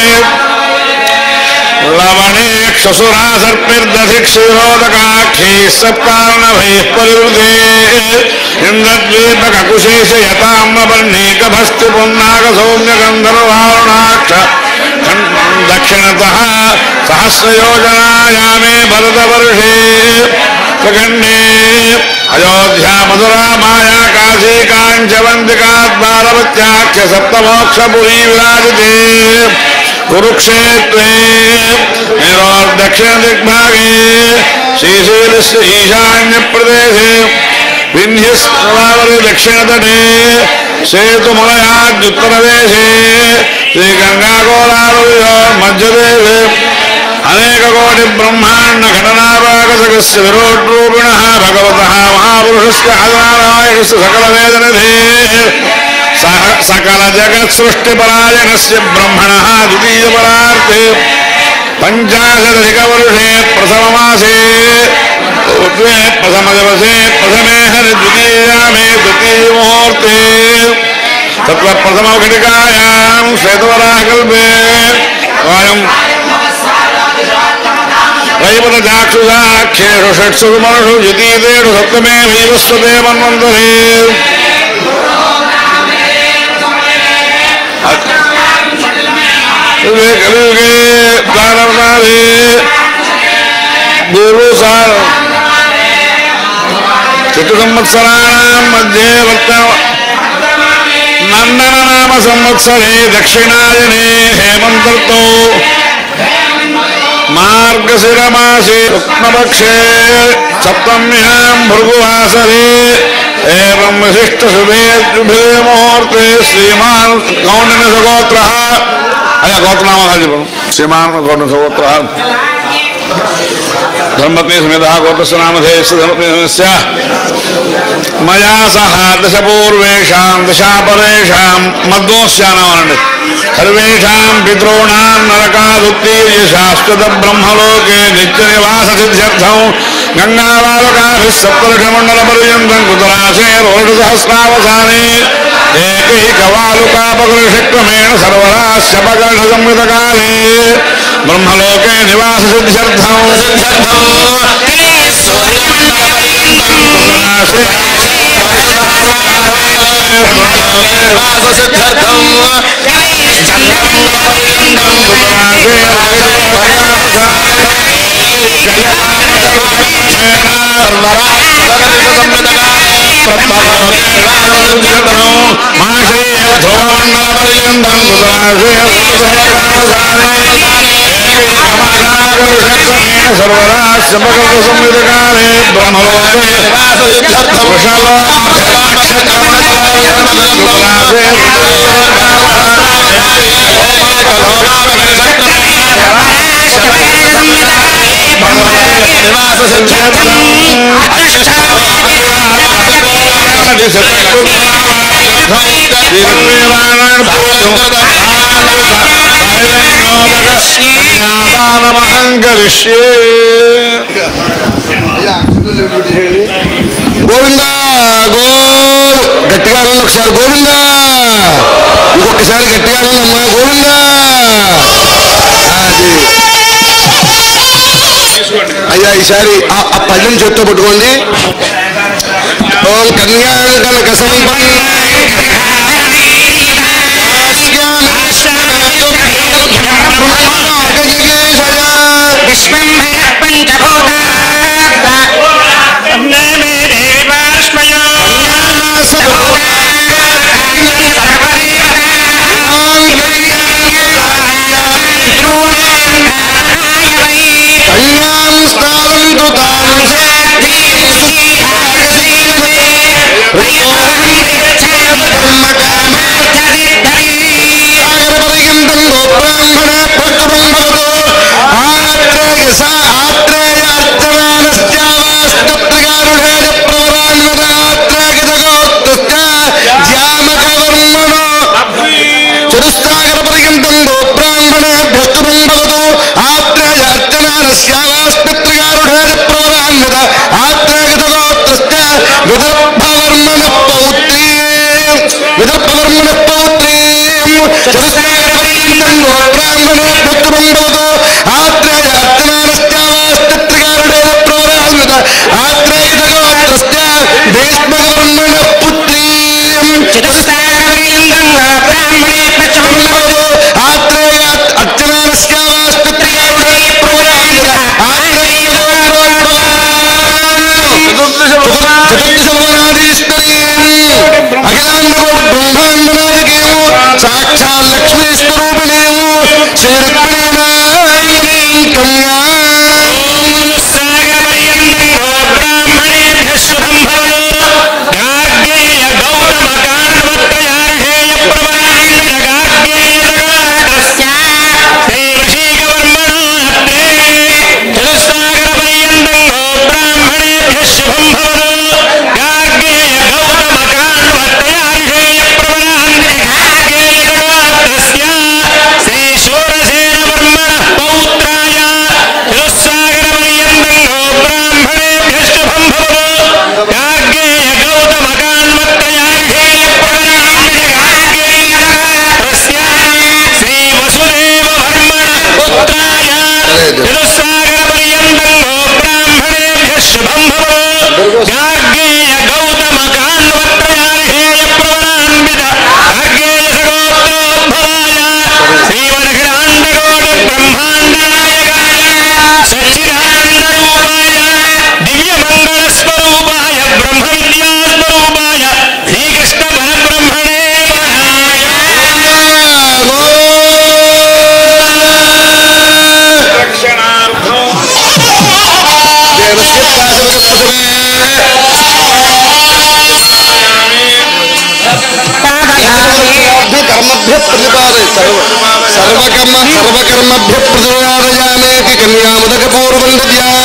లవణే క్షసురా సర్పిర్దధిక్షిరోదకాక్షీ సప్తార్ణభైః పరివృతే ఇంద్రద్వీపకకుశేష యతామ్రపర్ణీకభస్తి పున్నాక సౌమ్య గంధర్వారుణాక్ష దక్షిణతః సహస్రయోజనాయామే భరతవర్షే ప్రఖండే అయోధ్యా మధురా మాయా కాశీ కాంచవంతికాద్వారవత్యాఖ్య సప్తమోక్షపురీ విరాజితే కురుక్షేత్రే దక్షిణ దిగ్భాగే శ్రీశైలస్య ఈశాన్య ప్రదేశే వింధ్యస్వావరి దక్షిణతటే సేతుమలయాద్యుత్తరదేశే శ్రీగంగాగోదావరి మధ్యదేశే అనేక కోటి బ్రహ్మాండ ఘటనారాగసగస్య విరోడ్రూపిణ భగవత మహాపురుషస్య ఆదినారాయణస్య సకల వేదనధే సహ- సకల జగత్ సృష్టి పరాయణస్య బ్రహ్మణ ద్వితీయ పరార్థే పంచాశదధిక వర్షే ప్రథమ మాసే ఋత్వే ప్రథమ దివసే ప్రథమే హరి ద్వితీయామే ద్వితీయ ముహూర్తే తత్ర ప్రథమ ఘటికాయాం శ్వేతవరాకల్పే వయం రైవత చాక్షుషాక్షేషు షట్సు మనుషు ద్వితీయేడు సప్తమే వైవస్వతే మన్వంతరే యుగే కలియుగే ప్రారంభాలే గురు సార్ చతు సంవత్సరాణం మధ్యే వర్త నందన నామ సంవత్సరే దక్షిణాయనే హేమంతర్తో మార్గశిరమాసే కృష్ణపక్షే సప్తమ్యాం భృగువాసరే ఏం విశిష్ట శుభే శుభే ముహూర్తే శ్రీమాన్ కౌండిన సగోత్ర అయ్యా గోత్రనామాలు చెప్పను శ్రీమాన్ కౌండిన సగోత్ర ధర్మపత్ని సమేత గోత్రస్య నామధేయస్య ధర్మపత్ని మయా సహ దశపూర్వేషాం దశాపరేషాం మద్వోస్యానామనండి సర్వేషాం పితॄణాం నరకాదుత్తీర్య శాశ్వత బ్రహ్మలోకే నిత్య నివాస సిద్ధ్యర్థం గంగావాలకాభి సప్తలక్షమండల పర్యంతం కుతరాశే రోష సహస్రావసానే ఏకైకవాలుకాపకృషక్రమేణ సర్వరాశ్యపకర్ష సంహితకాలే బ్రహ్మలోకే నివాస సిద్ధ్యర్థం సర్వరాశ్యపకృత సంహితకాలే బ్రహ్మలోకే కరిష్యే గోవింద గో గట్టిగా అనండి ఒకసారి గోవింద ఇంకొకసారి గట్టిగా అనండి అమ్మా గోవింద తీసుకోండి అయ్యా ఈసారి ఆ ఆ పళ్ళెం చేత్తో పట్టుకోండి ఓం కన్యాకనక సంపన్న కన్యాం స్థానంతు తాం సాగరపర్యంతం గోబ్రాహ్మణ భక్తబంధవతో ఆత్రేయ సా ఆత్రేయ అర్చనానశ్చావాస్తప్రకారుఢేయ ప్రవరాన్వదాత్రేయత గోత్రస్య జామకవర్మణో చతుస్సాగర పర్యంతం గోబ్రాహ్మణ భ్రష్టబంధవతో ఆత్రేయ అర్చనానశ్చావాస్తప్రకారుఢేయ ప్రవరాన్వద ఆత్రేయత గోత్రస్య విదర్భవర్మణ పౌత్రీ విదర్భవర్మణ పౌత్రీ చతుస్సాగర పర్యంతం గోబ్రాహ్మణ భక్తబంధవతో ఆత్రేయ అర్చనానశ్చావాస్తప్రకారుఢేయ ప్రవరాన్వద ఆత్రేయత గోత్రస్య భీష్మవర్మణ పుత్రీ ఆత్రేయ అర్చనానశ్చావాస్తప్రకారుఢేయ ప్రవరాన్వద బ్రహ్మాండనాయకేమో సాక్షాత్ లక్ష్మీ స్వరూపిణేమో శ్రీ కన్యా రక్షణార్థం కర్మభ్య ప్రతిపాదయ సర్వ సర్వకర్మ సర్వకర్మభ్య ప్రతిపాదయామేతి కన్యాముదక పూర్వం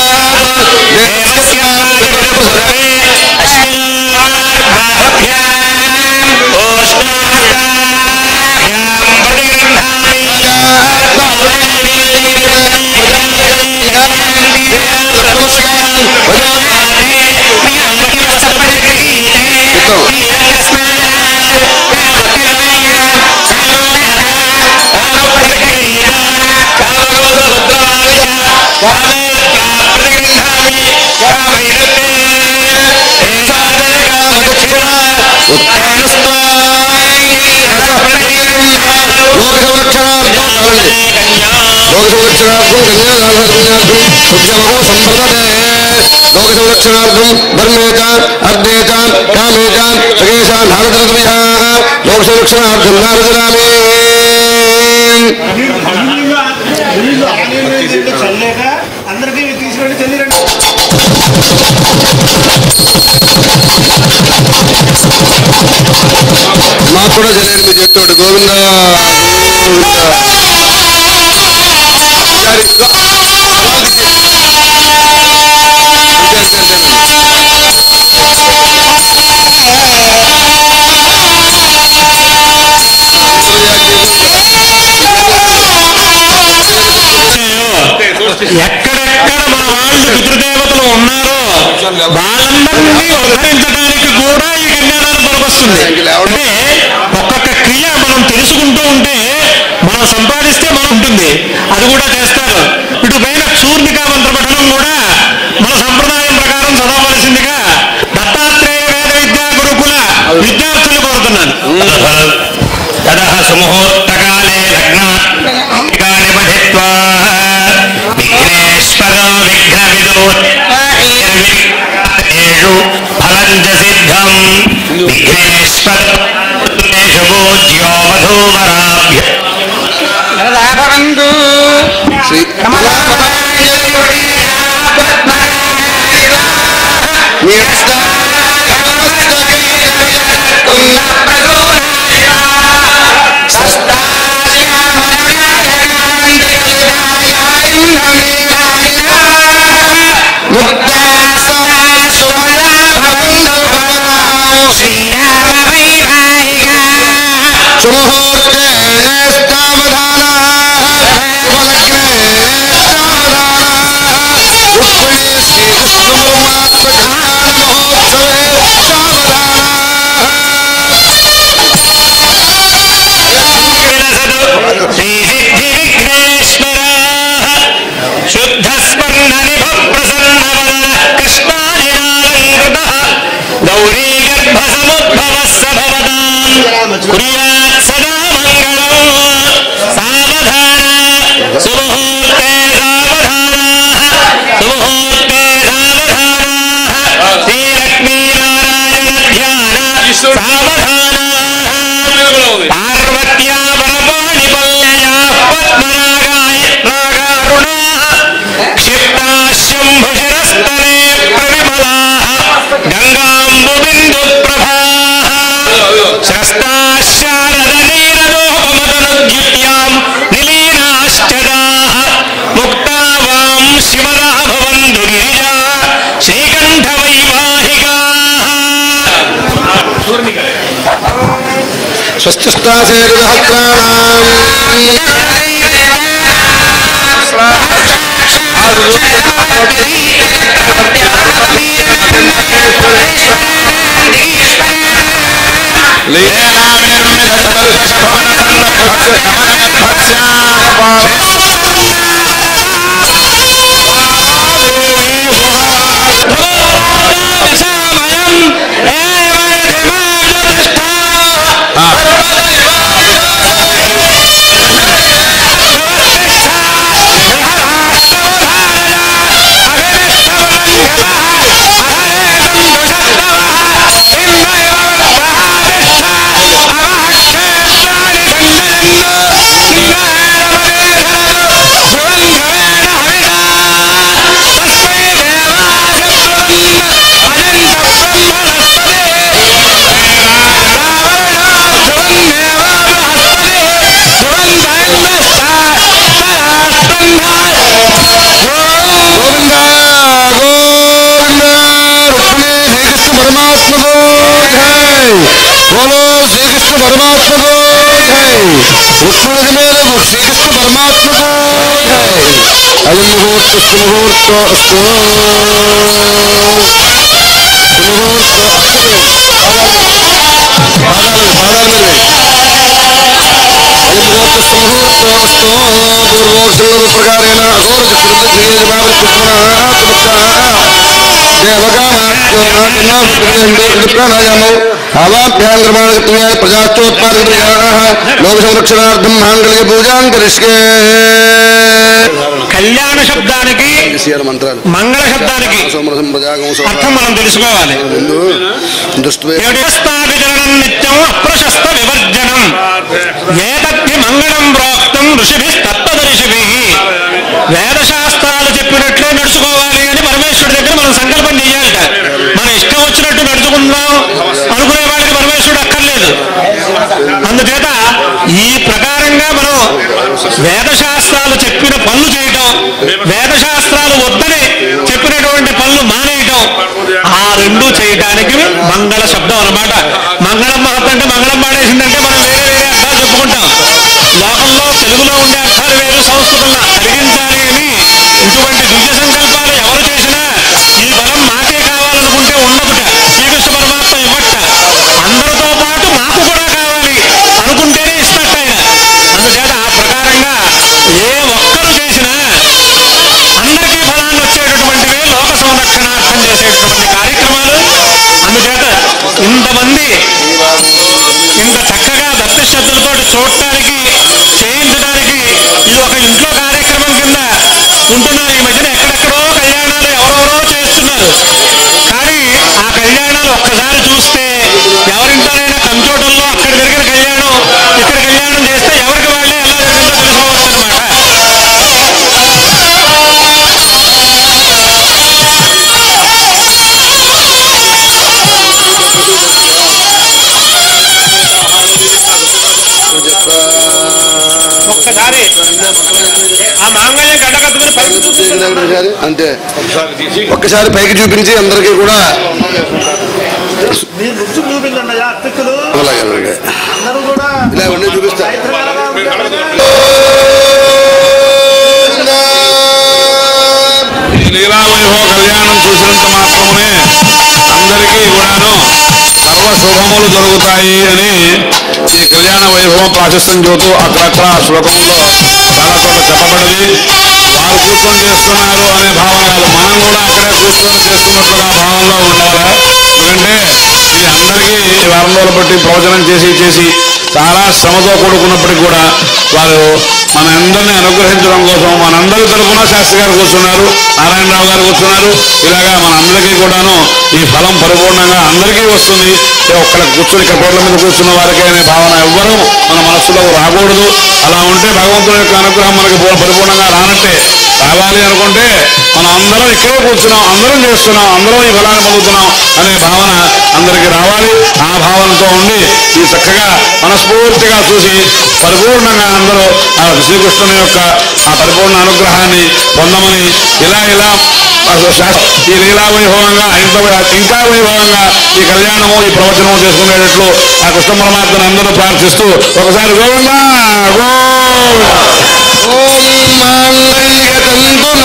లోకసంరక్షణార్థం ధర్మేచ అర్ధేచ కామేచ సగేశ నారదరద్వయ లోకసంరక్షణార్థం నారదరామే చల్లేక అందరికీ తీసుకెళ్ళి చెల్లిరండి మాకు కూడా తెలియదు మీ చెప్తాడు గోవింద ఎక్కడెక్కడ మన వాళ్ళు పితృదేవతలు ఉన్నారో వాళ్ళందరినీ ఉద్ధరించడానికి కూడా ఈ కన్యాదానం పనికొస్తుంది అంటే ఒక్కొక్క క్రియ మనం తెలుసుకుంటూ ఉంటే మనం సంపాదిస్తే మనం ఉంటుంది అది కూడా చేస్తాం శుభోజ్యోవధూవరాభ్య శ్రీ సుముహూర్తే సావధాన శుభలగ్నే సావధాన రుక్మిణీ శ్రీకృష్ణపరమాత్మ కళ్యాణ మహోత్సవే సావధాన సావధాన పార్వత్యా వరపాణి పల్లయా పద్మనాగాయ నాగారుణా క్షిప్తా శంభుశిరస్తనే ప్రవిమలా గంగాంబు బిందు ప్రభా శస్తా శారద నీరలోపమదనుద్యుత్యాం నిలీనాశ్చదా ముక్తా వాం శివదా భవంతు గిరిజా శ్రీకంఠ వైవాహికా గోవింద గోవింద రుక్మిణీ శ్రీకృష్ణ పరమాత్మ జై బోలో శ్రీకృష్ణ పరమాత్మ జై రుక్మిణి మీద శ్రీకృష్ణ పరమాత్మ జై అయం ముహూర్త సుముహూర్త అస్తు సుముహూర్త పాదాలు పాదాలు మీద పూర్వోక్షరూపకారేణ అఘోరనాయామౌ ఆవాభ్యాంగ్రమాణక్రియాయ ప్రజాస్తోత్పాదక్రియాः లోకసంరక్షణార్థం మాంగళ్య పూజాం కరిష్కే కళ్యాణ శబ్దానికి మంత్రాలు మంగళ శబ్దానికి సోమరసం ప్రజాగం అర్థం మనం తెలుసుకోవాలి దృష్టి వ్యవస్థాపితరణం నిత్యం అప్రశస్త వివర్జనం ఏతద్ధి మంగళం ప్రోక్తం ఋషిభి తత్వదర్శిభి వేదశాస్త్రాలు చెప్పినట్లే నడుచుకోవాలి అని పరమేశ్వరుడి దగ్గర మనం సంకల్పం చేయాలట మన ఇష్టం వచ్చినట్టు నడుచుకుందాం అనుకునే వాళ్ళకి పరమేశ్వరుడు అక్కర్లేదు అందుచేత ఈ ప్రకారంగా మనం వేదశాస్త్రాలు చెప్పిన పనులు చేయటం వేదశాస్త్రాలు వద్దని చెప్పినటువంటి పనులు మానేయటం ఆ రెండు చేయటానికి మంగళ శబ్దం అన్నమాట మంగళం మహత్ అంటే మంగళం పాడేసిందంటే మనం వేరే వేరే అర్థాలు చెప్పుకుంటాం లోకంలో తెలుగులో ఉండే అర్థాలు వేరు సంస్కృతంలో కలిగించాలి అని ఇటువంటి దివ్య సంకల్పాలు ఎవరు చేసినా ఈ బలం మాకే కావాలనుకుంటే ఉండదుట శ్రీకృష్ణ పరమాత్మ ఇవ్వట అందరితో పాటు మాకు కూడా కావాలి అనుకుంటేనే ఇస్తట ఆయన అందుచేత ఆ ప్రకారంగా ఏ ఒక్కరు చేసినా అందరికీ ఫలాన్ని వచ్చేటటువంటివే లోక సంరక్షణార్థం చేసేటటువంటి కార్యక్రమాలు అందుచేత ఇంతమంది ఇంత చక్కగా భక్తి శ్రద్ధలతో చూడటానికి చేయించడానికి ఇది ఒక ఇంట్లో కార్యక్రమం కింద ఉంటున్నారు ఈ మధ్యన ఎక్కడెక్కడో కళ్యాణాలు ఎవరెవరో చేస్తున్నారు కానీ ఆ కళ్యాణాలు ఒక్కసారి చూస్తే ఎవరింట్లోనైనా ఒక్కసారి ఆ మాంగళ్యం గడ్డగట్టుకుని పైకి చూపిస్తున్నారు. అంతే ఒకసారి తీసి ఒక్కసారి పైకి చూపించి అందరికీ కూడా మీరు రుచి చూపించండి అయ్యా అతిథులు అలాగే అలాగే అందరూ కూడా ఇలా ఉండి చూపిస్తా ఈ లీలావైభవ కళ్యాణం చూసినంత మాత్రమే అందరికీ కూడాను సర్వ శుభములు జరుగుతాయి అని ఈ కళ్యాణ వైభవం ప్రాశస్తం చూతూ అక్కడక్కడ ఆ శ్లోకంలో చాలా చోట చెప్పబడింది వారు కూర్చొని చేస్తున్నారు అనే భావన కాదు మనం కూడా అక్కడే కూర్చొని చేస్తున్నట్లుగా భావనలో ఉండాలి ఎందుకంటే ఇది అందరికీ ఈ వారం రోజులు బట్టి ప్రవచనం చేసి చేసి చాలా శ్రమతో కూడుకున్నప్పటికీ కూడా వారు మనందరినీ అనుగ్రహించడం కోసం మనందరి తరఫున శాస్త్రి గారు కూర్చున్నారు నారాయణరావు గారు కూర్చున్నారు ఇలాగా మనందరికీ కూడాను ఈ ఫలం పరిపూర్ణంగా అందరికీ వస్తుంది ఒక్కడ కూర్చొని ఇక్కడ పేర్ల మీద కూర్చున్న వారికి అనే భావన ఎవ్వరూ మన మనస్సులో రాకూడదు అలా ఉంటే భగవంతుడి యొక్క అనుగ్రహం మనకి పూ- పరిపూర్ణంగా రానట్టే రావాలి అనుకుంటే మనం అందరం ఇక్కడే కూర్చున్నాం అందరం చేస్తున్నాం అందరం ఈ ఫలాన్ని పొందుతున్నాం అనే భావన అందరికీ రావాలి ఆ భావనతో ఉండి ఈ చక్కగా మనస్ఫూర్తిగా చూసి పరిపూర్ణంగా అందరూ ఆ శ్రీకృష్ణుని యొక్క ఆ పరిపూర్ణ అనుగ్రహాన్ని పొందమని ఇలా ఇలా అసలు శాస్త్ర ఈ లీలా వైభవంగా ఇంత వై- ఇంకా వైభవంగా ఈ కళ్యాణము ఈ ప్రవచనము చేసుకునేటట్లు ఆ కృష్ణ పరమాత్మను అందరూ ప్రార్థిస్తూ ఒకసారి గోవిందా గోవింద ఓం మాంగళ్యతంతునా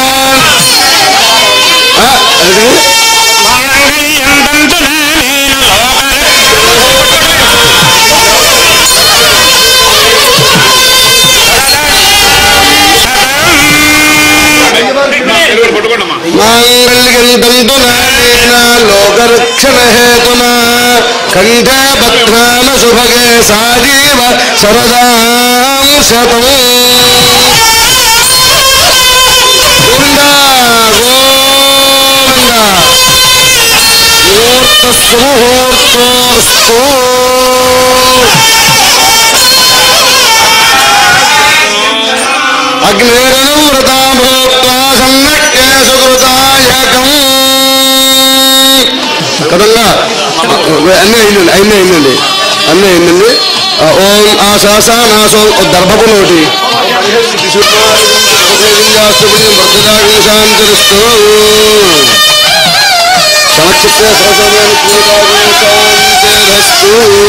ఆ, అది మాంగళ్యం తంతునా నేను పట్టుకోండమ్మా మాంగళ్యం తంతునా లోకరక్షణ హేతునా కంఠే బధ్నాన శుభగే సాజీవ సరదాం శతం గోవిందా గోవిందా ముహూర్తస్సు ముహూర్తోస్తు అగ్నిరనువ్రతా భూత్వా సన్నక్కే సుకృతాయకం కదంగా అన్నీ అయిందండి అన్నీ అయిందండి అన్నీ అయిందండి ఆ, ఓం ఆ శాసానాసో దర్భపు నోటి శాంతిరస్తు సమచిత్తే శాంతిరస్తు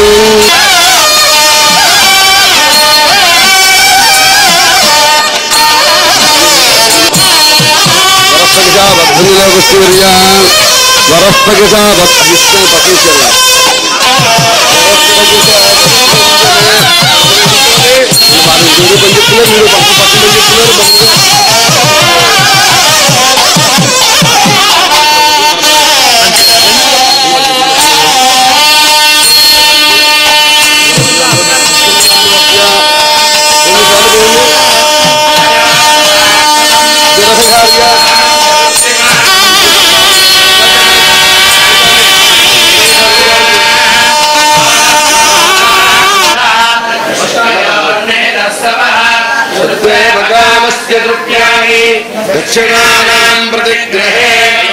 వరప్పగిసా బద్ధునిలోకస్తూర్యా వరప్పగిసా విష్ణు పతీశ్వర మీరు పని చెప్తున్నారు మీరు పక్క పక్క పని చెప్తున్నారు దక్షిణానాం ప్రతిగ్రహే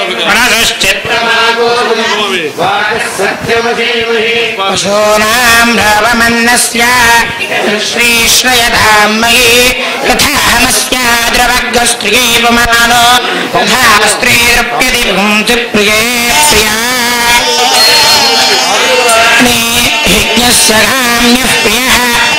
పశూనాం భవమన్నస్య శ్రీశ్రయధామయీ యథామస్య ద్రవగ్గస్త్రియే పుమానో తథా స్త్రీరప్యతి భుంసి ప్రియే ప్రియా యజ్ఞస్య కామ్యః ప్రియः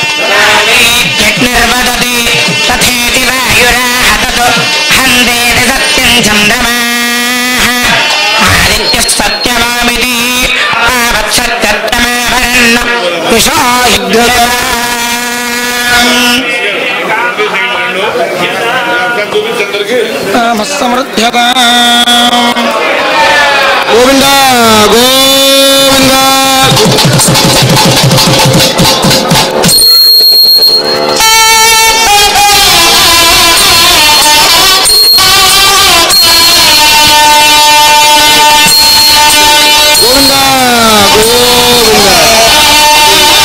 యజ్ఞర్వదతి తథేతి వాయురాహతతు హందేతి సత్యం చంద్రమాः ఆదిత్యः సత్యవామితి ఆవత్సత్యమాభరన్న కుశో చూపించందరికి సమృద్ధ్యతా గోవింద గోవింద గోవింద గోవింద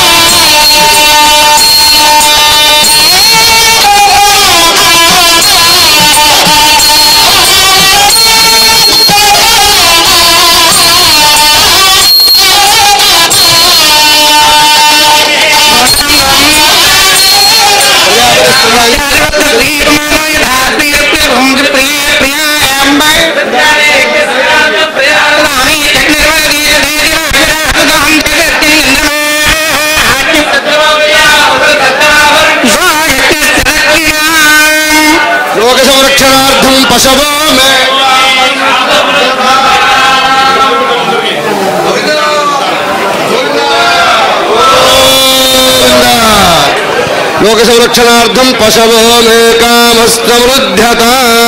ఆ పశవో మే లోక సంరక్షణార్థం పశవో మే కామస్తమృద్ధ్యత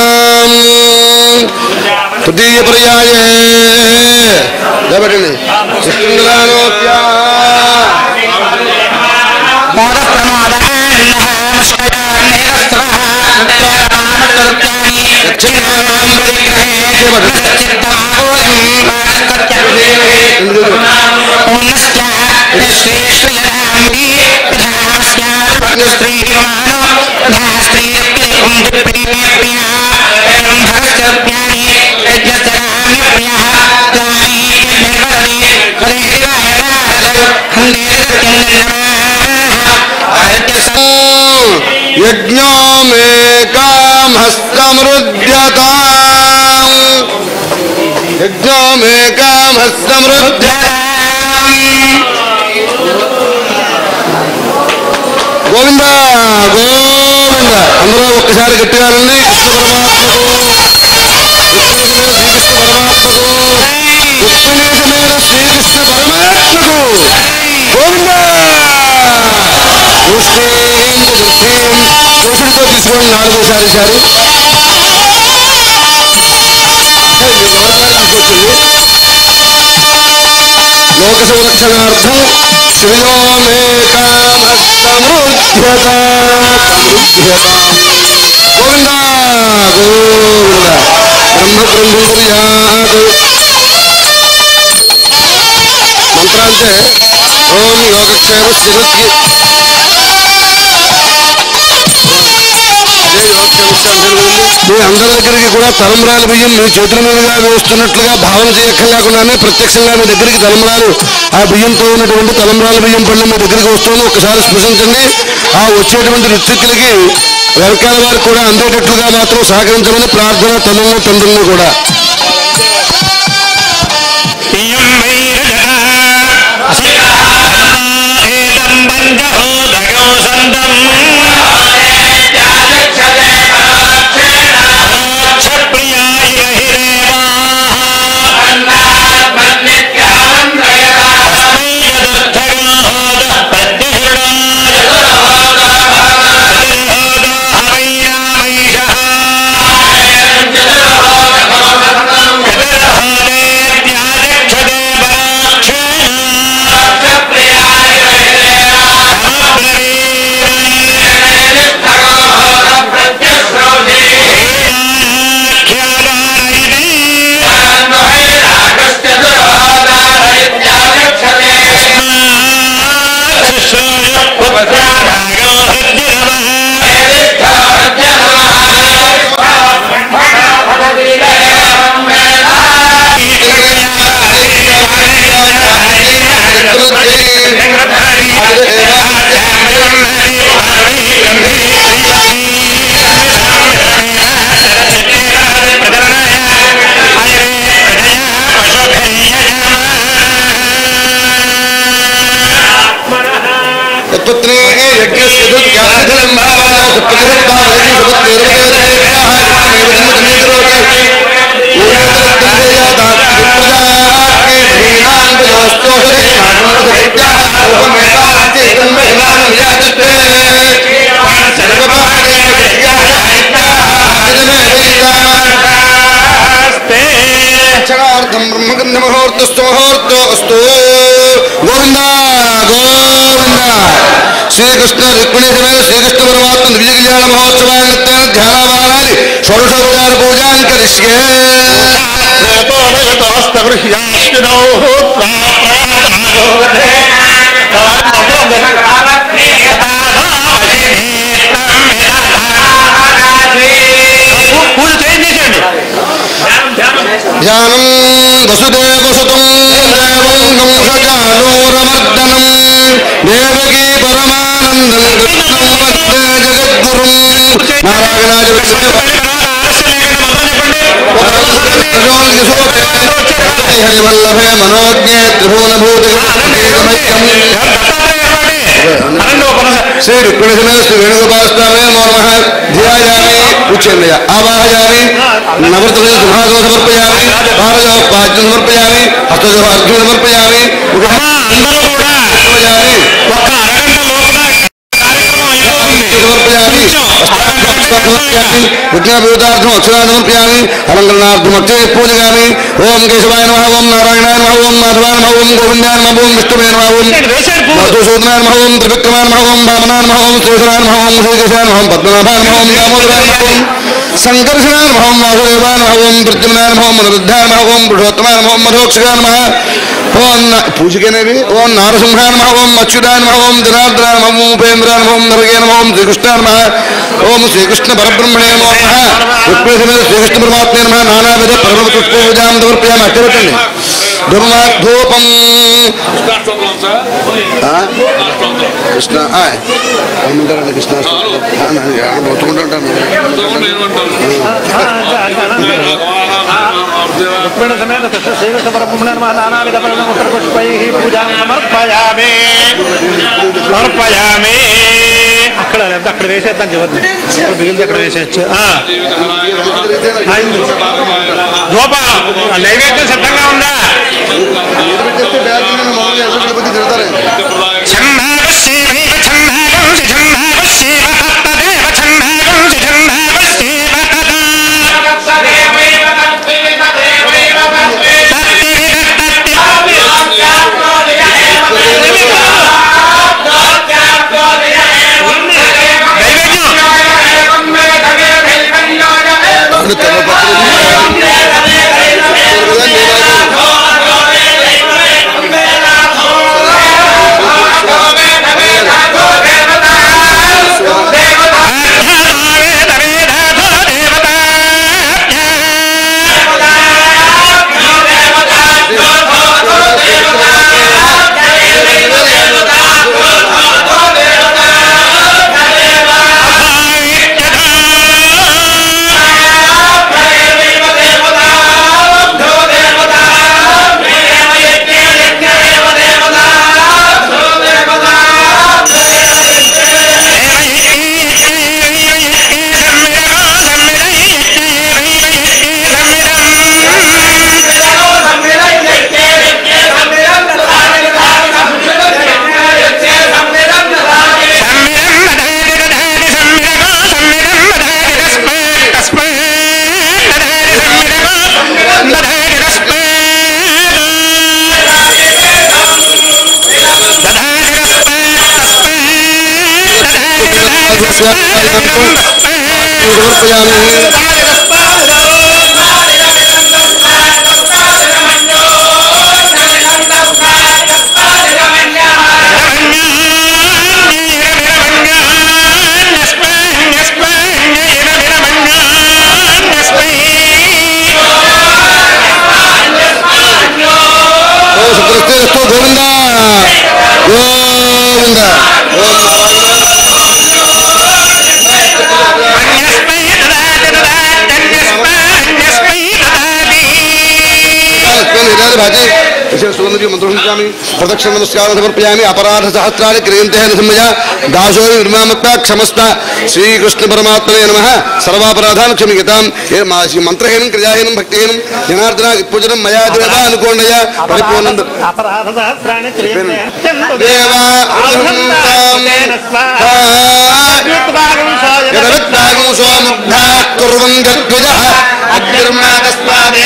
తృతీయ పర్యాయే నిలబడండి శృంగలానోప్యా యజ్ఞో మే కామస్తమృద్యత యజ్ఞో మే కామస్తమృద్య గోవింద గోవింద అందరూ ఒక్కసారి గట్టిగా రండి కృష్ణ పరమాత్మకు రుక్మిణీసమేత శ్రీకృష్ణ పరమాత్మకు గోవింద దోషుడితో తీసుకోండి నాలుగోసారి సారి లోక సంరక్షణార్థం శ్రియో మే కామస్తమృద్ధ్యత గోవింద గోవింద బ్రహ్మబ్రహ్మర్యాత్ మంత్రాంతే ఓం యోగక్షేమ స్థిరత్కి మీ అందరి దగ్గరికి కూడా తలంబ్రాల బియ్యం మీ చేతుల మీదుగా వేస్తున్నట్లుగా భావన చేయక్కర్లేకుండానే ప్రత్యక్షంగా మీ దగ్గరికి తలంబ్రాలు ఆ బియ్యంతో ఉన్నటువంటి తలంబ్రాల బియ్యం పళ్ళు మీ దగ్గరికి వస్తుంది ఒకసారి స్పృశించండి ఆ వచ్చేటువంటి ఋత్విక్కులకి వెనకాల వారికి కూడా అందేటట్లుగా మాత్రం సహకరించమని ప్రార్థన తల్లులను తండ్రులను కూడా తత్పత్రే యజ్ఞస్య దుర్గాధనం భావాయ సుప్రతిష్ఠావయతి క్షణార్థం బ్రహ్మగంధ ముహూర్తస్థో ముహూర్తో అస్తు గోవింద గోవింద శ్రీకృష్ణ రుక్మిణీ సమేత శ్రీకృష్ణ పరమాత్మ దివ్య కళ్యాణ మహోత్సవాన్ని ధ్యానవానాన్ని షోడశోపచార పూజాన్ని కరిష్యే పూజ చేయించండి ధ్యానం వసుదేవసుతం దేవం కంసచానూరమర్దనం దేవకీ పరమానందం కృష్ణం వందే జగద్గురుం నారాయణాయ హరివల్లభే మనోజ్ఞే త్రిభువనభూతి శ్రీ రుక్మిణి సమేత శ్రీ వేణుగోపాల స్వామి నమో నమః ధ్యాయామి ఉచ్చేంద్రయ ఆవాహయామి నవృతమైన సుభాగో సమర్పయామి భారజో పాద్యం సమర్పయామి హస్తజో అర్ఘ్యం సమర్పయామి అమ్మా, అందరూ కూడా సమర్పయామి ఒక్క అరగంట లోపున కార్యక్రమం అయిపోతుంది సమర్పయామి సమర్పయామి విజ్ఞాపయూతార్థం అక్షరాన్ని సమర్పయామి అలంకరణార్థం అక్షయ పూజయామి ఓం కేశవాయ నమ ఓం నారాయణాయ నమ ఓం మాధవాయ నమ ఓం గోవిందాయ నమ ఓం విష్ణువే నమ ఓం వేసాడు పూలు మధుసూదనాయ నమ ఓం త్రివిక్రమాయ నమ ఓం వామనాయ నమ ఓం శేషనాయ నమ ఓం శ్రీకృష్ణాయ నమ ఓం పద్మనాభాయ నమ ఓం దామోదరాయ నమ ఓం సంకర్షణాయ నమ ఓం వాసుదేవాయ నమ ఓం ప్రద్యుమ్నాయ నమ ఓం మనురుద్ధాయ నమ ఓం పురుషోత్తమాయ నమ ఓం మధోక్షగాయ నమ ఓం న- పూజకేనేవి ఓం నారసింహాయ నమ ఓం అచ్యుతాయ నమ ఓం జనార్దనాయ నమ ఓం ఉపేంద్రాయ నమ ఓం నరగే నమ ఓం శ్రీకృష్ణాయ నమ ఓం శ్రీకృష్ణ పరబ్రహ్మణే నమో నమ రుక్మిణీ శ్రీకృష్ణ పరమాత్మే నమ నానావిధ పరమ పుష్పూజాం సమర్పయామి అట్టబెట్టండి ధూపం కృష్ణ ఆ, ఏమంటారండి కృష్ణ ఆ, నేను మొత్తుకుంటుంటాను రుక్మిణ సమేత కృష్ణ శ్రీకృష్ణ పరబ్రహ్మణ నమ నానావిధ ఉత్తర పుష్పై పూజాం సమర్పయామి సమర్పయామి అక్కడ లేదా అక్కడ వేసేద్దాం చివరిని ఇప్పుడు మిగిలింది అక్కడ వేసేయచ్చు ఆ. అయింది. ధూప నైవేద్యం సిద్ధంగా ఉందా ఛన్నాగస్యేవైవ ఛన్నాగంసి ఛన్నాగస్యేవ తత్తదేవ ఛన్నాగంసి ఛన్నాగస్యేవ తదా గోవింద గోవింద భాజే సుగంధి మంత్రోషించామి ప్రదక్షిణ నమస్కారం సమర్పయామి అపరాధ సహస్రాన్ని క్రియంతే నిసమ్మయ దాసో నిర్మామత్వ క్షమస్త శ్రీకృష్ణ పరమాత్మనే నమ సర్వాపరాధాన్ని క్షమిగతాం ఏ మా శ్రీ మంత్రహీనం క్రియాహీనం భక్తిహీనం జనార్దన పూజనం మయా దేవ అనుకోండయ్యా పరిపూర్ణ అపరాధ సహస్రాన్ని క్రియంతే దేవా యదవిత్తాగం సోముగ్ధా కుర్వం గద్విజ అగ్నిర్మాతస్మాదే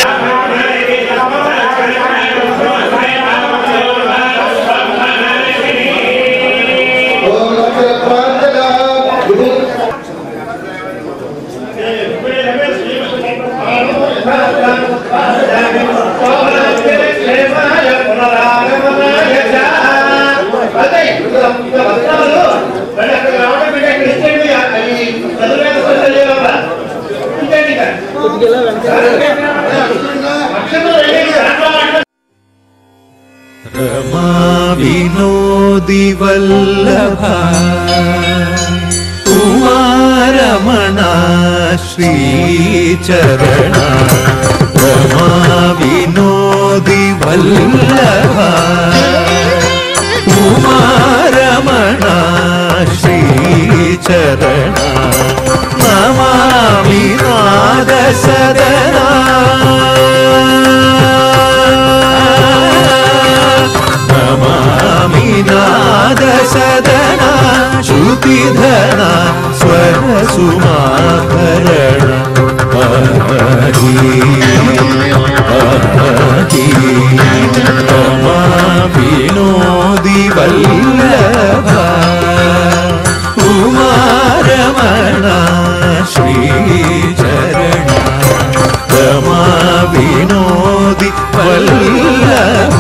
रमा विनोदिवल्लभा उमारमणा श्रीचरणा रमा विनोदिवल्लभा उमारमणा श्रीचरणा సదన శృతిధన స్వర సుమాభరణ ఆహి, ఆహి, రమా వినోది వల్లభ ఉమారమణ శ్రీచరణ రమా వినోది వల్లభ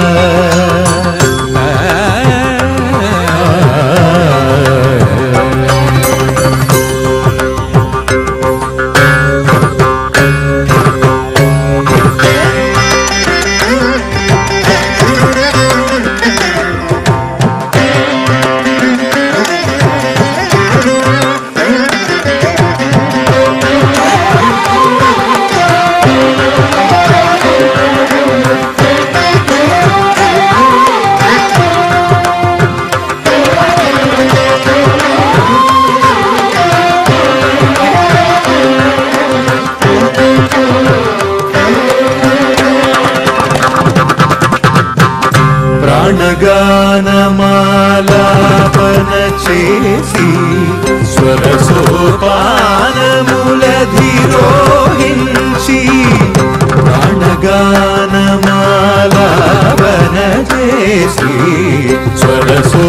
ప్రాణగానమాలాపన చేసి స్వర సోపానములధిరోహించి ప్రాణగానమాలాపన చేసి స్వర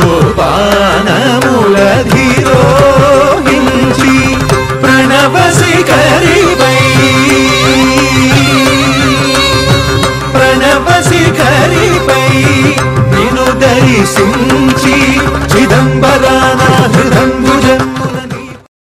సోపానములధిరోహించి ప్రణవశిఖరిపై ప్రణవ శిఖరిపై నిను దర్శించి